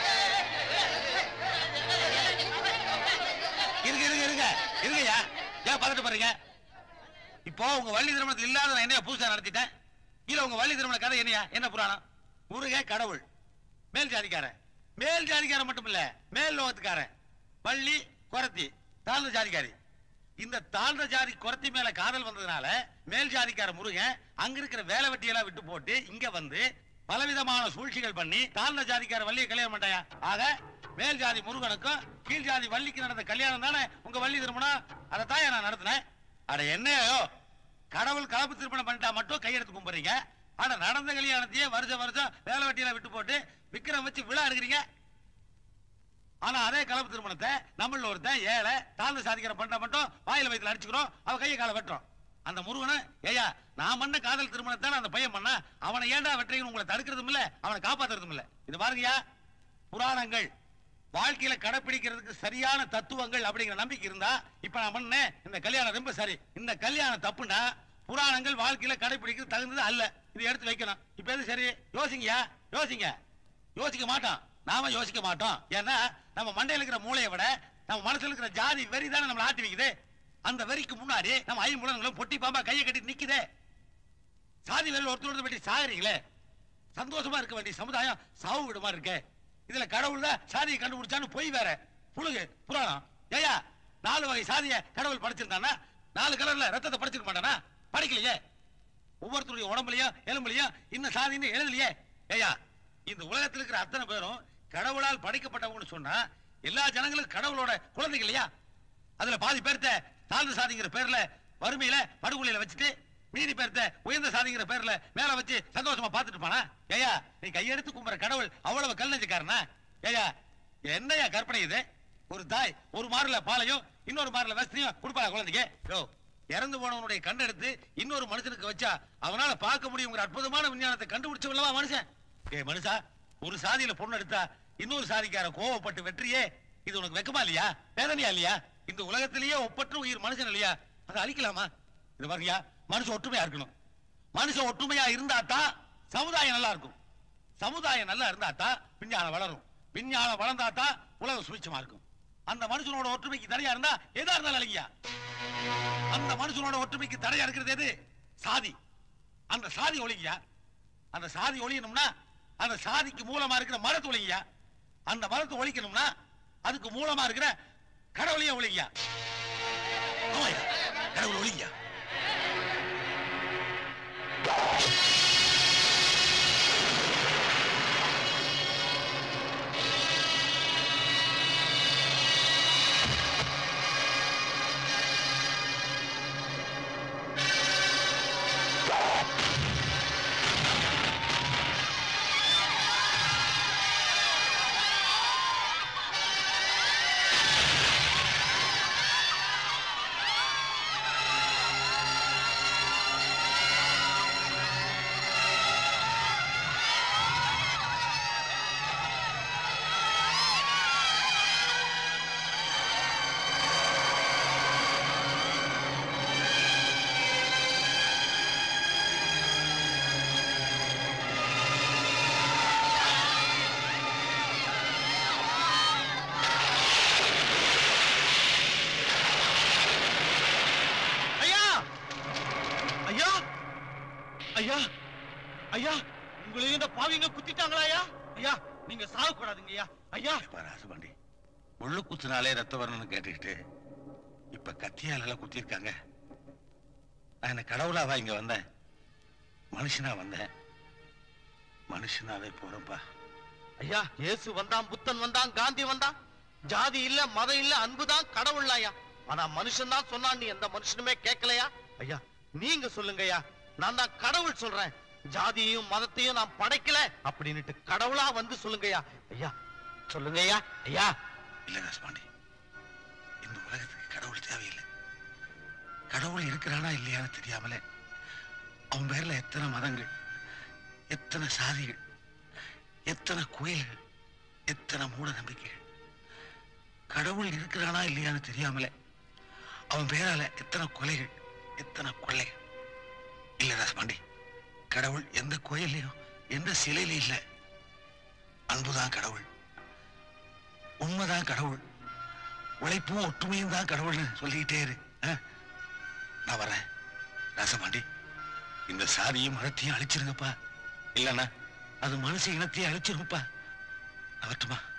இருங்க இருங்க இருங்க இருங்கய்யா ஏன் பதட்டு பாருங்க இப்போ உங்க வள்ளி திருமணத்தில் இல்லாத நான் என்ன புதுசா நடத்திட்டேன் இல்ல உங்க வள்ளி திருமண கதை என்னையா என்ன புராணம் முருக கடவுள் மேல் ஜாதிக்காரன் மேல் ஜாதிக்காரன் மட்டும் இல்ல மேல் லோகத்துக்காரன் வள்ளி குரத்தி தாழ்ந்த ஜாதிக்காரி இந்த தாழ்ந்த ஜாதி குரத்தி மேல காதல் வந்ததுனால மேல் ஜாதிக்கார முருகன் அங்க இருக்கிற வேலை வெட்டியெல்லாம் விட்டு போட்டு இங்க வந்து பலவிதமான சூழ்ச்சிகள் பண்ணி தாழ்ந்த ஜாதிக்கார வள்ளியை கல்யாணம் பண்ணாயா ஆக மேல் ஜாதி முருகனுக்கும் கீழ் ஜாதி வள்ளிக்கு நடந்த கல்யாணம் தானே உங்க வள்ளி திருமணம் அதை தான் நான் நடத்தினேன் அட என்னையோ கடவுள் கலப்பு திருமணம் பண்ணிட்டா மட்டும் கையெடுத்து கும்பிடுறீங்க ஆனா நடந்த கல்யாணத்தையே வருஷம் வருஷம் வேலை வெட்டியெல்லாம் விட்டு போட்டு விக்கிரம் வச்சு விழா எடுக்கிறீங்க ஆனா அதே கலப்பு திருமணத்தை நம்மள ஒருத்தன் ஏழை தாழ்ந்து சாதிக்கிற பண்ண மட்டும் வாயில வயித்துல அடிச்சுக்கிறோம் அவ கையை காலை வெட்டுறோம் அந்த முருகனை ஏயா நான் பண்ண காதல் திருமணத்தை அந்த பையன் பண்ணா அவனை ஏன்டா வெட்டுறீங்கன்னு உங்களை தடுக்கிறதும் இல்ல அவனை காப்பாத்துறதும் இல்ல இது பாருங்கயா புராணங்கள் வாழ்க்கையில கடைப்பிடிக்கிறதுக்கு சரியான தத்துவங்கள் அப்படிங்கிற நம்பிக்கை இருந்தா இப்ப நான் பண்ணேன் இந்த கல்யாணம் ரொம்ப சரி இந்த கல்யாணம் தப்புனா புராணங்கள் வாழ்க்கையில கடைப்பிடிக்கிறது தகுந்தது அல்ல இது எடுத்து வைக்கணும் இப்ப எது சரி யோசிங்கயா யோசிங்க யோசிக்க மாட்டோம் நாம யோசிக்க மாட்டோம் ஏன்னா நம்ம மண்டையில இருக்கிற மூளையை விட நம்ம மனசுல இருக்கிற ஜாதி வெறி தானே நம்மளை ஆட்டி வைக்குது அந்த வெறிக்கு முன்னாடி நம்ம ஐம்புலங்களும் பொட்டி பாம்பா கையை கட்டி நிக்குதே சாதி வெறி ஒருத்தர் ஒருத்தர் பற்றி சாகுறீங்களே சந்தோஷமா இருக்க வேண்டிய சமுதாயம் சாவு விடுமா இருக்கே இதுல கடவுள் தான் சாதியை கண்டுபிடிச்சான்னு பொய் வேற புழுகு புராணம் ஏயா நாலு வகை சாதியை கடவுள் படைச்சிருந்தானா நாலு கலர்ல ரத்தத்தை படைச்சிருக்க மாட்டானா படிக்கலையே ஒவ்வொருத்தருடைய உடம்புலயும் எலும்புலயும் இன்னும் சாதின்னு எழுதலையே ஏயா இந்த உலகத்தில் இருக்கிற அத்தனை பேரும் கடவுளால் படைக்கப்பட்டவங்கன்னு சொன்னா எல்லா ஜனங்களும் கடவுளோட குழந்தைங்க இல்லையா அதுல பாதி பேர்த்த தாழ்ந்த சாதிங்கிற பேர்ல வறுமையில படுகொலையில வச்சுட்டு மீதி பேர்த்த உயர்ந்த சாதிங்கிற பேர்ல மேல வச்சு சந்தோஷமா பார்த்துட்டு போனா ஏயா நீ கையெடுத்து கும்புற கடவுள் அவ்வளவு கல் நெஞ்சுக்காரனா ஏயா என்னையா கற்பனை இது ஒரு தாய் ஒரு மாறுல பாலையும் இன்னொரு மாறுல வசதியும் கொடுப்பா குழந்தைக்கு யோ இறந்து போனவனுடைய கண்டெடுத்து இன்னொரு மனுஷனுக்கு வச்சா அவனால பார்க்க முடியுங்கிற அற்புதமான விஞ்ஞானத்தை கண்டுபிடிச்சவல்லவா மனுஷன் ஏ மனுஷா ஒரு சாதியில பொண்ணு எடுத்தா இன்னொரு சாதிக்கார கோவப்பட்டு வெற்றியே இது உனக்கு வெக்கமா இல்லையா வேதனையா இல்லையா இந்த உலகத்திலேயே ஒப்பற்ற உயிர் மனுஷன் இல்லையா அதை அழிக்கலாமா இது பாருங்கயா மனுஷன் ஒற்றுமையா இருக்கணும் மனுஷன் ஒற்றுமையா இருந்தா தான் சமுதாயம் நல்லா இருக்கும் சமுதாயம் நல்லா இருந்தா தான் விஞ்ஞானம் வளரும் விஞ்ஞானம் வளர்ந்தா தான் உலகம் சுபிச்சமா இருக்கும் அந்த மனுஷனோட ஒற்றுமைக்கு தடையா இருந்தா எதா இருந்தாலும் அழகியா அந்த மனுஷனோட ஒற்றுமைக்கு தடையா இருக்கிறது எது சாதி அந்த சாதி ஒழிங்கயா அந்த சாதி ஒழியணும்னா அந்த சாதிக்கு மூலமா இருக்கிற மரத்து ஒழிங்கயா அந்த மரத்தை ஒழிக்கணும்னா அதுக்கு மூலமா இருக்கிற கடவுளையும் ஒழிங்கயா ஆமாய்யா, கடவுள் ஒழிங்கயா ஆ ஐயா உங்களையும் இந்த பாவிங்க குத்திட்டாங்களா ஐயா ஐயா நீங்க சாகக்கூடாதுங்க ஐயா ஐயா ராசபாண்டி முள்ளு குத்துனாலே ரத்த வரணும்னு கேட்டுக்கிட்டு இப்ப கத்தியால எல்லாம் குத்திருக்காங்க நான் என்ன கடவுளாவா இங்க வந்தேன் மனுஷனா வந்தேன் மனுஷனாவே போறேன்ப்பா ஐயா இயேசு வந்தான் புத்தன் வந்தான் காந்தி வந்தான் ஜாதி இல்ல மதம் இல்ல அன்புதான் கடவுள் ஐயா ஆனா மனுஷன் தான் சொன்னான்னு எந்த மனுஷனுமே கேட்கலையா ஐயா நீங்க சொல்லுங்க ஐயா நான் தான் கடவுள் சொல்றேன் ஜாதியையும் மதத்தையும் நான் படைக்கல அப்படின்னுட்டு கடவுளா வந்து சொல்லுங்க ஐயா ஐயா சொல்லுங்க ஐயா ஐயா இல்ல ராசபாண்டி இந்த உலகத்துக்கு கடவுள் தேவையில்லை கடவுள் இருக்கிறானா இல்லையான்னு தெரியாமலே அவன் பேர்ல எத்தனை மதங்கள் எத்தனை சாதிகள் எத்தனை கோயில்கள் எத்தனை மூட நம்பிக்கைகள் கடவுள் இருக்கிறானா இல்லையான்னு தெரியாமலே அவன் பேரால எத்தனை கொலைகள் எத்தனை கொள்ளைகள் இல்ல ராசபாண்டி கடவுள் எந்த கோயில்லையும் எந்த சிலையிலும் இல்லை அன்புதான் கடவுள் உண்மைதான் கடவுள் உழைப்பும் ஒற்றுமையும் தான் கடவுள்னு சொல்லிக்கிட்டே இரு ஆ? நான் வரேன் ராசபாண்டி இந்த சாதியும் மதத்தையும் அழிச்சிருங்கப்பா இல்லைன்னா அது மனுஷ இனத்தையும் அழிச்சிருங்கப்பா நான் வரட்டுமா